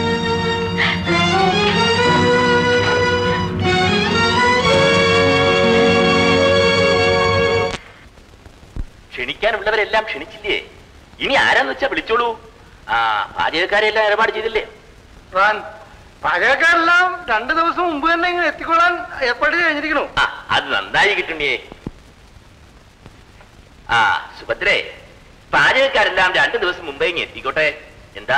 ക്ഷണിക്കാനുള്ളവരെല്ലാം ക്ഷണിച്ചില്ലേ ഇനി ആരാന്ന് വെച്ചാ വിളിച്ചോളൂ ആ പാചകക്കാരെല്ലാം ഏർപ്പാട് ചെയ്തില്ലേ റാൻ പാചകക്കാരെല്ലാം രണ്ടു ദിവസം മുമ്പ് തന്നെ ഇങ്ങനെ എത്തിക്കൊള്ളാൻ ഏർപ്പാട് കഴിഞ്ഞിരിക്കണു ആ അത് നന്നായി കിട്ടുണ്ണിയേ ആ സുഭദ്രേ പാചകക്കാരെല്ലാം രണ്ടു ദിവസം മുമ്പേ ഇങ്ങ് എത്തിക്കോട്ടെ എന്താ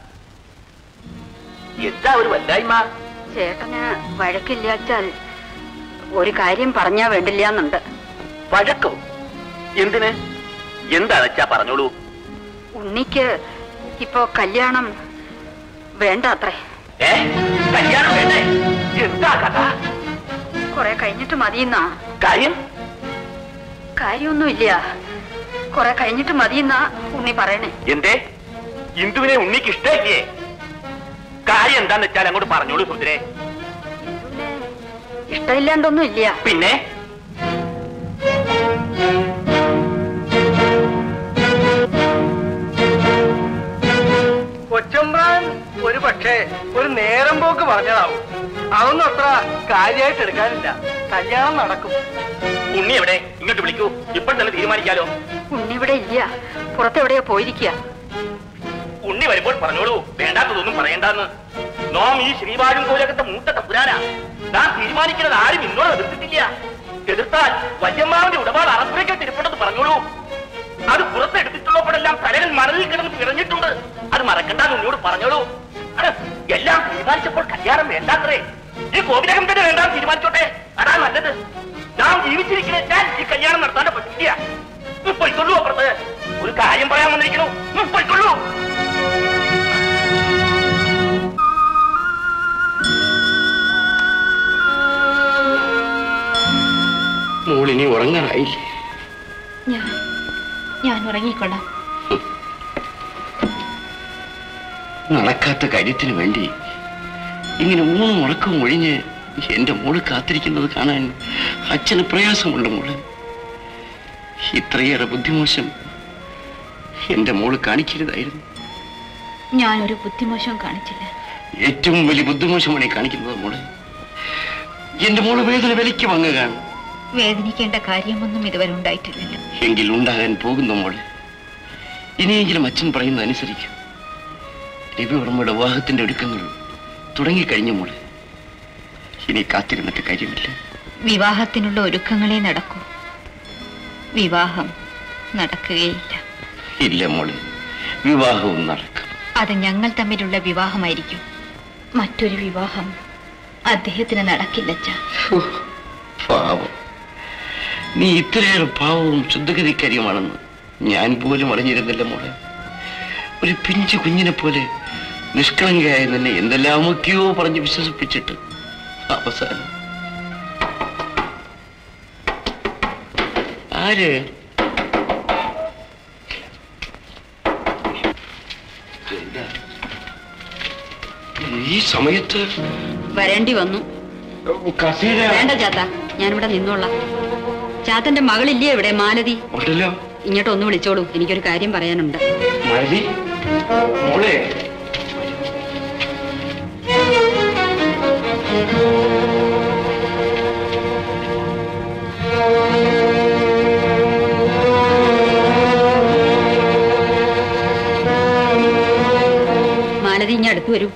എന്താ ഒരു വല്ലായ്മ ചേട്ടന് വഴക്കില്ലാച്ചാൽ ഒരു കാര്യം പറഞ്ഞാ വേണ്ടില്ല എന്നുണ്ട് വഴക്കോ എന്തിന് എന്താ വെച്ചാ പറഞ്ഞോളൂ ഉണ്ണിക്ക് ഇപ്പോ കല്യാണം വേണ്ട അത്രേ ഏ കല്യാണം വേണ്ടേ എന്താ കഥ കൊറേ കഴിഞ്ഞിട്ട് മതിയെന്നാ കാര്യം കാര്യമൊന്നുമില്ല കൊറേ കഴിഞ്ഞിട്ട് മതിയെന്നാ ഉണ്ണി പറയണേ എന്തേ ഇന്ദുവിനെ ഉണ്ണിക്ക് ഇഷ്ടമില്ലേ കാര്യം എന്താന്ന് വെച്ചാൽ അങ്ങോട്ട് പറഞ്ഞോളൂ സുന്ദരേ ഇഷ്ടമില്ലാണ്ടൊന്നും ഇല്ല പിന്നെ കൊച്ചമ്പ്രാൻ ഒരു പക്ഷേ ഒരു നേരം പോക്ക് പറഞ്ഞതാവും അതൊന്നും അത്ര കാര്യമായിട്ട് എടുക്കാനില്ല കല്യാണം നടക്കും ഉണ്ണി എവിടെ ഇങ്ങോട്ട് വിളിക്കൂ ഇപ്പോൾ തന്നെ തീരുമാനിക്കാലോ ഉണ്ണി ഇവിടെ ഇല്ല പുറത്തെവിടെയോ പോയിരിക്കുക ഉണ്ണി വരുമ്പോൾ പറഞ്ഞോളൂ വേണ്ടാത്തതൊന്നും പറയണ്ടെന്ന് നോം ഈ ശ്രീവാഴും കോലകത്തെ മൂത്ത തമ്പുരാനാ താൻ തീരുമാനിക്കുന്നത് ആരും ഇന്നോട് എതിർത്തിട്ടില്ല എതിർത്താൽ വല്യമ്മാവിന്റെ ഉടപാട് അറപ്പുരയ്ക്ക് തിരുപ്പുണ്ടെന്ന് പറഞ്ഞോളൂ അത് പുറത്തെടുത്തിട്ടുള്ളപ്പോഴെല്ലാം തലകൾ മണലിൽ കിടന്ന് പിറഞ്ഞിട്ടുണ്ട് അത് മറക്കണ്ടെന്ന് ഉണ്ണിയോട് പറഞ്ഞോളൂ ഹ്, എല്ലാം തീരുമാനിച്ചപ്പോൾ കല്യാണം വേണ്ടാത്രേ ഈ കോവിലകം തന്നെ വേണ്ടാന്ന് തീരുമാനിച്ചോട്ടെ അതാ നല്ലത് നാം ജീവിച്ചിരിക്കുന്ന ഞാൻ ഈ കല്യാണം നടത്താൻ പറ്റില്ല ഉം, പൊയ്ക്കൊള്ളൂ അപ്പുറത്ത് ഒരു കാര്യം പറയാൻ വന്നിരിക്കണു ഉം, പൊയ്ക്കൊള്ളൂ മോളിനി ഉറങ്ങാറായില്ലേ ഞാൻ ഞാൻ ഉറങ്ങിക്കൊള്ളാം നടക്കാത്ത കാര്യത്തിന് വേണ്ടി ഇങ്ങനെ ഊണും ഉറക്കവും ഒഴിഞ്ഞ് എന്റെ മോള് കാത്തിരിക്കുന്നത് കാണാൻ അച്ഛന് പ്രയാസമുണ്ട് മോള് ഇത്രയേറെ ബുദ്ധിമോശം എന്റെ മോള് കാണിക്കരുതായിരുന്നു ഞാൻ ഒരു ബുദ്ധിമോശവും കാണിച്ചില്ല ഏറ്റവും വലിയ ബുദ്ധിമോശമാണ് ഈ കാണിക്കുന്നത് മോള് എന്റെ മോള് വേദന വിലയ്ക്ക് വാങ്ങുകയാണ് വേദനിക്കേണ്ട കാര്യമൊന്നും ഇതുവരെ ഉണ്ടായിട്ടില്ലല്ലോ എങ്കിൽ ഉണ്ടാകാൻ പോകുന്ന മോള് ഇനിയെങ്കിലും അച്ഛൻ പറയുന്നത് അനുസരിക്കും രവിവർമ്മയുടെ വിവാഹത്തിന്റെ ഒരുക്കങ്ങൾ തുടങ്ങിക്കഴിഞ്ഞു മോള് ഇനി കാത്തിരുന്നിട്ട് കാര്യമില്ല വിവാഹത്തിനുള്ള ഒരുക്കങ്ങളെ നടക്കൂ വിവാഹം നടക്കുകയില്ല ഇല്ല മോള് വിവാഹവും നടക്കും അത് ഞങ്ങൾ തമ്മിലുള്ള വിവാഹമായിരിക്കും മറ്റൊരു വിവാഹം അദ്ദേഹത്തിന് നടക്കില്ലച്ചാ പാവം നീ ഇത്രയേറെ പാവവും ശുദ്ധഗതിക്കാരിയുമാണെന്ന് ഞാൻ പോലും അറിഞ്ഞിരുന്നില്ല മോളെ ഒരു പിഞ്ചു കുഞ്ഞിനെ പോലെ നിഷ്കളങ്കയായ നിന്നെ എന്തെല്ലാമൊക്കെയോ പറഞ്ഞ് വിശ്വസിപ്പിച്ചിട്ട് അവസാനം ആര് എന്താ? ഈ സമയത്ത് വരേണ്ടി വന്നു കസേര വേണ്ട ചാത്ത ഞാനിവിടെ നിന്നോളാം ചാത്തന്റെ മകളില്ലേ ഇവിടെ മാലതി ഉണ്ടല്ലോ ഇങ്ങോട്ട് ഒന്ന് വിളിച്ചോളൂ എനിക്കൊരു കാര്യം പറയാനുണ്ട് മഴവി മോളെ മാലതി ഇങ്ങ് അടുത്ത് വരൂ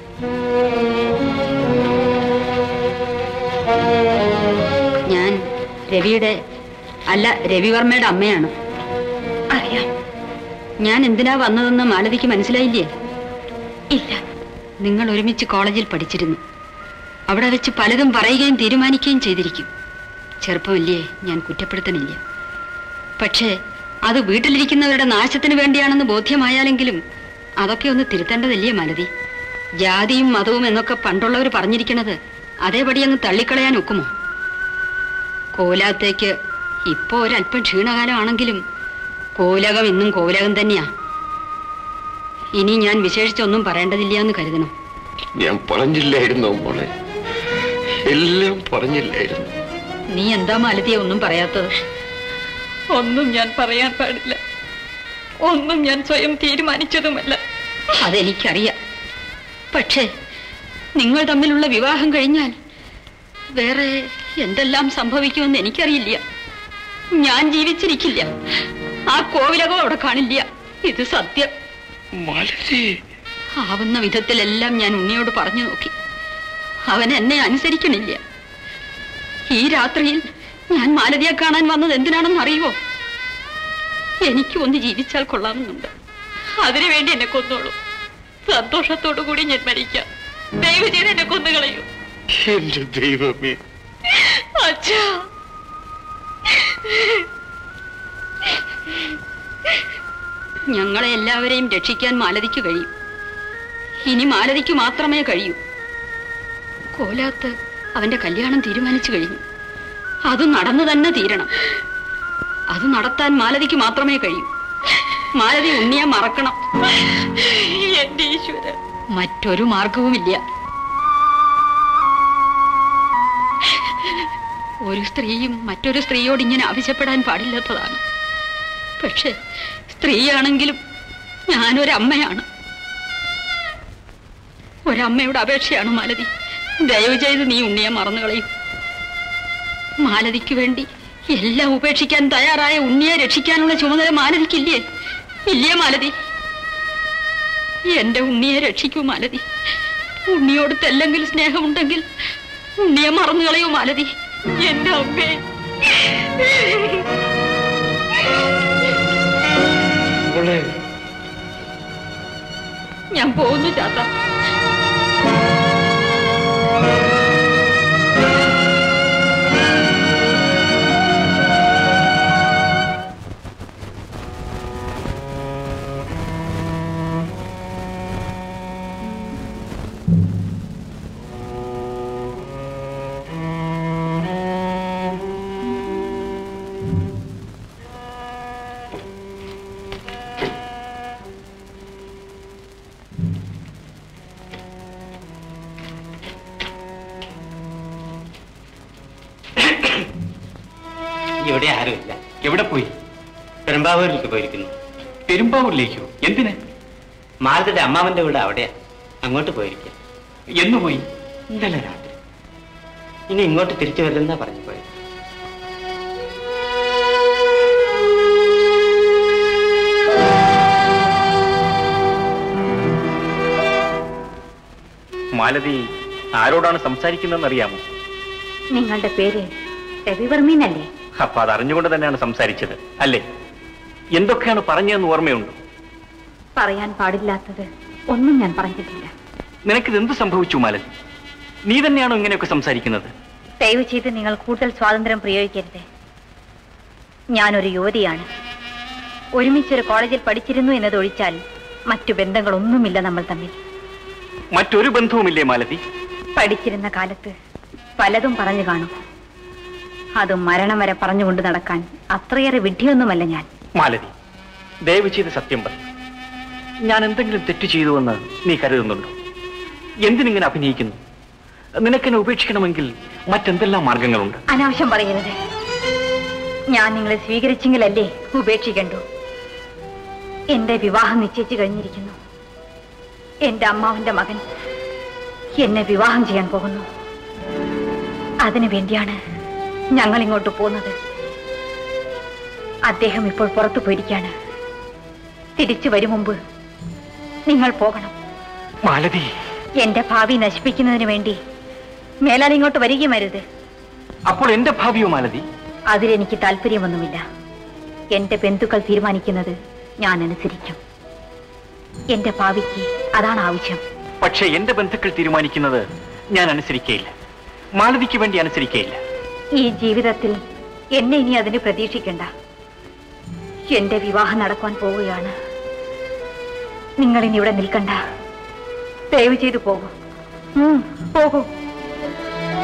ഞാൻ രവിയുടെ അല്ല രവിവർമ്മയുടെ അമ്മയാണ് അറിയാം ഞാൻ എന്തിനാ വന്നതെന്ന് മാലതിക്ക് മനസ്സിലായില്ലേ ഇല്ല നിങ്ങൾ ഒരുമിച്ച് കോളേജിൽ പഠിച്ചിരുന്നു അവിടെ വെച്ച് പലതും പറയുകയും തീരുമാനിക്കുകയും ചെയ്തിരിക്കും ചെറുപ്പമില്ലേ ഞാൻ കുറ്റപ്പെടുത്തണില്ല പക്ഷേ അത് വീട്ടിലിരിക്കുന്നവരുടെ നാശത്തിന് വേണ്ടിയാണെന്ന് ബോധ്യമായാലെങ്കിലും അതൊക്കെ ഒന്ന് തിരുത്തേണ്ടതല്ലേ മാലതി ജാതിയും മതവും എന്നൊക്കെ പണ്ടുള്ളവർ പറഞ്ഞിരിക്കണത് അതേപടി അങ്ങ് തള്ളിക്കളയാൻ ഒക്കുമോ കോലാത്തേക്ക് ഇപ്പോ ഒരല്പം ക്ഷീണകാലമാണെങ്കിലും കോലകം ഇന്നും കോലകം തന്നെയാ ഇനി ഞാൻ വിശേഷിച്ചൊന്നും പറയേണ്ടതില്ല എന്ന് കരുതണം ഞാൻ പറഞ്ഞില്ലായിരുന്നോ മോളെ എല്ലാം പറഞ്ഞില്ലായിരുന്നു നീ എന്താ മാലതിയെ ഒന്നും പറയാത്തത് ഒന്നും ഞാൻ പറയാൻ പാടില്ല ഒന്നും ഞാൻ സ്വയം തീരുമാനിച്ചതുമല്ല അതെനിക്കറിയാം പക്ഷേ നിങ്ങൾ തമ്മിലുള്ള വിവാഹം കഴിഞ്ഞാൽ വേറെ എന്തെല്ലാം സംഭവിക്കുമെന്ന് എനിക്കറിയില്ല ഞാൻ ജീവിച്ചിരിക്കില്ല ആ കോവിലകം അവിടെ കാണില്ല ഇത് സത്യം ആവുന്ന വിധത്തിലെല്ലാം ഞാൻ ഉണ്ണിയോട് പറഞ്ഞു നോക്കി അവൻ എന്നെ അനുസരിക്കണില്ല ഈ രാത്രിയിൽ ഞാൻ മാലതിയെ കാണാൻ വന്നത് എന്തിനാണെന്ന് അറിയുമോ എനിക്ക് ഒന്ന് ജീവിച്ചാൽ കൊള്ളാമെന്നുണ്ട് അതിനു വേണ്ടി എന്നെ കൊന്നോളൂ സന്തോഷത്തോടു കൂടി ഞാൻ മരിക്കാം ദയവ് ചെയ്ത് എന്നെ കൊന്നുകളയൂ എന്റെ ദൈവമേ അച്ഛാ ഞങ്ങളെ എല്ലാവരെയും രക്ഷിക്കാൻ മാലതിക്ക് കഴിയും ഇനി മാലതിക്ക് മാത്രമേ കഴിയൂ കോലാത്ത് അവന്റെ കല്യാണം തീരുമാനിച്ചു കഴിഞ്ഞു അത് നടന്നു തന്നെ തീരണം അത് നടത്താൻ മാലതിക്ക് മാത്രമേ കഴിയൂ മാലതി ഉണ്ണിയെ മറക്കണം എന്റെ ഈശ്വര മറ്റൊരു മാർഗവുമില്ല ഒരു സ്ത്രീയും മറ്റൊരു സ്ത്രീയോട് ഇങ്ങനെ ആവശ്യപ്പെടാൻ പാടില്ലാത്തതാണ് പക്ഷെ സ്ത്രീയാണെങ്കിലും ഞാനൊരമ്മയാണ് ഒരമ്മയുടെ അപേക്ഷയാണ് മാലതി ദയവ് ചെയ്ത് നീ ഉണ്ണിയെ മറന്നു കളയും മാലതിക്ക് വേണ്ടി എല്ലാം ഉപേക്ഷിക്കാൻ തയ്യാറായ ഉണ്ണിയെ രക്ഷിക്കാനുള്ള ചുമതല മാലതിക്കില്ലേ ഇല്ലേ മാലതി എന്റെ ഉണ്ണിയെ രക്ഷിക്കൂ മാലതി ഉണ്ണിയോട് തെല്ലെങ്കിലും സ്നേഹമുണ്ടെങ്കിൽ ഉണ്ണിയെ മറന്നു കളയൂ മാലതി എന്റെ അമ്മേ മോളെ ഞാൻ പോകുന്നു ചാത്ത ഇവിടെ ആരുമില്ല എവിടെ പോയി പെരുമ്പാവൂരിലേക്ക് പോയിരിക്കുന്നു പെരുമ്പാവൂരിലേക്കോ എന്തിന് മാലത്തിന്റെ അമ്മാവന്റെ വീട് അവിടെയാ അങ്ങോട്ട് പോയിരിക്കുക എന്ന് പോയി ഇന്നലെ രാത്രി ഇനി ഇങ്ങോട്ട് തിരിച്ചു വരില്ലെന്നാ പറഞ്ഞു പോയത് മാലതി ആരോടാണ് സംസാരിക്കുന്നതെന്ന് അറിയാമോ നിങ്ങളുടെ പേര് രവിവർമ്മീനല്ലേ അപ്പൊ അത് അറിഞ്ഞുകൊണ്ട് തന്നെയാണ് സംസാരിച്ചത് അല്ലേ എന്തൊക്കെയാണ് പറഞ്ഞതെന്ന് ഓർമ്മയുണ്ടോ പറയാൻ പാടില്ലാത്തത് ഒന്നും ഞാൻ പറഞ്ഞിട്ടില്ല നിനക്കിത് എന്ത് സംഭവിച്ചു മാലതി നീ തന്നെയാണോ ഇങ്ങനെയൊക്കെ സംസാരിക്കുന്നത് ദയവ് ചെയ്ത് നിങ്ങൾ കൂടുതൽ സ്വാതന്ത്ര്യം പ്രയോഗിക്കരുത് ഞാനൊരു യുവതിയാണ് ഒരുമിച്ചൊരു കോളേജിൽ പഠിച്ചിരുന്നു എന്നതൊഴിച്ചാൽ മറ്റു ബന്ധങ്ങളൊന്നുമില്ല നമ്മൾ തമ്മിൽ മറ്റൊരു ബന്ധവുമില്ലേ മാലതി പഠിച്ചിരുന്ന കാലത്ത് പലതും പറഞ്ഞു കാണും അതും മരണം വരെ പറഞ്ഞുകൊണ്ട് നടക്കാൻ അത്രയേറെ വിഡ്ഢിയൊന്നുമല്ല ഞാൻ മാലതി ദയവ് ചെയ്ത് സത്യം പറ ഞാൻ എന്തെങ്കിലും തെറ്റ് ചെയ്തുവെന്ന് നീ കരുതുന്നുണ്ടോ എന്തിനിങ്ങനെ അഭിനയിക്കുന്നു നിനക്കെന്നെ ഉപേക്ഷിക്കണമെങ്കിൽ മറ്റെന്തെല്ലാം മാർഗങ്ങളുണ്ട് അനാവശ്യം പറയരുത് ഞാൻ നിങ്ങളെ സ്വീകരിച്ചെങ്കിലല്ലേ ഉപേക്ഷിക്കണ്ടു എന്റെ വിവാഹം നിശ്ചയിച്ചു കഴിഞ്ഞിരിക്കുന്നു എന്റെ അമ്മാവന്റെ മകൻ എന്നെ വിവാഹം ചെയ്യാൻ പോകുന്നു അതിനു വേണ്ടിയാണ് ഞങ്ങൾ ഇങ്ങോട്ട് പോകുന്നത് അദ്ദേഹം ഇപ്പോൾ പുറത്തു പോയിരിക്കാണ് തിരിച്ചു വരും മുമ്പ് നിങ്ങൾ പോകണം മാലതി എന്റെ ഭാവി നശിപ്പിക്കുന്നതിന് വേണ്ടി മേലാൽ ഇങ്ങോട്ട് വരികയും അരുത് അപ്പോൾ എന്റെ ഭാവിയോ മാലതി അതിലെനിക്ക് താല്പര്യമൊന്നുമില്ല എന്റെ ബന്ധുക്കൾ തീരുമാനിക്കുന്നത് ഞാൻ അനുസരിക്കും എന്റെ ഭാവിക്ക് അതാണ് ആവശ്യം പക്ഷേ എന്റെ ബന്ധുക്കൾ തീരുമാനിക്കുന്നത് ഞാൻ അനുസരിക്കയില്ല മാലതിക്ക് വേണ്ടി അനുസരിക്കയില്ല ഈ ജീവിതത്തിൽ എന്നെ ഇനി അതിന് പ്രതീക്ഷിക്കണ്ട എന്റെ വിവാഹം നടക്കുവാൻ പോവുകയാണ് നിങ്ങൾ ഇനി ഇവിടെ നിൽക്കണ്ട ദയവ് ചെയ്തു പോകൂ ഉം, പോകൂ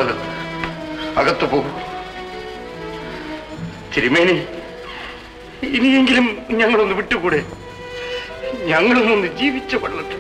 പോകാം അകത്ത് പോകും തിരുമേനി ഇനിയെങ്കിലും ഞങ്ങളൊന്ന് വിട്ടുകൂടെ ഞങ്ങളൊന്നൊന്ന് ജീവിച്ചു കൊള്ളട്ടെ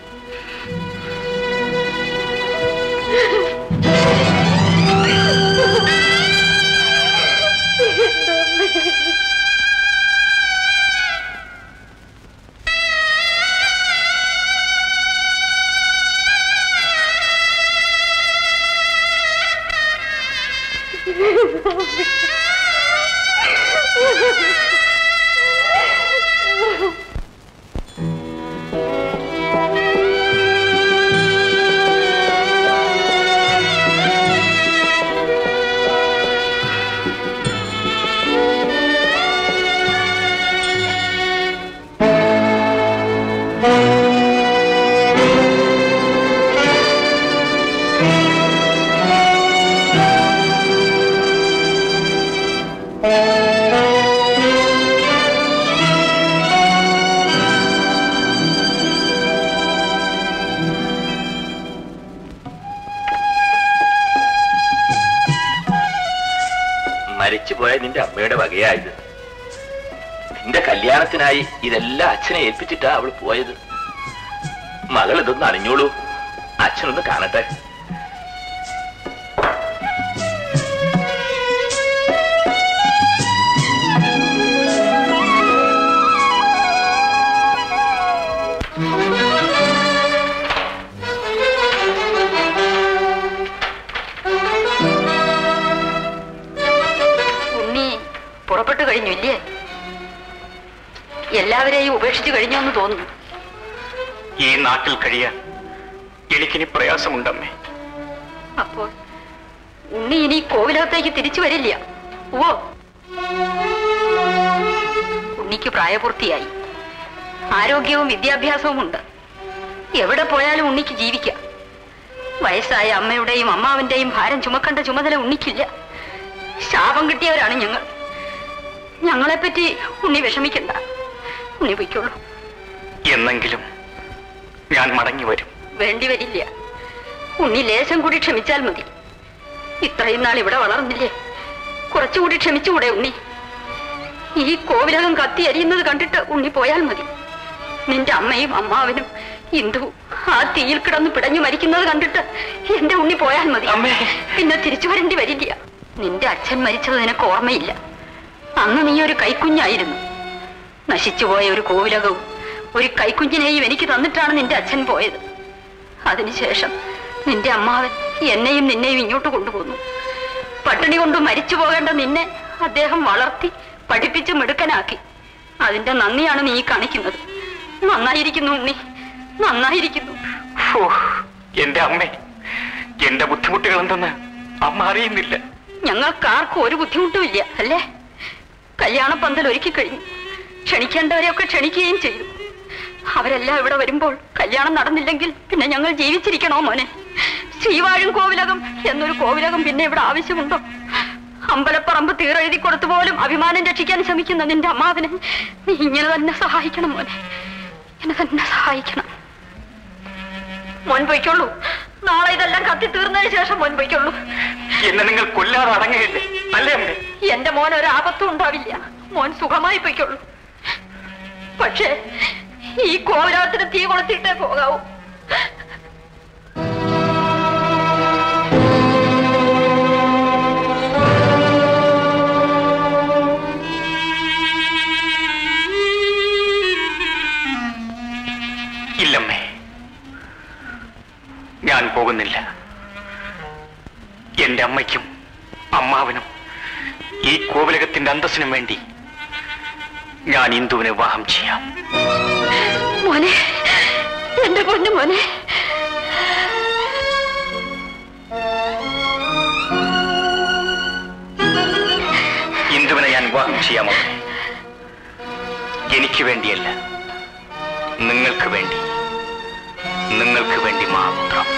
മരിച്ചുപോയ നിന്റെ അമ്മയുടെ വകയായത് നിന്റെ കല്യാണത്തിനായി ഇതെല്ലാം അച്ഛനെ ഏൽപ്പിച്ചിട്ടാ അവൾ പോയത് മകൾ ഇതൊന്ന് അണിഞ്ഞോളൂ അച്ഛനൊന്ന് കാണട്ടെ ഉണ്ണി പുറപ്പെട്ടു കഴിഞ്ഞു ഇല്ലേ എല്ലാവരെയും ഉപേക്ഷിച്ചു കഴിഞ്ഞു എന്ന് തോന്നുന്നു ഈ നാട്ടിൽ കഴിയാൻ എനിക്കിനി പ്രയാസമുണ്ടമ്മേ അപ്പോൾ ഉണ്ണി ഇനി കോവിലകത്തേക്ക് തിരിച്ചു വരില്ല ഓ ഉണ്ണിക്ക് പ്രായപൂർത്തിയായി ആരോഗ്യവും വിദ്യാഭ്യാസവും ഉണ്ട് എവിടെ പോയാലും ഉണ്ണിക്ക് ജീവിക്കാം വയസ്സായ അമ്മയുടെയും അമ്മാവിന്റെയും ഭാരം ചുമക്കേണ്ട ചുമതല ഉണ്ണിക്കില്ല ശാപം കിട്ടിയവരാണ് ഞങ്ങൾ ഞങ്ങളെപ്പറ്റി ഉണ്ണി വിഷമിക്കണ്ട ഉണ്ണി പൊയ്ക്കോളൂ എന്നെങ്കിലും ഞാൻ മടങ്ങി വരും വേണ്ടി വരില്ല ഉണ്ണി ലേശം കൂടി ക്ഷമിച്ചാൽ മതി ഇത്രയും നാൾ ഇവിടെ വളർന്നില്ലേ കുറച്ചുകൂടി ക്ഷമിച്ചുകൂടെ ഉണ്ണി ഈ കോവിലകം കത്തി എരിയുന്നത് കണ്ടിട്ട് ഉണ്ണി പോയാൽ മതി നിന്റെ അമ്മയും അമ്മാവനും ഇന്ദു ആ തീയിൽ കിടന്ന് പിടഞ്ഞു മരിക്കുന്നത് കണ്ടിട്ട് എന്റെ ഉണ്ണി പോയാൽ മതി പിന്നെ തിരിച്ചു വരേണ്ടി വരില്ല നിന്റെ അച്ഛൻ മരിച്ചത് നിനക്ക് ഓർമ്മയില്ല അന്ന് നീ ഒരു കൈക്കുഞ്ഞായിരുന്നു നശിച്ചുപോയ ഒരു കോവിലകവും ഒരു കൈക്കുഞ്ഞിനെയും എനിക്ക് തന്നിട്ടാണ് നിന്റെ അച്ഛൻ പോയത് അതിനുശേഷം നിന്റെ അമ്മാവൻ എന്നെയും നിന്നെയും ഇങ്ങോട്ട് കൊണ്ടുപോന്നു പട്ടിണി കൊണ്ട് മരിച്ചു പോകേണ്ട നിന്നെ അദ്ദേഹം വളർത്തി പഠിപ്പിച്ച് മിടുക്കനാക്കി അതിന്റെ നന്ദിയാണ് നീ കാണിക്കുന്നത് നന്നായിരിക്കുന്നു ഉണ്ണി നന്നായിരിക്കുന്നു ഫോ, എന്റെ അമ്മേ എന്റെ ബുദ്ധിമുട്ടുകൾ എന്തെന്ന് അമ്മ അറിയുന്നില്ല ഞങ്ങൾക്കാർക്കും ഒരു ബുദ്ധിമുട്ടുമില്ല അല്ലേ കല്യാണ പന്തൽ ഒരുക്കി കഴിഞ്ഞു ക്ഷണിക്കേണ്ടവരെയൊക്കെ ക്ഷണിക്കുകയും ചെയ്തു അവരെല്ലാം ഇവിടെ വരുമ്പോൾ കല്യാണം നടന്നില്ലെങ്കിൽ പിന്നെ ഞങ്ങൾ ജീവിച്ചിരിക്കണോ മോനെ ശ്രീവാഴും കോവിലകം എന്നൊരു കോവിലകം പിന്നെ ഇവിടെ ആവശ്യമുണ്ടോ അമ്പലപ്പറമ്പ് തീരെഴുതി കൊടുത്തു പോലും അഭിമാനം രക്ഷിക്കാൻ ശ്രമിക്കുന്ന നിന്റെ അമ്മാവിനെ നീ ഇങ്ങനെ തന്നെ സഹായിക്കണം മോനെ ഇങ്ങനെ തന്നെ സഹായിക്കണം മോൻ പൊയ്ക്കൊള്ളൂ നാളെ ഇതെല്ലാം കത്തി തീർന്നതിന് ശേഷം മോൻ പൊയ്ക്കൊള്ളൂ എന്നെ നിങ്ങൾ കൊല്ലാതെ അടങ്ങുകയില്ലേ അല്ലേ അമ്മേ എന്റെ മോൻ ഒരു ആപത്തും ഉണ്ടാവില്ല മോൻ സുഖമായി പൊയ്ക്കൊള്ളൂ പക്ഷേ ഈ കോവിലകത്തിന് തീ കൊളുത്തിയിട്ടേ പോകാവൂ ഇല്ലമ്മേ ഞാൻ പോകുന്നില്ല എന്റെ അമ്മയ്ക്കും അമ്മാവനും ഈ കോവിലകത്തിന്റെ അന്തസ്സിനും വേണ്ടി ഞാൻ ഇന്ദുവിനെ വിവാഹം ചെയ്യാം മോനെ എന്റെ പൊന്നു മോനെ ഇന്ദുവിനെ ഞാൻ വിവാഹം ചെയ്യാമോ എനിക്ക് വേണ്ടിയല്ല നിങ്ങൾക്ക് വേണ്ടി നിങ്ങൾക്ക് വേണ്ടി മാത്രം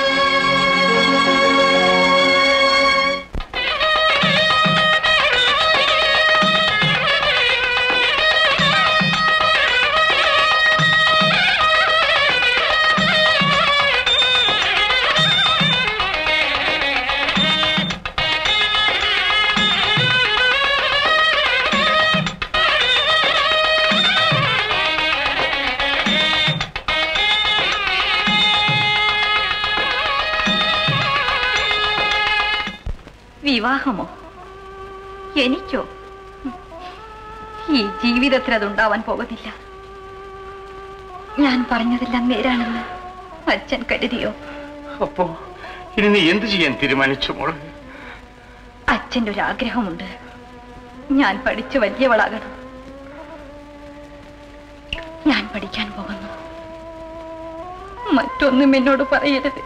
Thank you. വിവാഹമോ എനിക്കോ ഈ ജീവിതത്തിൽ അതുണ്ടാവാൻ പോകുന്നില്ല ഞാൻ പറഞ്ഞതെല്ലാം നേരാണെന്ന് അച്ഛൻ കരുതിയോ അപ്പോ ഇനി നീ എന്ത് ചെയ്യാൻ തീരുമാനിച്ചു മോളെ അച്ഛൻ്റെ ഒരു ആഗ്രഹമുണ്ട് ഞാൻ പഠിച്ച് വലിയവളാകണം ഞാൻ പഠിക്കാൻ പോകുന്നു മറ്റൊന്നും എന്നോട് പറയരുത്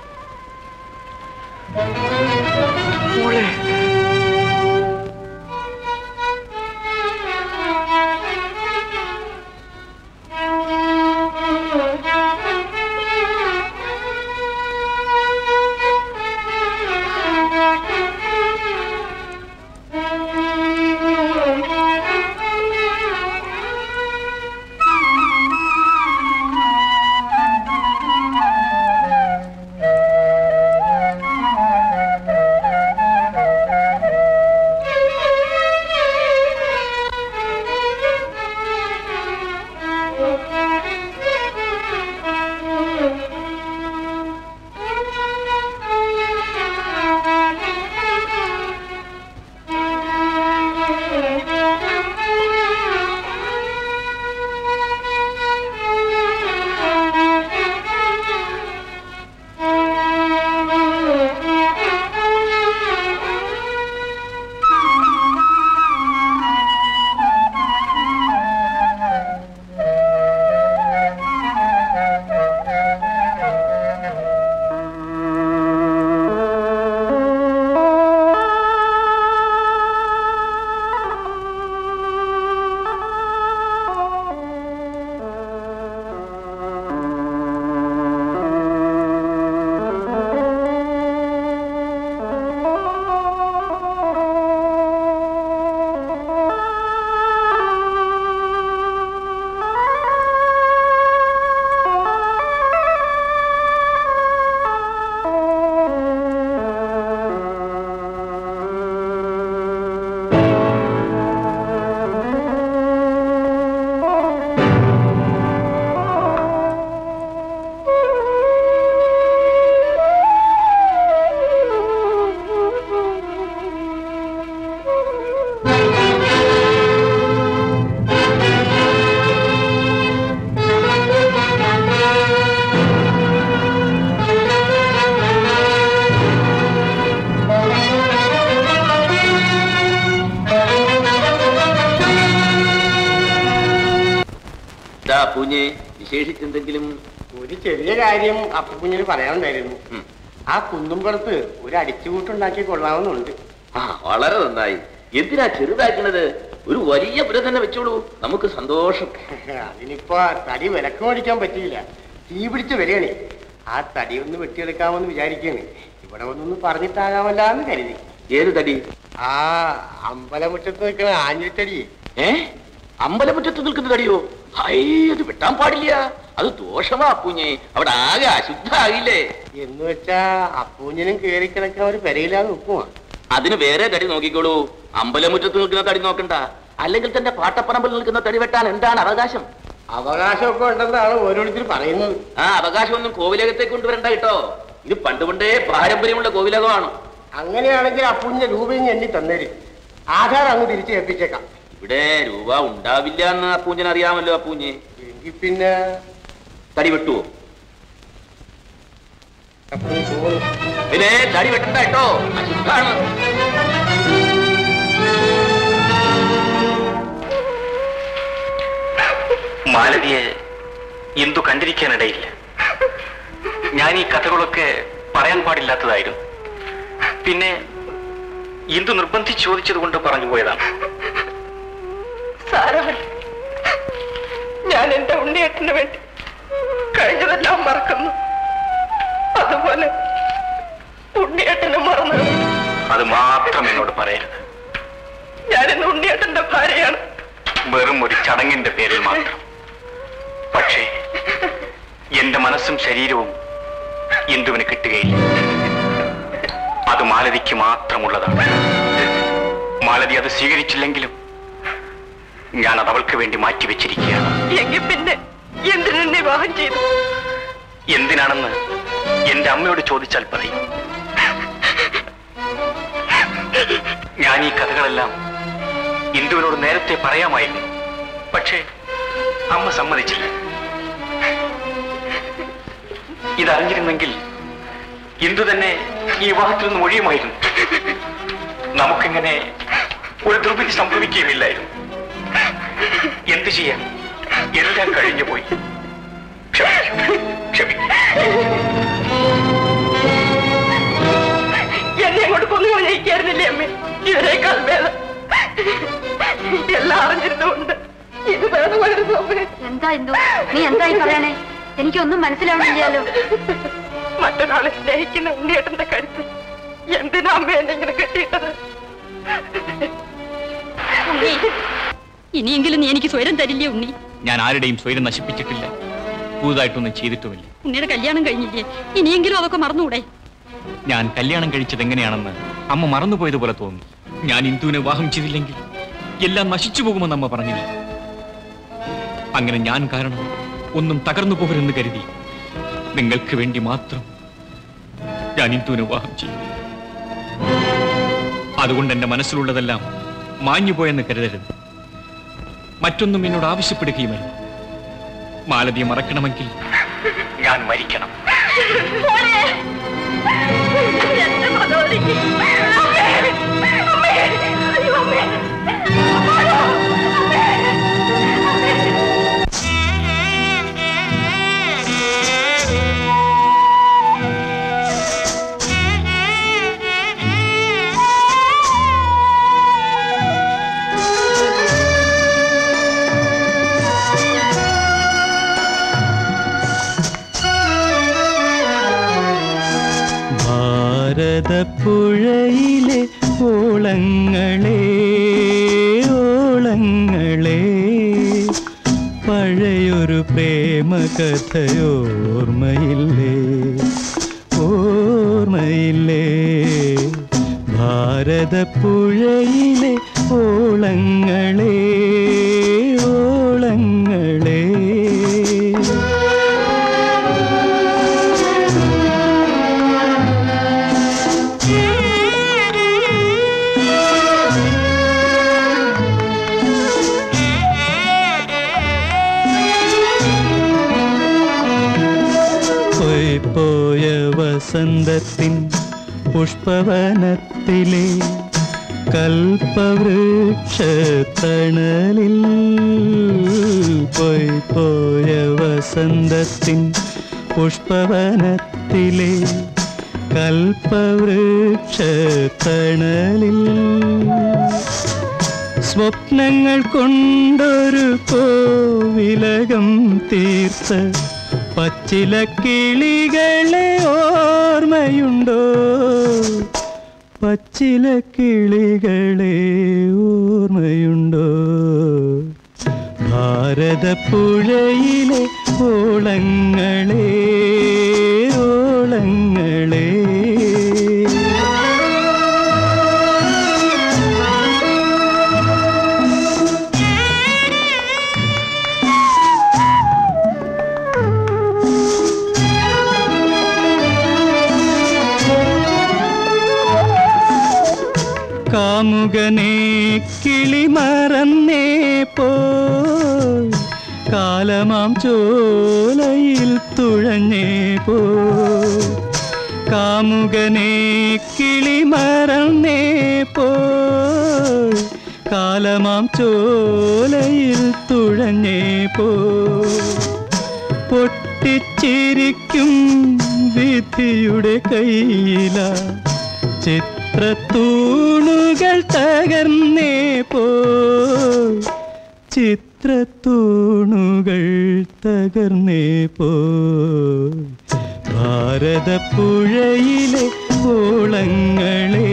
ഇതാ പൂഞ്ഞെ വിശേഷിച്ചെന്തെങ്കിലും ഒരു ചെറിയ കാര്യം അപ്പുകുഞ്ഞിന് പറയാനുണ്ടായിരുന്നു ആ കുന്നുംപുറത്ത് ഒരു അടിച്ചുകൂട്ടുണ്ടാക്കി കൊള്ളാവുന്നുണ്ട് ആ വളരെ നന്നായി എന്തിനാ ചെറുതാക്കണത് ഒരു വലിയ പുര തന്നെ വെച്ചോളൂ നമുക്ക് സന്തോഷം അതിനിപ്പോ തടി വിലക്ക് മേടിക്കാൻ പറ്റിയില്ല തീ പിടിച്ച് വരികയാണ് ആ തടി ഒന്ന് വെട്ടിയെടുക്കാമെന്ന് വിചാരിക്കാണ് ഇവിടെ ഒന്നൊന്ന് പറഞ്ഞിട്ടാകാമല്ല എന്ന് കരുതി ഏത് തടി ആ അമ്പലമുറ്റത്ത് നിൽക്കണ ആഞ്ഞിട്ടടി ഏ അമ്പലമുറ്റത്ത് നിൽക്കുന്ന തടിയോ ഹൈ അത് വെട്ടാൻ പാടില്ല അത് ദോഷമാ പൂഞ്ഞെ അവിടെ ആകെ അശുദ്ധാകില്ലേ എന്ന് വെച്ചാ അപ്പൂഞ്ഞിനും കേറി കിടക്കാൻ ഒരു പെരയിലാതെ നിൽക്കുവാ അതിന് വേറെ തടി നോക്കിക്കോളൂ അമ്പലമുറ്റത്ത് നിൽക്കുന്ന തടി നോക്കണ്ട അല്ലെങ്കിൽ തന്റെ പാട്ടപ്പറമ്പിൽ നിൽക്കുന്ന തടി വെട്ടാൻ എന്താണ് അവകാശം അവകാശമൊക്കെ ഉണ്ടെന്നാണ് ഓരോരുത്തർ പറയുന്നത് ആ അവകാശമൊന്നും കോവിലകത്തേക്ക് കൊണ്ടുവരണ്ട കേട്ടോ ഇത് പണ്ട് പണ്ടേ പാരമ്പര്യമുള്ള കോവിലകമാണ് അങ്ങനെയാണെങ്കിൽ അപ്പൂഞ്ഞ രൂപയും എണ്ണി തന്നേര് ആധാർ അങ്ങ് തിരിച്ച് ഏൽപ്പിച്ചേക്കാം ഇവിടെ രൂപ ഉണ്ടാവില്ല എന്ന് അപ്പൂഞ്ഞൻ അറിയാമല്ലോ അപ്പൂഞ്ഞെ എങ്കിൽ പിന്നെ തടി വെട്ടുവോ അപ്പൂഞ്ഞ് പോകുന്നു പിന്നെ തടി വെട്ടണ്ട കേട്ടോ അശുദ്ധാണ് മാലതിയെ എന്തു കണ്ടിരിക്കാനിടയില്ല ഞാൻ ഈ കഥകളൊക്കെ പറയാൻ പാടില്ലാത്തതായിരുന്നു പിന്നെ എന്തു നിർബന്ധിച്ച് ചോദിച്ചത് കൊണ്ട് പറഞ്ഞു പോയതാണ് സാരമില്ല ഞാൻ എന്റെ ഉണ്ണിയേട്ടന് വേണ്ടി കഴിഞ്ഞതെല്ലാം മറക്കുന്നു അതുപോലെ ഉണ്ണിയേട്ടന് മറന്നു അത് മാത്രം എന്നോട് പറയരുത് ഞാനിന്ന് ഉണ്ണിയേട്ടന്റെ ഭാര്യയാണ് വെറും ഒരു ചടങ്ങിന്റെ പേരിൽ മാത്രം പക്ഷേ എന്റെ മനസ്സും ശരീരവും എന്തുവിന് കിട്ടുകയില്ല അത് മാലതിക്ക് മാത്രമുള്ളതാണ് മാലതി അത് സ്വീകരിച്ചില്ലെങ്കിലും ഞാൻ അത് അവൾക്ക് വേണ്ടി മാറ്റിവെച്ചിരിക്കുകയാണ് എങ്കിൽ പിന്നെ എന്തിനു വിവാഹം ചെയ്തു എന്തിനാണെന്ന് എന്റെ അമ്മയോട് ചോദിച്ചാൽ പറയും ഞാൻ ഈ കഥകളെല്ലാം ഇന്ദുവിനോട് നേരത്തെ പറയാമായിരുന്നു പക്ഷേ അമ്മ സമ്മതിച്ചില്ല ഇതറിഞ്ഞിരുന്നെങ്കിൽ ഇന്ദു തന്നെ ഈ വിവാഹത്തിൽ നിന്ന് ഒഴിയുമായിരുന്നു നമുക്കിങ്ങനെ ഒരു ദുർവിധി സംഭവിക്കുകയുമില്ലായിരുന്നു എന്തു ചെയ്യാൻ എല്ലാം കഴിഞ്ഞു പോയി ക്ഷമിക്കൂ ക്ഷമിക്കൂ എന്നെ അങ്ങോട്ട് കൊന്നു ജയിക്കായിരുന്നില്ലേ അമ്മേ ഇവരെക്കാൾ ഭേദം എല്ലാം അറിഞ്ഞിരുന്നുകൊണ്ട് ഇത് ഭേദമായിരുന്നു അമ്മേ എന്താ ഇന്ദു നീ എന്തായി പറയണേ എനിക്കൊന്നും മനസ്സിലാവണില്ലല്ലോ മറ്റൊരാളെ സ്നേഹിക്കുന്ന ഉണ്ണിയേട്ടന്റെ കരുത്ത് എന്തിനാ അമ്മ എന്നെ ഇങ്ങനെ കെട്ടിയിട്ടത് ഉണ്ണി ഇനിയെങ്കിലും നീ എനിക്ക് സ്വരം തരില്ലേ ഉണ്ണി ഞാൻ ആരുടെയും സ്വയം നശിപ്പിച്ചിട്ടില്ല പുതുതായിട്ടൊന്നും ചെയ്തിട്ടുമില്ല ഉണ്ണിയുടെ കല്യാണം കഴിഞ്ഞില്ലേ ഇനിയെങ്കിലും അതൊക്കെ മറന്നുകൂടെ ഞാൻ കല്യാണം കഴിച്ചത് എങ്ങനെയാണെന്ന് അമ്മ മറന്നുപോയതുപോലെ തോന്നി ഞാൻ ഇന്ദുവിനെ വിവാഹം ചെയ്തില്ലെങ്കിൽ എല്ലാം നശിച്ചു പോകുമെന്ന് അമ്മ പറഞ്ഞില്ല അങ്ങനെ ഞാൻ കാരണം ഒന്നും തകർന്നു പോകരുതെന്ന് കരുതി നിങ്ങൾക്ക് വേണ്ടി മാത്രം ഞാൻ ഇന്ദുവിനെ വിവാഹം ചെയ്തു അതുകൊണ്ട് എന്റെ മനസ്സിലുള്ളതെല്ലാം മാഞ്ഞുപോയെന്ന് കരുതരുത് മറ്റൊന്നും എന്നോട് ആവശ്യപ്പെടുകയുമല്ല മാലതിയെ മറക്കണമെങ്കിൽ ഞാൻ മരിക്കണം എന്റെ ഭഗവതിക്ക് അമ്മേ! അമ്മേ! അയ്യോ, അമ്മേ! ഭാരതപ്പുഴയിലെ ഓളങ്ങളെ ഓളങ്ങളെ പഴയൊരു പ്രേമ കഥയോർമ്മയില്ലേ ഓർമ്മയില്ലേ ഭാരതപ്പുഴയിലെ ഓളങ്ങളെ ഓളങ്ങളെ പോയി പോയ വസന്തത്തിൻ പുഷ്പവനത്തിലെ കൽപ്പവൃക്ഷത്തണലിൽ പോയി പോയ വസന്തത്തിൻ പുഷ്പവനത്തിലെ കൽപ്പവൃക്ഷത്തണലിൽ സ്വപ്നങ്ങൾ കൊണ്ടൊരു കോവിലകം തീർത്ത പച്ചില കിളികളെ ഓർമ്മയുണ്ടോ പച്ചില കിളികളെ ഓർമ്മയുണ്ടോ ഭാരതപ്പുഴയിലെ ഓളങ്ങളെ ഓളങ്ങളെ കാമുകനെ കിളി മറന്നേ പോയി കാലമാം ചോലയിൽ തുഴഞ്ഞേ പോയി കാമുകനെ കിളി മറന്നേ പോയി കാലമാം ചോലയിൽ തുഴഞ്ഞേ പോയി പൊട്ടിച്ചിരിക്കും വിധിയുടെ കയ്യില ചിത്രത്തൂണുകൾ തകർന്നേ പോയി ചിത്രത്തൂണുകൾ തകർന്നേ പോയി ഭാരതപ്പുഴയിലെ ഓളങ്ങളെ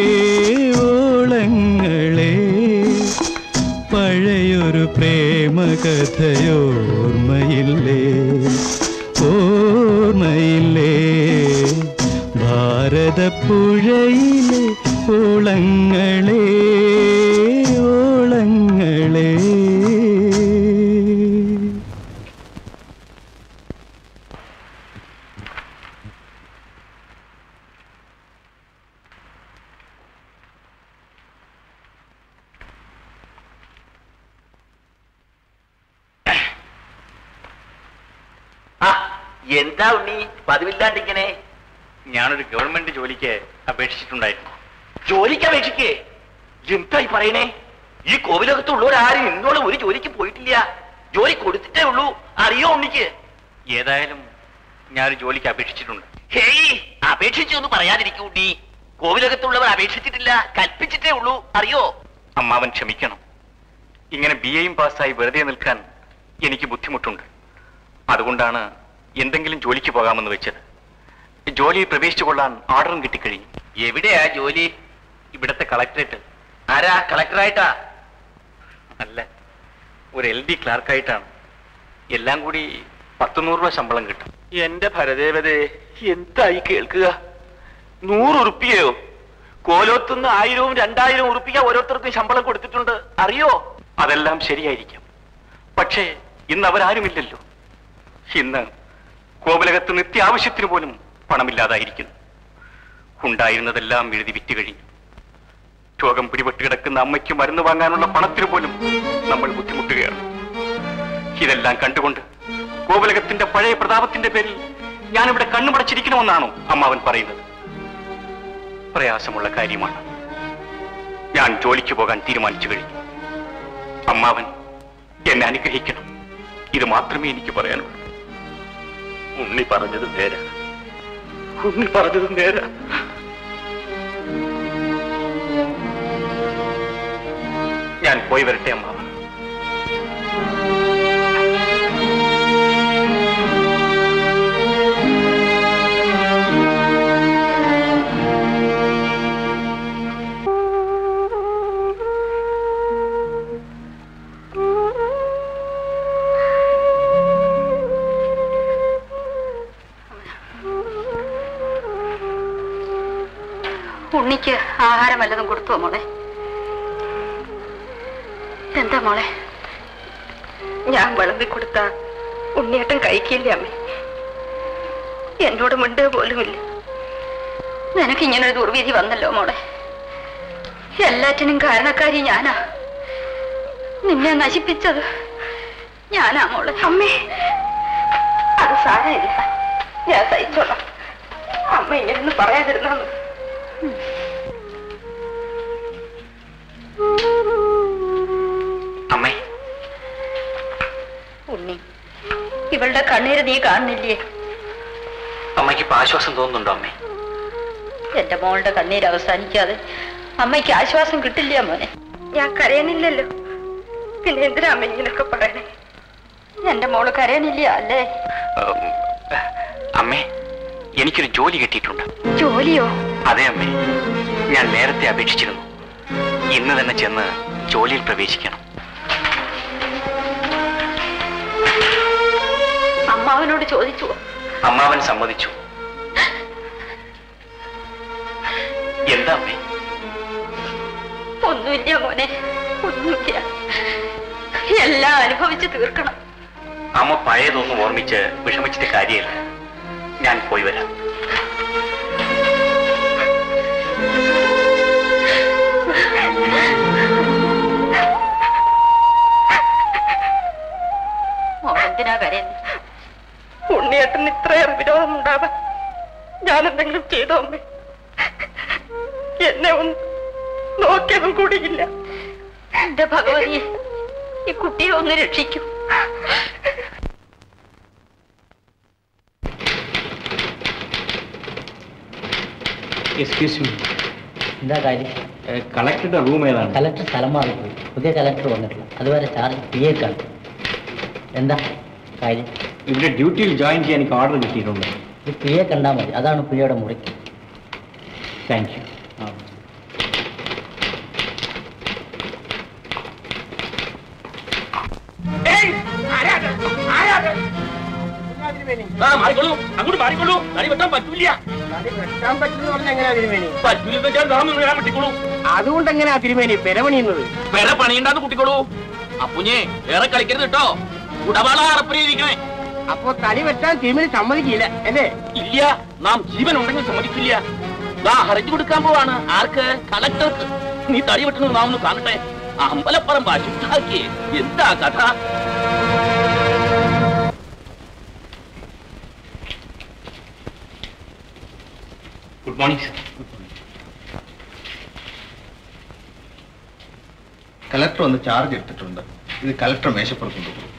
ഓളങ്ങളെ പഴയൊരു പ്രേമകഥയോർമ്മയില്ലേ ഓർമ്മയില്ലേ ഭാരതപ്പുഴയിലെ ഓളങ്ങളെ ഓളങ്ങളെ എന്താ ഉണ്ണി പതിവില്ലാണ്ടിങ്ങനെ ഞാനൊരു ഗവൺമെന്റ് ജോലിക്ക് അപേക്ഷിച്ചിട്ടുണ്ടായിരുന്നു ജോലിക്ക് അപേക്ഷിക്കേ എന്തായി പറയണേ ഈ കോവിലകത്തുള്ളവരാരും ഇന്നോളം ഒരു ജോലിക്ക് പോയിട്ടില്ല ജോലി കൊടുത്തിട്ടേ ഉള്ളൂ അറിയോ ഉണ്ണിക്ക് ഏതായാലും ഞാനൊരു ജോലിക്ക് അപേക്ഷിച്ചിട്ടുണ്ട് ഹേയ് അപേക്ഷിച്ചൊന്നും പറയാതിരിക്കൂ ഉണ്ണി കോവിലകത്തുള്ളവർ അപേക്ഷിച്ചിട്ടില്ല കൽപ്പിച്ചിട്ടേ ഉള്ളൂ അറിയോ അമ്മാവൻ ക്ഷമിക്കണം ഇങ്ങനെ ബി എയും പാസ്സായി വെറുതെ നിൽക്കാൻ എനിക്ക് ബുദ്ധിമുട്ടുണ്ട് അതുകൊണ്ടാണ് എന്തെങ്കിലും ജോലിക്ക് പോകാമെന്ന് വെച്ചത് ജോലിയിൽ പ്രവേശിച്ചു കൊള്ളാൻ ഓർഡറും കിട്ടിക്കഴിഞ്ഞു എവിടെയാ ജോലി ഇവിടത്തെ കളക്ടറേറ്റ് ആരാ കളക്ടറായിട്ടാ അല്ല ഒരു എൽ ഡി ക്ലാർക്കായിട്ടാണ് എല്ലാം കൂടി പത്ത് നൂറ് രൂപ ശമ്പളം കിട്ടും എന്റെ ഭരദേവതേ എന്തായി കേൾക്കുക നൂറ് ഉറുപ്പികയോ കോലോത്തുനിന്ന് ആയിരവും രണ്ടായിരവും ഉറുപ്പിക ഓരോരുത്തർക്കും ശമ്പളം കൊടുത്തിട്ടുണ്ട് അറിയോ അതെല്ലാം ശരിയായിരിക്കാം പക്ഷേ ഇന്ന് അവരാരുമില്ലല്ലോ ഇന്ന് കോവിലകത്ത് നിത്യാവശ്യത്തിന് പോലും പണമില്ലാതായിരിക്കുന്നു ഉണ്ടായിരുന്നതെല്ലാം എഴുതി വിറ്റ് കഴിഞ്ഞു രോഗം പിടിപെട്ട് കിടക്കുന്ന അമ്മയ്ക്ക് മരുന്ന് വാങ്ങാനുള്ള പണത്തിന് പോലും നമ്മൾ ബുദ്ധിമുട്ടുകയാണ് ഇതെല്ലാം കണ്ടുകൊണ്ട് കോവിലകത്തിന്റെ പഴയ പ്രതാപത്തിന്റെ പേരിൽ ഞാനിവിടെ കണ്ണുമടച്ചിരിക്കണമെന്നാണോ അമ്മാവൻ പറയുന്നത് പ്രയാസമുള്ള കാര്യമാണ് ഞാൻ ജോലിക്ക് പോകാൻ തീരുമാനിച്ചു കഴിഞ്ഞു അമ്മാവൻ എന്നെ അനുഗ്രഹിക്കണം ഇത് മാത്രമേ എനിക്ക് പറയാനുള്ളൂ ഉണ്ണി പറഞ്ഞത് നേരാ ഉണ്ണി പറഞ്ഞത് നേരാ ഞാൻ പോയി വരട്ടെ അമ്മാവൻ ഉണ്ണിക്ക് ആഹാരം വല്ലതും കൊടുത്തുവോ മോളെ എന്താ മോളെ ഞാൻ വിളമ്പി കൊടുത്ത ഉണ്ണിയേട്ടൻ കഴിക്കില്ല അമ്മേ എന്നോട് മിണ്ടുക പോലുമില്ല നിനക്ക് ഇങ്ങനൊരു ദുർവിധി വന്നല്ലോ മോളെ എല്ലാറ്റിനും കാരണക്കാരി ഞാനാ നിന്നെ നശിപ്പിച്ചത് ഞാനാ മോളെ അമ്മേ അത് സാരമില്ല ഞാൻ സഹിച്ചോളാം അമ്മ ഇങ്ങനൊന്നും പറയാതിരുന്നു അമ്മേ ഉണ്ണി ഇവളുടെ കണ്ണീര് നീ കാണുന്നില്ലേ അമ്മയ്ക്ക് ഇപ്പൊ ആശ്വാസം തോന്നുന്നുണ്ടോ അമ്മേ എന്റെ മോളുടെ കണ്ണീര് അവസാനിക്കാതെ അമ്മയ്ക്ക് ആശ്വാസം കിട്ടില്ല മോനെ ഞാൻ കരയണില്ലല്ലോ പിന്നെ എന്തിനാ അമ്മ ഇങ്ങനൊക്കെ പറയണേ എന്റെ മോള് കരയണില്ല അല്ലേ ഉം, അമ്മേ എനിക്കൊരു ജോലി കിട്ടിയിട്ടുണ്ട് ജോലിയോ അതെ അമ്മേ ഞാൻ നേരത്തെ അപേക്ഷിച്ചിരുന്നു ഇന്ന് തന്നെ ചെന്ന് ജോലിയിൽ പ്രവേശിക്കണം അമ്മാവനോട് ചോദിച്ചു അമ്മാവൻ സമ്മതിച്ചു എന്താ അമ്മേ ഒന്നുമില്ല മോനെ ഒന്നുമില്ല എല്ലാം അനുഭവിച്ച് തീർക്കണം അമ്മ പഴയതൊന്നും ഓർമ്മിച്ച് വിഷമിച്ചിട്ട് കാര്യമില്ല ഞാൻ പോയി വരാം മോളെന്തിനാ കരയുന്നത് ഉണ്ണിയേട്ടന് ഇത്രയേറെ വിരോധം ഉണ്ടാവാൻ ഞാൻ എന്തെങ്കിലും ചെയ്തോ അമ്മേ എന്നെ ഒന്ന് നോക്കിയതും കൂടിയില്ല എന്റെ ഭഗവതി ഈ കുട്ടിയെ ഒന്ന് രക്ഷിക്കൂ എക്സ്ക്യൂസ് മീ എന്താ കാര്യം കളക്ടറുടെ റൂം ഏതാണ് കലക്ടർ സ്ഥലം മാറിപ്പോയി പുതിയ കലക്ടർ വന്നിട്ടില്ല അതുവരെ ചാർജ് പി എക്കാണ് എന്താ കാര്യം ഇവിടെ ഡ്യൂട്ടിയിൽ ജോയിൻ ചെയ്യാൻ എനിക്ക് ഓർഡർ കിട്ടിയിട്ടുണ്ട് ഇത് പി എ കണ്ടാൽ മതി അതാണ് പുള്ളിയുടെ മുറി താങ്ക് യു ആ മാറിക്കൊള്ളൂ അങ്ങോട്ട് മാറിക്കൊള്ളൂ തടി വെട്ടാൻ പറ്റൂല വെട്ടാൻ പറ്റുന്ന പറഞ്ഞ എങ്ങനെയാ തിരുമേനി പറ്റൂലെന്ന് വെച്ചാൽ നാം ഞാൻ വെട്ടിക്കോളൂ അതുകൊണ്ട് എങ്ങനെയാ തിരുമേനി പെരപണിയുന്നത് വേറെ പണിയുണ്ടാന്ന് കുട്ടിക്കോളൂ അപ്പുഞ്ഞേ വേറെ കളിക്കരുത് കേട്ടോ ഉടവാള അറപ്പരിയിരിക്കണേ അപ്പൊ തടി വെട്ടാൻ തിരുമേനി സമ്മതിക്കില്ല അല്ലേ ഇല്ല നാം ജീവൻ ഉണ്ടെങ്കിൽ സമ്മതിക്കില്ല ദാ ഹർജി കൊടുക്കാൻ പോവാണ് ആർക്ക് കളക്ടർക്ക് നീ തടി വെട്ടുന്നത് നാം ഒന്ന് കാണട്ടെ അമ്പലപ്പറമ്പ് അശുദ്ധാക്കിയേ എന്താ കഥ ഗുഡ് മോർണിംഗ് സർ കലക്ടർ ഒന്ന് ചാർജ് എടുത്തിട്ടുണ്ട് ഇത് കലക്ടർ മേശപ്പുറത്ത് കൊണ്ടുപോകും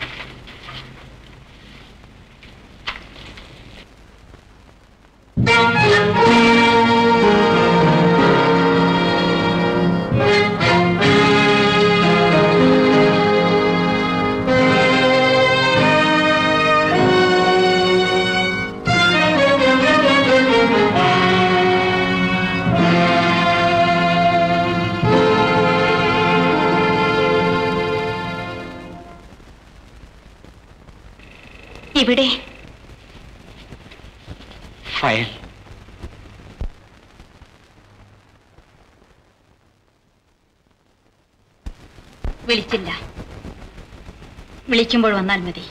ഇവിടെ ഫയൽ വിളിച്ചില്ല വിളിക്കുമ്പോൾ വന്നാൽ മതി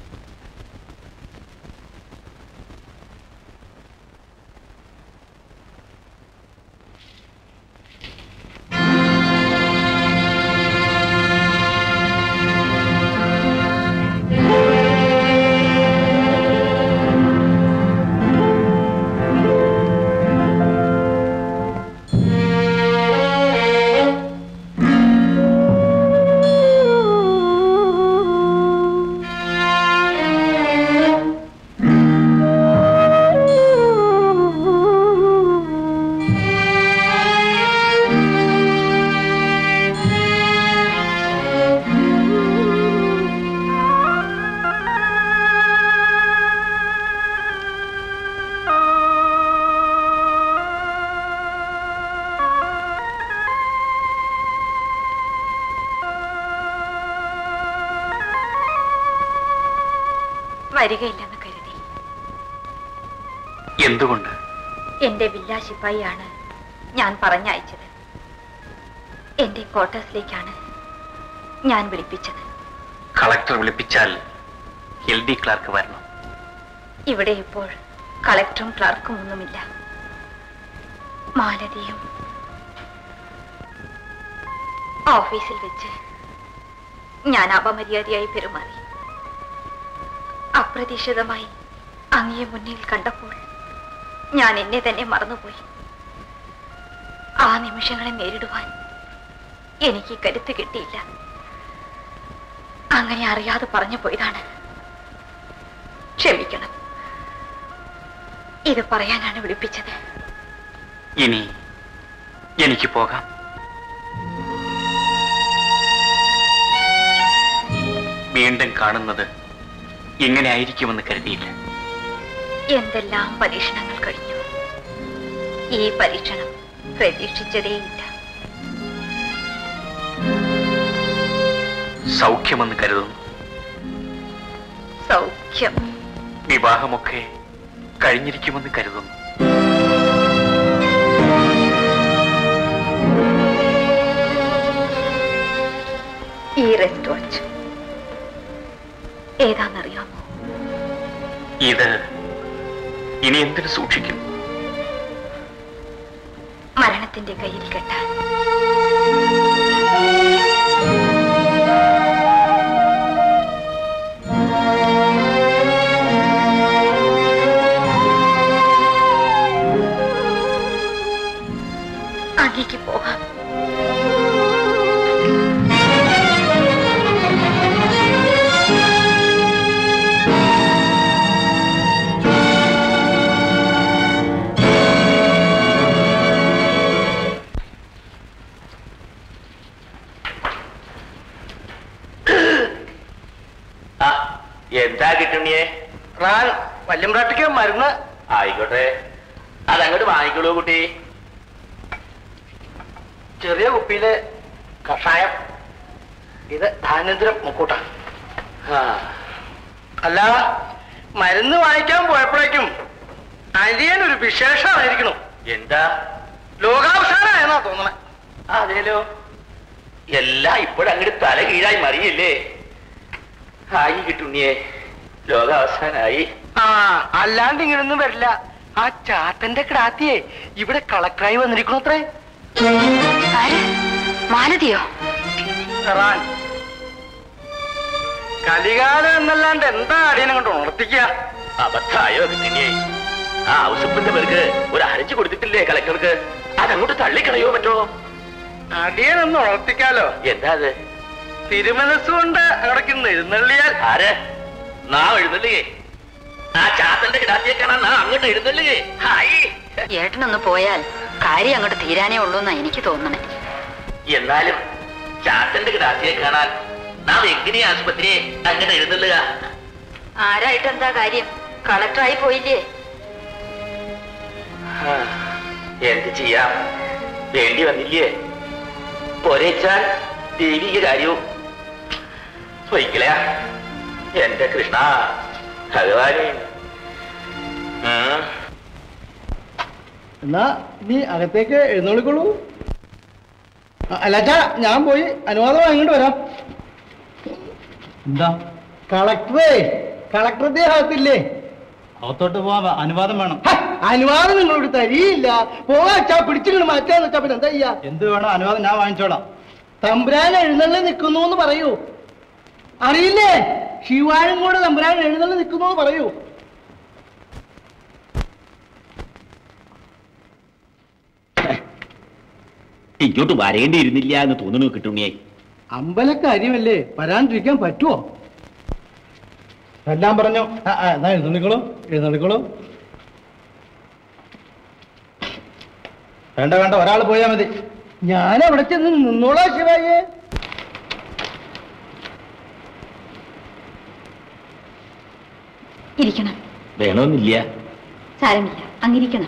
വരികയില്ലെന്ന് കരുതി എന്തുകൊണ്ട് എന്റെ വില്ലാ ശിപ്പായിയാണ് ഞാൻ പറഞ്ഞയച്ചത് എന്റെ ക്വാർട്ടേഴ്സിലേക്കാണ് ഞാൻ വിളിപ്പിച്ചത് കളക്ടർ വിളിപ്പിച്ചാൽ എൽ ഡി ക്ലാർക്ക് വരണം ഇവിടെ ഇപ്പോൾ കളക്ടറും ക്ലർക്കും ഒന്നുമില്ല മാലതിയും ഓഫീസിൽ വെച്ച് ഞാൻ അപമര്യാദയായി പെരുമാറി അപ്രതീക്ഷിതമായി അങ്ങയെ മുന്നിൽ കണ്ടപ്പോൾ ഞാൻ എന്നെ തന്നെ മറന്നുപോയി ആ നിമിഷങ്ങളെ നേരിടുവാൻ എനിക്ക് കരുത്ത് കിട്ടിയില്ല അങ്ങനെ അറിയാതെ പറഞ്ഞു പോയതാണ് ക്ഷമിക്കണം ഇത് പറയാനാണ് വിളിപ്പിച്ചത് ഇനി എനിക്ക് പോകാം വീണ്ടും കാണുന്നത് ഇങ്ങനെ ആയിരിക്കുമെന്ന് കരുതിയില്ല എന്തെല്ലാം പരീക്ഷണങ്ങൾ കഴിഞ്ഞു ഈ പരീക്ഷണം പ്രതീക്ഷിച്ചതേയില്ല സൗഖ്യമെന്ന് കരുതുന്നു സൗഖ്യം വിവാഹമൊക്കെ കഴിഞ്ഞിരിക്കുമെന്ന് കരുതുന്നു ഈ റെസ്റ്റ് വാച്ച് ഏതാണെന്നറിയാമോ ഇത് ഇനി എന്തിനു സൂക്ഷിക്കും മരണത്തിന്റെ കയ്യിൽ കെട്ടാൻ അങ്ങേക്ക് പോകാം ആ എന്താ കിട്ടുണ്ണിയെ റാൻ വല്യമ്പ്രാട്ടിക്ക് മരുന്ന് ആയിക്കോട്ടെ അതങ്ങോട്ട് വാങ്ങിക്കോളൂ കുട്ടി ചെറിയ കുപ്പിയിലെ കഷായം ഇത് ധാന്യദ്രം മുക്കൂട്ട അല്ല മരുന്ന് വാങ്ങിക്കാൻ പോയപ്പോഴേക്കും അരിയൻ ഒരു വിശേഷമായിരിക്കണം എന്താ ലോകാവസാനമായെന്നാ തോന്നണേ അതേലോ എല്ലാം ഇപ്പോഴങ്ങോട്ട് തല കീഴായി മറിയല്ലേ ആയി കിട്ടുണ്ണിയെ ലോകാവസാനായി ആ അല്ലാണ്ട് ഇങ്ങനൊന്നും വരില്ല ആ ചാത്തന്റെ ക്രാത്തിയെ ഇവിടെ കളക്ടറായി വന്നിരിക്കണു അത്രേ മാലതിയോ റാൻ കലികാലം എന്നല്ലാണ്ട് എന്താ അടിയനെ കൊണ്ട് ഉണർത്തിക്കുക അബദ്ധായോ കിട്ടുണ്ണിയെ ആ ഔസപ്പിന്റെ പേർക്ക് ഒരു അരച്ചു കൊടുത്തിട്ടില്ലേ കളക്ടർക്ക് അതങ്ങോട്ട് തള്ളിക്കളയോ മറ്റോ അടിയനൊന്ന് ഉണർത്തിക്കാലോ എന്താ അത് തിരുമനസ്സുകൊണ്ട് അവിടേക്ക് എഴുന്നള്ളിയാൽ ആര് നാ എഴുന്നള്ളിയേ ആ ചാത്തന്റെ കിടാത്തിയെ കാണാൻ നാ അങ്ങോട്ട് എഴുന്നള്ളിയേ ഹായ് ഏട്ടനൊന്ന് പോയാൽ കാര്യം അങ്ങോട്ട് തീരാനേ ഉള്ളൂ എന്നാ എനിക്ക് തോന്നണേ എന്നാലും ചാത്തന്റെ കിടാത്തിയെ കാണാൻ നാം എങ്ങനെയാ ആശുപത്രിയെ അങ്ങനെ എഴുന്നള്ളുക ആരായിട്ട് എന്താ കാര്യം കളക്ടറായി പോയില്ലേ ആ, എന്ത് ചെയ്യാം വേണ്ടി വന്നില്ലേ പോരേച്ചാൽ ദൈവിക കാര്യവും വൈക്കല എന്റെ കൃഷ്ണ ഭഗവാനെ ആ എന്നാ ഇനി അകത്തേക്ക് എഴുന്നള്ളിക്കോളൂ അല്ലാച്ചാ ഞാൻ പോയി അനുവാദം വാങ്ങിട്ട് വരാം എന്താ കളക്ടറേ കളക്ടർ അകത്തില്ലേ അകത്തോട്ട് പോവാൻ അനുവാദം വേണം അനുവാദം നിങ്ങളോട് തരിയില്ല പോവാ അച്ഛാ പിടിച്ചിങ്ങോട്ട് മാറ്റാന്ന് വെച്ചാ പിന്നെ എന്താ ചെയ്യാ എന്ത് വേണം അനുവാദം ഞാൻ വാങ്ങിച്ചോളാം തമ്പുരാൻ എഴുന്നള്ളി നിൽക്കുന്നു എന്ന് പറയൂ അറിയില്ലേ ശിവാനും കൂടെ തമ്പുരാൻ എഴുന്നള്ളി നിൽക്കുന്നു എന്ന് പറയൂ ഇങ്ങോട്ട് വരേണ്ടിയിരുന്നില്ല എന്ന് തോന്നുന്നു കിട്ടുണ്ണിയെ അമ്പലക്കാര്യമല്ലേ വരാണ്ടിരിക്കാൻ പറ്റുമോ എല്ലാം പറഞ്ഞു ആ, ആ, എന്നാ എഴുന്നള്ളിക്കോളൂ എഴുന്നള്ളിക്കോളൂ വേണ്ട വേണ്ട ഒരാൾ പോയാ മതി ഞാൻ അവിടെ ചെന്ന് നിന്നോളാ ശിവായെ ഇരിക്കണം വേണമെന്നില്ല സാരമില്ല അങ്ങിരിക്കണം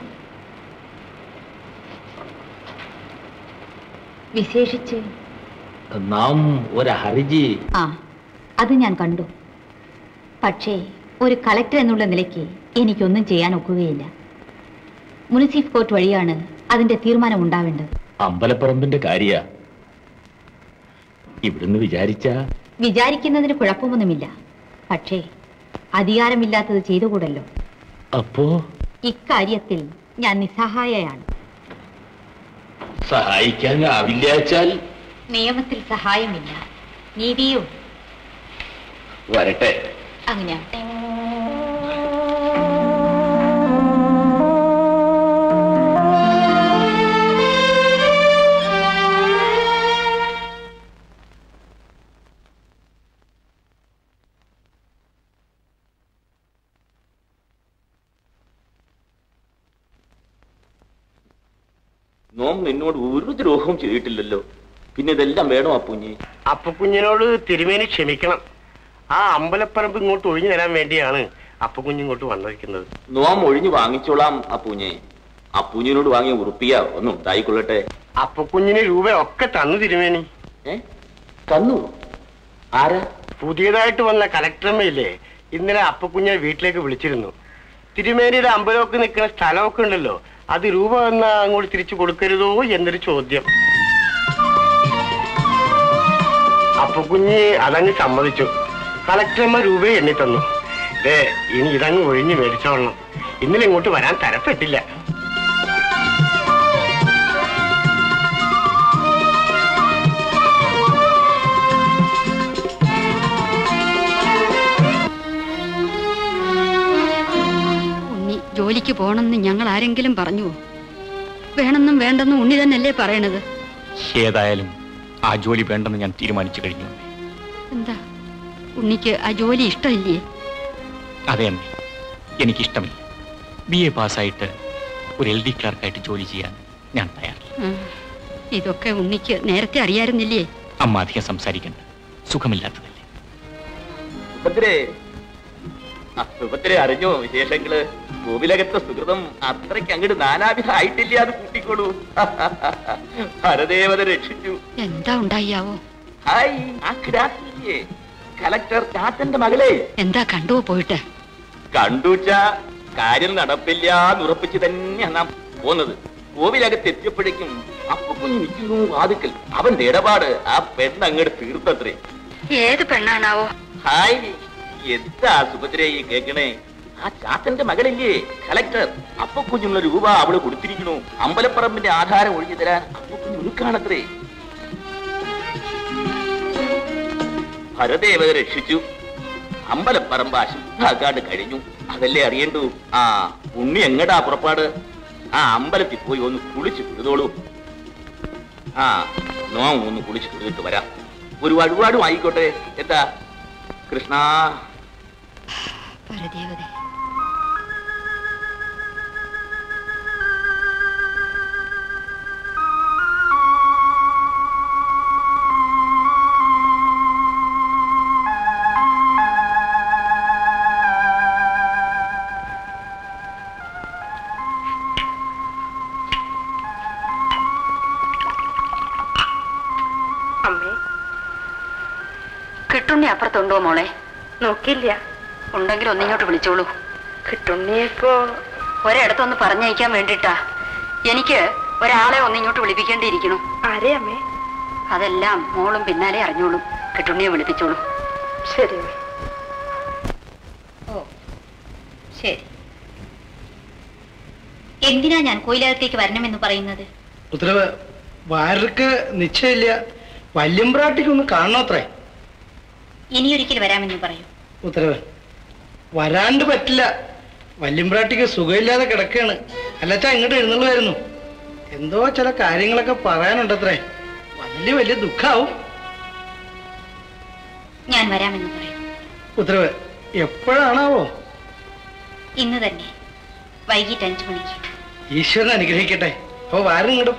വിശേഷിച്ച് നാം ഒരു ഹർജി ആ അത് ഞാൻ കണ്ടു പക്ഷേ ഒരു കളക്ടർ എന്നുള്ള നിലയ്ക്ക് എനിക്കൊന്നും ചെയ്യാൻ ഒക്കുകയില്ല മുനിസിഫ് കോർട്ട് വഴിയാണ് അതിന്റെ തീരുമാനം ഉണ്ടാവേണ്ടത് അമ്പലപ്പറമ്പിന്റെ കാര്യ ഇവിടുന്ന് വിചാരിച്ച വിചാരിക്കുന്നതിന് കുഴപ്പമൊന്നുമില്ല പക്ഷേ അധികാരമില്ലാത്തത് ചെയ്തുകൂടല്ലോ അപ്പോ ഇക്കാര്യത്തിൽ ഞാൻ നിസ്സഹായയാണ് സഹായിക്കാൻ ആവില്ലാച്ചാൽ നിയമത്തിൽ സഹായമില്ല നീതിയും വരട്ടെ അങ്ങനെയാവട്ടെ നോം നിന്നോട് ഒരു ദ്രോഹവും ചെയ്തിട്ടില്ലല്ലോ പിന്നെ ഇതെല്ലാം വേണോ അപ്പൂഞ്ഞി അപ്പക്കുഞ്ഞിനോട് തിരുമേനി ക്ഷമിക്കണം ആ അമ്പലപ്പറമ്പ് ഇങ്ങോട്ട് ഒഴിഞ്ഞു തരാൻ വേണ്ടിയാണ് അപ്പക്കുഞ്ഞ് ഇങ്ങോട്ട് വന്നിരിക്കുന്നത് നോം ഒഴിഞ്ഞു വാങ്ങിച്ചോളാം അപ്പൂഞ്ഞെ അപ്പൂഞ്ഞിനോട് വാങ്ങിയ ഉറുപ്പിയ ഒന്ന് ഉണ്ടായിക്കൊള്ളട്ടെ അപ്പക്കുഞ്ഞിന് രൂപ ഒക്കെ തന്നു തിരുമേനി തന്നു ആരാ പുതിയതായിട്ട് വന്ന കലക്ടറമ്മയില്ലേ ഇന്നലെ അപ്പക്കുഞ്ഞിനെ വീട്ടിലേക്ക് വിളിച്ചിരുന്നു തിരുമേനിയുടെ അമ്പലമൊക്കെ നിൽക്കുന്ന സ്ഥലമൊക്കെ ഉണ്ടല്ലോ അത് രൂപ എന്നാ അങ്ങോട്ട് തിരിച്ചു കൊടുക്കരുതോ എന്നൊരു ചോദ്യം അപ്പക്കുഞ്ഞ് അതങ്ങ് സമ്മതിച്ചു കളക്ടറമ്മ രൂപ എണ്ണി തന്നു ഏ ഇനി ഇതങ്ങ് ഒഴിഞ്ഞ് മേടിച്ചോളണം ഇന്നലെ ഇങ്ങോട്ട് വരാൻ തരപ്പെട്ടില്ല ഉണ്ണി ജോലിക്ക് പോകണമെന്ന് ഞങ്ങൾ ആരെങ്കിലും പറഞ്ഞുവോ വേണമെന്നും വേണ്ടെന്നും ഉണ്ണി തന്നെയല്ലേ പറയണത് ഏതായാലും ആ ജോലി വേണ്ടെന്ന് ഞാൻ തീരുമാനിച്ചു കഴിഞ്ഞു എന്താ ഉണ്ണിക്ക് ആ ജോലി ഇഷ്ടമില്ലേ അതെ അമ്മേ എനിക്കിഷ്ടമില്ല ബി എ പാസ്സായിട്ട് ഒരു എൽ ഡി ക്ലർക്കായിട്ട് ജോലി ചെയ്യാൻ ഞാൻ തയ്യാർ ഉം. ഇതൊക്കെ ഉണ്ണിക്ക് നേരത്തെ അറിയായിരുന്നില്ലേ അമ്മ അധികം സംസാരിക്കണ്ട സുഖമില്ലാത്തതല്ലേ സുഭദ്രേ ആ, സുഭദ്രേ അറിഞ്ഞോ വിശേഷങ്ങള് കോവിലകത്തെ സുഹൃതം അത്രയ്ക്ക് അങ്ങോട്ട് നാനാവിധ ആയിട്ടില്ല അത് കൂട്ടിക്കോളൂ ഹരദേവത രക്ഷിച്ചു എന്താ ഉണ്ടായിയാവോ ഹായ് ആ കിടാത്തില്ലേ കലക്ടർ ചാത്തന്റെ മകളെ എന്താ കണ്ടുവോ പോയിട്ട് കണ്ടുച്ച കാര്യം നടപ്പില്ല എന്നുറപ്പിച്ച് തന്നെയാണ് നാം പോന്നത് കോവിലകത്ത് എത്തിയപ്പോഴേക്കും അപ്പക്കുഞ്ഞ് നിൽക്കുന്നു വാതുക്കൽ അവന്റെ ഇടപാട് ആ പെണ്ണ് അങ്ങോട്ട് തീർത്തത്രേ ഏത് പെണ്ണാണാവോ ഹായ് എന്താ സുഭദ്രേ ഈ കേക്കണേ ആ ചാത്തന്റെ മകളില്ലേ കലക്ടർ അപ്പക്കുഞ്ഞുള്ള രൂപ അവള് കൊടുത്തിരിക്കണു അമ്പലപ്പറമ്പിന്റെ ആധാരം ഒഴിഞ്ഞു തരാൻ അപ്പക്കുഞ്ഞ് ഒരുക്കാണത്രേ ഭരദേവത രക്ഷിച്ചു അമ്പലപ്പറമ്പ് അശുദ്ധാക്കാണ്ട് കഴിഞ്ഞു അതല്ലേ അറിയണ്ടു ആ ഉണ്ണി എങ്ങടാ പുറപ്പാട് ആ അമ്പലത്തിൽ പോയി ഒന്ന് കുളിച്ച് കുരുതോളൂ ആ നോം ഒന്ന് കുളിച്ച് കുരുതിട്ട് വരാം ഒരു വഴിപാടും ആയിക്കോട്ടെ എന്താ കൃഷ്ണ പരദേവതേ അമ്മേ കിട്ടുണ്ണി അപ്പുറത്തുണ്ടോ മോളെ നോക്കിയില്ല ഉണ്ടെങ്കിൽ ഒന്നിങ്ങോട്ട് വിളിച്ചോളൂ കിട്ടുണ്ണിയപ്പോ ഒരിടത്തൊന്ന് പറഞ്ഞയക്കാൻ വേണ്ടിട്ടാ എനിക്ക് ഒരാളെ ഒന്നിങ്ങോട്ട് വിളിപ്പിക്കേണ്ടിയിരിക്കണു ആരെ അമ്മേ അതെല്ലാം മോളും പിന്നാലെ അറിഞ്ഞോളും കിട്ടുണ്ണിയെ വിളിപ്പിച്ചോളൂ ശരി ഓ ശരി എന്തിനാ ഞാൻ കോയിലകത്തേക്ക് വരണമെന്ന് പറയുന്നത് ഉത്തരവ് വാരർക്ക് നിശ്ചയമില്ല വല്യമ്പ്രാട്ടിക്ക് ഒന്ന് കാണണത്രേ ഇനിയൊരിക്കൽ വരാമെന്ന് പറയൂ ഉത്തരവ് വരാണ്ട് പറ്റില്ല വല്യമ്പ്രാട്ടിക്ക് സുഖമില്ലാതെ കിടക്കുകയാണ് അല്ലച്ചാ ഇങ്ങോട്ട് എഴുന്നള്ളുമായിരുന്നു എന്തോ ചില കാര്യങ്ങളൊക്കെ പറയാനുണ്ടത്രേ വലിയ വലിയ ദുഃഖാവും ഞാൻ വരാമെന്ന് പറയൂ ഉത്തരവ് എപ്പോഴാണാവോ ഇന്ന് തന്നെ വൈകിട്ട് അഞ്ചു മണിക്ക് ഈശ്വരൻ അനുഗ്രഹിക്കട്ടെ അപ്പൊ വാരം ഇങ്ങോട്ടും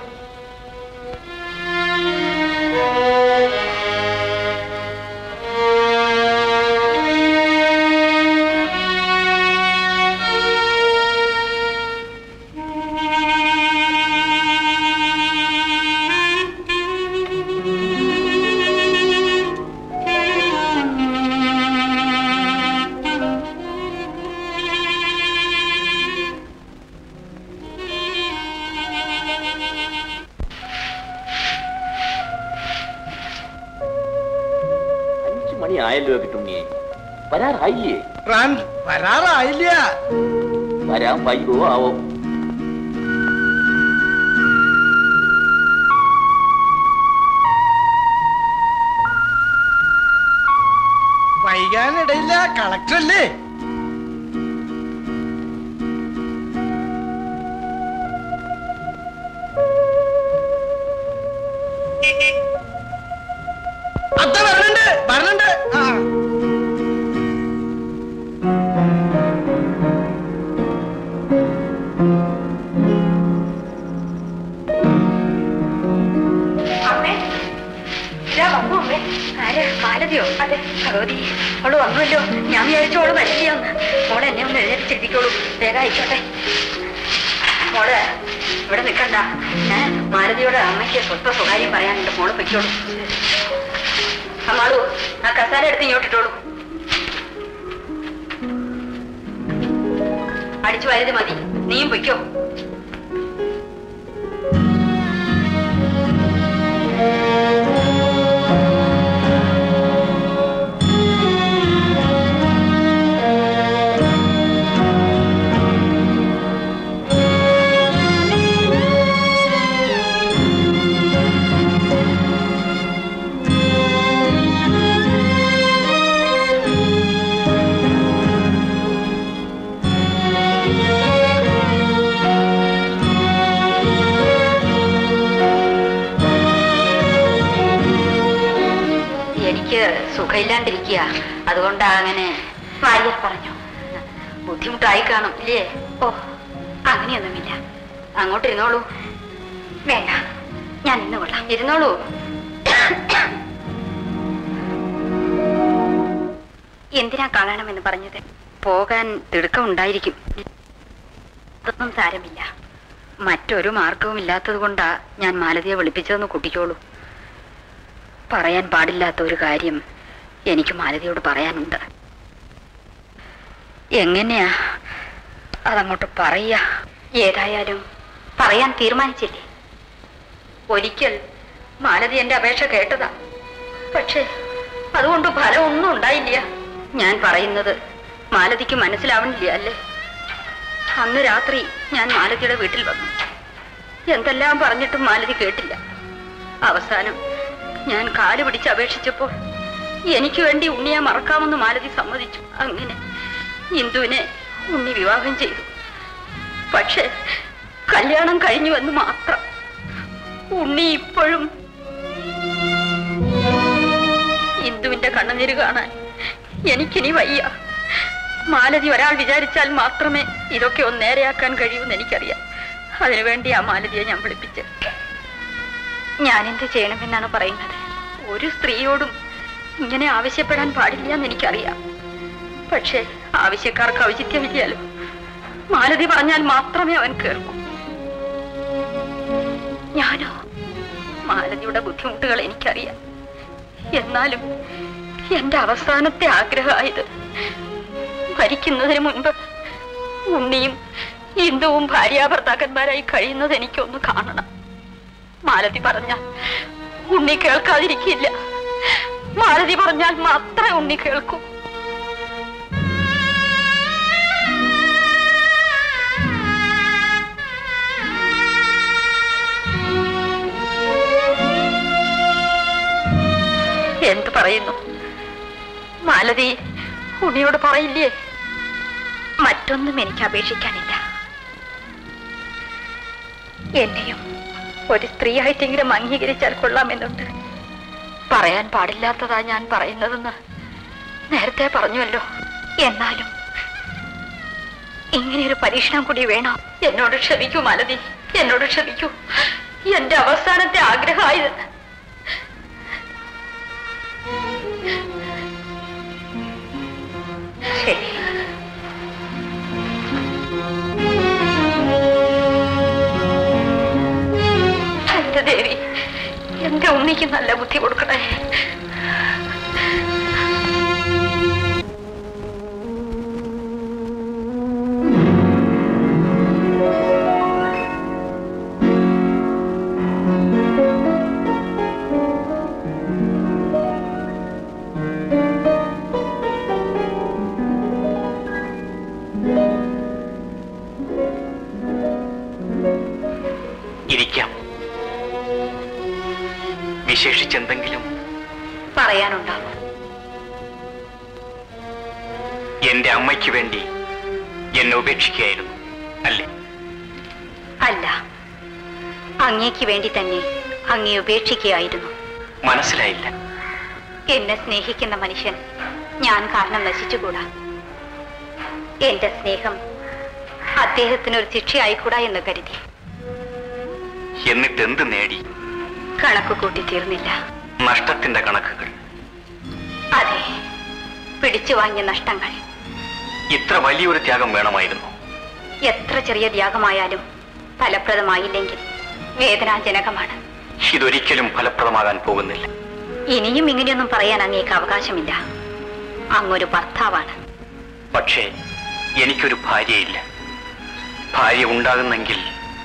അഞ്ചു മണി ആയല്ലോ കിട്ടുണ്ണിയെ വരാറായില്ലേ വരാറായില്ല വരാൻ വൈകോ ആവോ വൈകാനിടയില്ല കളക്ടറല്ലേ അത്ത വരണുണ്ട് വരണുണ്ട് ആ അമ്മേ ഇതാ വന്നു അമ്മേ ആര് മാലതിയോ അതെ ഭഗവതി അവള് വന്നുവല്ലോ ഞാൻ വിചാരിച്ചു അവള് വരില്ലയെന്ന് മോളെ എന്നെ ഒന്ന് എഴുന്നേറ്റിരിക്കോളൂ വേഗം അയച്ചോട്ടെ മോള് ഇവിടെ നിൽക്കണ്ട ഞാൻ മാലതിയോട് അമ്മയ്ക്ക് സ്വസ്ഥ സ്വകാര്യം പറയാനുണ്ട് മോള് പൊയ്ക്കോളൂ അമ്മാളു ആ കസാര എടുത്ത് ഇങ്ങോട്ടിട്ടോളൂ അടിച്ചു വരത് മതി നീയും പൊയ്ക്കോ എനിക്ക് സുഖമില്ലാണ്ടിരിക്കുക അതുകൊണ്ടാ അങ്ങനെ വാര്യർ പറഞ്ഞു ബുദ്ധിമുട്ടായി കാണും ഇല്ലേ ഓ അങ്ങനെയൊന്നുമില്ല അങ്ങോട്ട് ഇരുന്നോളൂ വേണ്ട ഞാൻ ഇന്ന് കൊള്ളാം ഇരുന്നോളൂ എന്തിനാ കാണണമെന്ന് പറഞ്ഞത് പോകാൻ തിടുക്കം ഉണ്ടായിരിക്കും അതൊന്നും സാരമില്ല മറ്റൊരു മാർഗവും ഇല്ലാത്തത് കൊണ്ടാ ഞാൻ മാലതിയെ വിളിപ്പിച്ചതെന്ന് കുട്ടിക്കോളൂ പറയാൻ പാടില്ലാത്ത ഒരു കാര്യം എനിക്ക് മാലതിയോട് പറയാനുണ്ട് എങ്ങനെയാ അതങ്ങോട്ട് പറയാ ഏതായാലും പറയാൻ തീരുമാനിച്ചില്ലേ ഒരിക്കൽ മാലതി എന്റെ അപേക്ഷ കേട്ടതാ പക്ഷേ അതുകൊണ്ട് ഫലമൊന്നും ഉണ്ടായില്ല ഞാൻ പറയുന്നത് മാലതിക്ക് മനസ്സിലാവണില്ല അല്ലേ അന്ന് രാത്രി ഞാൻ മാലതിയുടെ വീട്ടിൽ വന്നു എന്തെല്ലാം പറഞ്ഞിട്ടും മാലതി കേട്ടില്ല അവസാനം ഞാൻ കാല് പിടിച്ച് അപേക്ഷിച്ചപ്പോൾ എനിക്ക് വേണ്ടി ഉണ്ണിയെ മറക്കാമെന്ന് മാലതി സമ്മതിച്ചു അങ്ങനെ ഇന്ദുവിനെ ഉണ്ണി വിവാഹം ചെയ്തു പക്ഷെ കല്യാണം കഴിഞ്ഞുവെന്ന് മാത്രം ഉണ്ണി ഇപ്പോഴും ഇന്ദുവിന്റെ കണ്ണുനീര് കാണാൻ എനിക്കിനി വയ്യ മാലതി ഒരാൾ വിചാരിച്ചാൽ മാത്രമേ ഇതൊക്കെ ഒന്ന് നേരെയാക്കാൻ കഴിയൂന്ന് എനിക്കറിയാം അതിനുവേണ്ടി ആ മാലതിയെ ഞാൻ വിളിപ്പിച്ച് ഞാൻ എന്ത് ചെയ്യണമെന്നാണ് പറയുന്നത് ഒരു സ്ത്രീയോടും ഇങ്ങനെ ആവശ്യപ്പെടാൻ പാടില്ല എന്ന് എനിക്കറിയാം പക്ഷേ ആവശ്യക്കാർക്ക് ഔചിത്യമില്ലല്ലോ മാലതി പറഞ്ഞാൽ മാത്രമേ അവൻ കേൾക്കൂ ഞാനോ മാലതിയുടെ ബുദ്ധിമുട്ടുകൾ എനിക്കറിയാം എന്നാലും എന്റെ അവസാനത്തെ ആഗ്രഹമായത് മരിക്കുന്നതിന് മുൻപ് ഉണ്ണിയും ഇന്ദുവും ഭാര്യാഭർത്താക്കന്മാരായി കഴിയുന്നത് എനിക്കൊന്ന് കാണണം മാലതി പറഞ്ഞാൽ ഉണ്ണി കേൾക്കാതിരിക്കില്ല മാലതി പറഞ്ഞാൽ മാത്രമേ ഉണ്ണി കേൾക്കൂ എന്ത് പറയുന്നു മാലതി ഉണ്ണിയോട് പറയില്ലേ മറ്റൊന്നും എനിക്ക് അപേക്ഷിക്കാനില്ല എന്നെയും ഒരു സ്ത്രീയായിട്ടെങ്കിലും അംഗീകരിച്ചാൽ കൊള്ളാമെന്നുണ്ട് പറയാൻ പാടില്ലാത്തതാ ഞാൻ പറയുന്നതെന്ന് നേരത്തെ പറഞ്ഞുവല്ലോ എന്നാലും ഇങ്ങനെയൊരു പരീക്ഷണം കൂടി വേണോ എന്നോട് ക്ഷമിക്കൂ മാലതി എന്നോട് ക്ഷമിക്കൂ എന്റെ അവസാനത്തെ ആഗ്രഹമായത് ശരി എന്റെ ദേവി എന്റെ ഉണ്ണിക്ക് നല്ല ബുദ്ധി കൊടുക്കണേ ഇരിക്കാം വിശേഷിച്ചെന്തെങ്കിലും പറയാനുണ്ടാവും എന്റെ അമ്മയ്ക്ക് വേണ്ടി എന്നെ ഉപേക്ഷിക്കുകയായിരുന്നു അല്ലേ അല്ല അങ്ങേക്ക് വേണ്ടി തന്നെ അങ്ങേ ഉപേക്ഷിക്കുകയായിരുന്നു മനസ്സിലായില്ല എന്നെ സ്നേഹിക്കുന്ന മനുഷ്യൻ ഞാൻ കാരണം നശിച്ചുകൂടാ എന്റെ സ്നേഹം അദ്ദേഹത്തിന് ഒരു ശിക്ഷയായിക്കൂടാ എന്ന് കരുതി എന്നിട്ട് എന്ത് നേടി കണക്ക് കൂട്ടി തീർന്നില്ല നഷ്ടത്തിന്റെ കണക്കുകൾ അതെ പിടിച്ചു വാങ്ങിയ നഷ്ടങ്ങൾ ഇത്ര വലിയൊരു ത്യാഗം വേണമായിരുന്നു എത്ര ചെറിയ ത്യാഗമായാലും ഫലപ്രദമായില്ലെങ്കിൽ വേദനാജനകമാണ് ഇതൊരിക്കലും ഫലപ്രദമാകാൻ പോകുന്നില്ല ഇനിയും ഇങ്ങനെയൊന്നും പറയാൻ അങ്ങേക്ക് അവകാശമില്ല അങ്ങൊരു ഭർത്താവാണ് പക്ഷേ എനിക്കൊരു ഭാര്യയില്ല ഭാര്യ ഉണ്ടാകുന്നെങ്കിൽ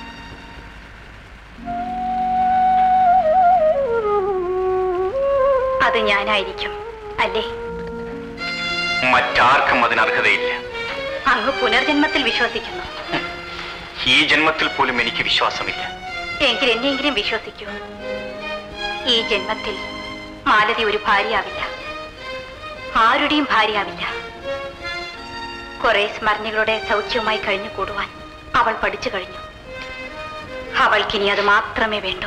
അത് ഞാനായിരിക്കും അല്ലേ മറ്റാർക്കും അതിന് അർഹതയില്ല അങ്ങ് പുനർജന്മത്തിൽ വിശ്വസിക്കുന്നു ഈ ജന്മത്തിൽ പോലും എനിക്ക് വിശ്വാസമില്ല എങ്കിൽ എന്നെയെങ്കിലും വിശ്വസിക്കൂ ഈ ജന്മത്തിൽ മാലതി ഒരു ഭാര്യയാവില്ല ആരുടെയും ഭാര്യയാവില്ല കുറെ സ്മരണകളുടെ സൗഖ്യവുമായി കഴിഞ്ഞു കൂടുവാൻ അവൾ പഠിച്ചു കഴിഞ്ഞു അവൾക്കിനി അത് മാത്രമേ വേണ്ടൂ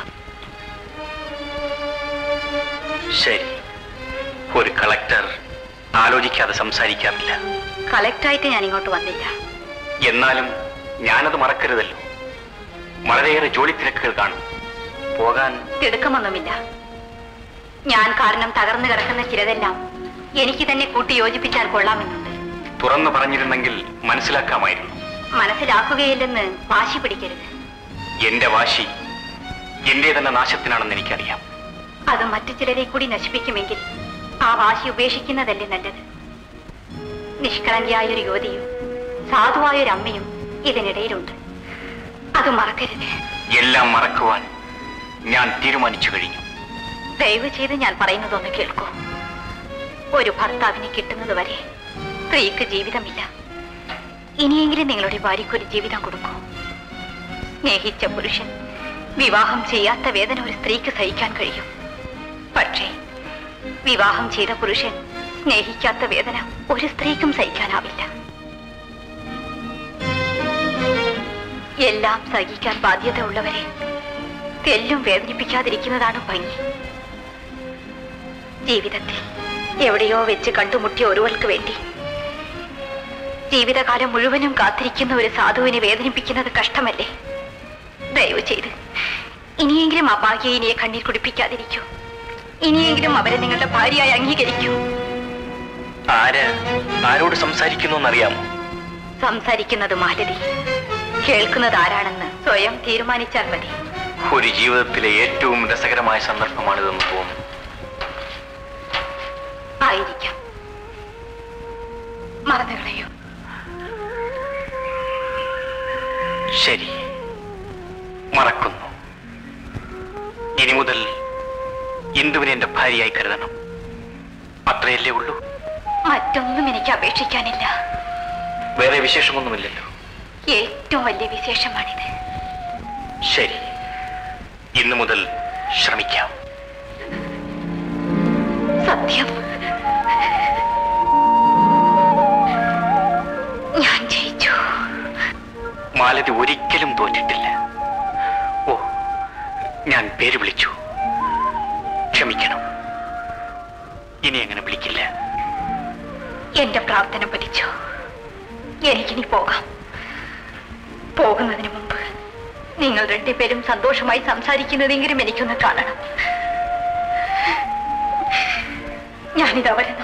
ശരി ഒരു കളക്ടർ ആലോചിക്കാതെ സംസാരിക്കാറില്ല കളക്ടറായിട്ട് ഞാൻ ഇങ്ങോട്ട് വന്നില്ല എന്നാലും ഞാനത് മറക്കരുതല്ലോ വളരെയേറെ ജോലി തിരക്കുകൾ കാണും പോകാൻ തിടുക്കമൊന്നുമില്ല ഞാൻ കാരണം തകർന്നു കിടക്കുന്ന ചിലതെല്ലാം എനിക്ക് തന്നെ കൂട്ടി യോജിപ്പിച്ചാൽ കൊള്ളാമെന്നുണ്ട് തുറന്നു പറഞ്ഞിരുന്നെങ്കിൽ മനസ്സിലാക്കാമായിരുന്നു മനസ്സിലാക്കുകയില്ലെന്ന് വാശി പിടിക്കരുത് എന്റെ വാശി എന്റെ തന്നെ നാശത്തിനാണെന്ന് എനിക്കറിയാം അത് മറ്റു ചിലരെ കൂടി നശിപ്പിക്കുമെങ്കിൽ ആ വാശി ഉപേക്ഷിക്കുന്നതല്ലേ നല്ലത് നിഷ്കളങ്കയായൊരു യുവതിയും സാധുവായൊരു അമ്മയും ഇതിനിടയിലുണ്ട് അത് മറക്കരുത് എല്ലാം മറക്കുവാൻ ഞാൻ തീരുമാനിച്ചു കഴിഞ്ഞു ദയവ് ചെയ്ത് ഞാൻ പറയുന്നതൊന്ന് കേൾക്കൂ ഒരു ഭർത്താവിനെ കിട്ടുന്നത് വരെ സ്ത്രീക്ക് ജീവിതമില്ല ഇനിയെങ്കിലും നിങ്ങളുടെ ഭാര്യയ്ക്ക് ഒരു ജീവിതം കൊടുക്കൂ സ്നേഹിച്ച പുരുഷൻ വിവാഹം ചെയ്യാത്ത വേദന ഒരു സ്ത്രീക്ക് സഹിക്കാൻ കഴിയും പക്ഷേ വിവാഹം ചെയ്ത പുരുഷൻ സ്നേഹിക്കാത്ത വേദന ഒരു സ്ത്രീക്കും സഹിക്കാനാവില്ല എല്ലാം സഹിക്കാൻ ബാധ്യത ഉള്ളവരെ തെല്ലും വേദനിപ്പിക്കാതിരിക്കുന്നതാണ് ഭംഗി ജീവിതത്തിൽ എവിടെയോ വെച്ച് കണ്ടുമുട്ടിയ ഒരുവൾക്ക് വേണ്ടി ജീവിതകാലം മുഴുവനും കാത്തിരിക്കുന്ന ഒരു സാധുവിനെ വേദനിപ്പിക്കുന്നത് കഷ്ടമല്ലേ ദയവ് ചെയ്ത് ഇനിയെങ്കിലും ആ ഭാഗ്യയിനെ കണ്ണീർ കുടിപ്പിക്കാതിരിക്കൂ ഇനിയെങ്കിലും അവരെ നിങ്ങളുടെ ഭാര്യയായി അംഗീകരിക്കൂ ആര് ആരോട് സംസാരിക്കുന്നു എന്നറിയാമോ സംസാരിക്കുന്നത് മാലതി കേൾക്കുന്നത് ആരാണെന്ന് സ്വയം തീരുമാനിച്ചാൽ മതി ഒരു ജീവിതത്തിലെ ഏറ്റവും രസകരമായ സന്ദർഭമാണിതെന്ന് തോന്നുന്നു ആയിരിക്കാം മറന്നു കളയൂ ശരി മറക്കുന്നു ഇനി മുതൽ ഇന്ദുവിനെ എന്റെ ഭാര്യയായി കരുതണം അത്രയല്ലേ ഉള്ളൂ മറ്റൊന്നും എനിക്ക് അപേക്ഷിക്കാനില്ല വേറെ വിശേഷമൊന്നുമില്ലല്ലോ ഏറ്റവും വലിയ വിശേഷമാണിത് ശരി ഇന്നു മുതൽ ശ്രമിക്കാം സത്യം ഞാൻ ജയിച്ചു മാലതി ഒരിക്കലും തോറ്റിട്ടില്ല ഓ ഞാൻ പേര് വിളിച്ചു ക്ഷമിക്കണം ഇനി അങ്ങനെ വിളിക്കില്ല എന്റെ പ്രാർത്ഥന ഫലിച്ചു എനിക്കിനി പോകാം പോകുന്നതിന് മുമ്പ് നിങ്ങൾ രണ്ടുപേരും സന്തോഷമായി സംസാരിക്കുന്നതെങ്കിലും എനിക്കൊന്ന് കാണണം ഞാനിതാ വരുന്നു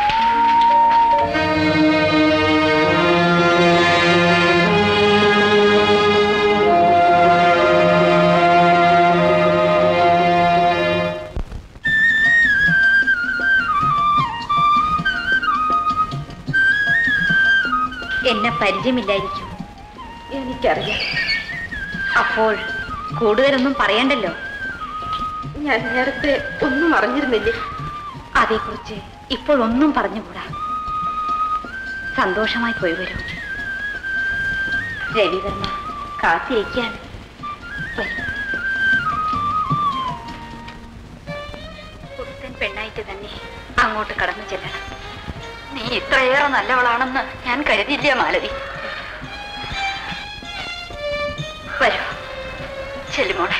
എന്നെ പരിചയമില്ലായിരിക്കും എനിക്കറിയാം അപ്പോൾ കൂടുതലൊന്നും പറയണ്ടല്ലോ ഞാൻ നേരത്തെ ഒന്നും അറിഞ്ഞിരുന്നില്ലേ അതേക്കുറിച്ച് ഇപ്പോൾ ഒന്നും പറഞ്ഞുകൂടാ സന്തോഷമായി പോയി വരൂ രവിവർമ്മ കാത്തിരിക്കുകയാണ് വരൂ. പുത്തൻ പെണ്ണായിട്ട് തന്നെ അങ്ങോട്ട് കടന്നു ചെല്ലണം നീ ഇത്രയേറെ നല്ലവളാണെന്ന് ഞാൻ കരുതിയില്ല മാലതി വരൂ ചെല്ലുമോളെ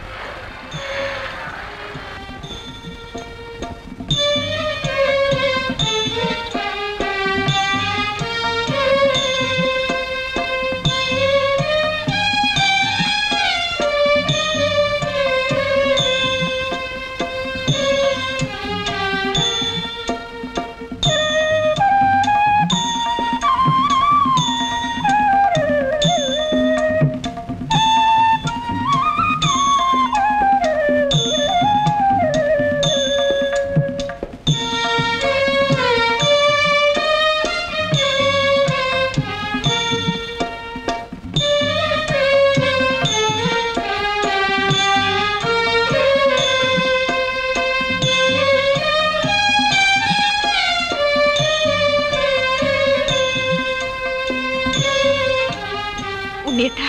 ഉണ്ണിയേട്ട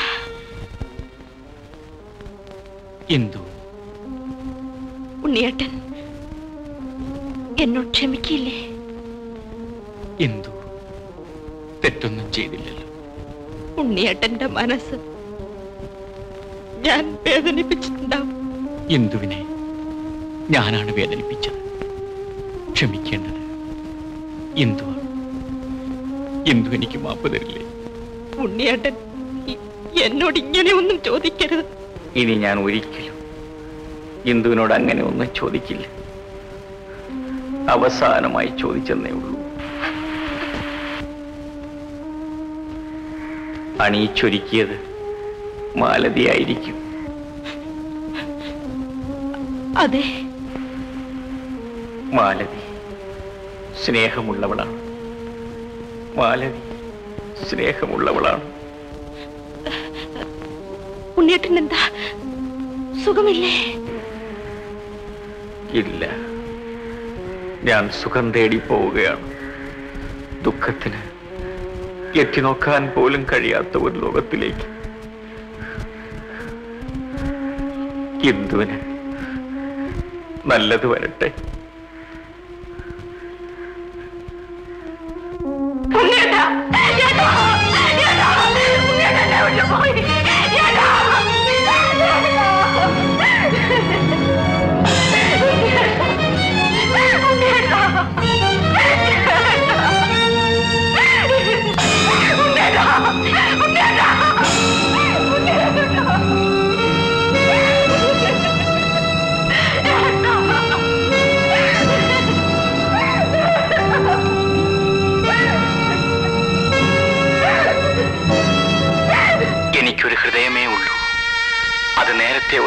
എന്തു ഉണ്ണിയേട്ടൻ എന്നോട് ക്ഷമിക്കില്ലേ എന്തു തെറ്റൊന്നും ചെയ്തില്ലല്ലോ ഉണ്ണിയേട്ടന്റെ മനസ്സ് ഞാൻ വേദനിപ്പിച്ചിട്ടുണ്ടാവും എന്തുവിനെ ഞാനാണ് വേദനിപ്പിച്ചത് ക്ഷമിക്കേണ്ടത് എന്തുവാണ് എന്തു എനിക്ക് മാപ്പ് തരില്ലേ ഉണ്ണിയേട്ടൻ ഇ- എന്നോട് ഇങ്ങനെ ഒന്നും ചോദിക്കരുത് ഇനി ഞാൻ ഒരിക്കലും ഇന്ദുവിനോട് അങ്ങനെ ഒന്നും ചോദിക്കില്ല അവസാനമായി ചോദിച്ചെന്നേ ഉള്ളൂ അണിയിച്ചൊരുക്കിയത് മാലതിയായിരിക്കും അതെ മാലതി സ്നേഹമുള്ളവളാണ് മാലതി സ്നേഹമുള്ളവളാണ് ഉണ്ണിയേട്ടൻ എന്താ സുഖമില്ലേ ഇല്ല ഞാൻ സുഖം തേടി പോവുകയാണ് ദുഃഖത്തിന് എത്തി നോക്കാൻ പോലും കഴിയാത്ത ഒരു ലോകത്തിലേക്ക് എന്തുവിന് നല്ലത് വരട്ടെ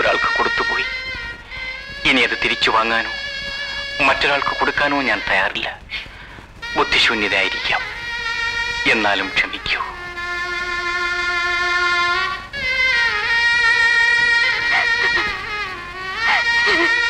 ഒരാൾക്ക് കൊടുത്തുപോയി ഇനി അത് തിരിച്ചു വാങ്ങാനോ മറ്റൊരാൾക്ക് കൊടുക്കാനോ ഞാൻ തയ്യാറില്ല ബുദ്ധിശൂന്യതയായിരിക്കാം എന്നാലും ക്ഷമിക്കൂ Thank you.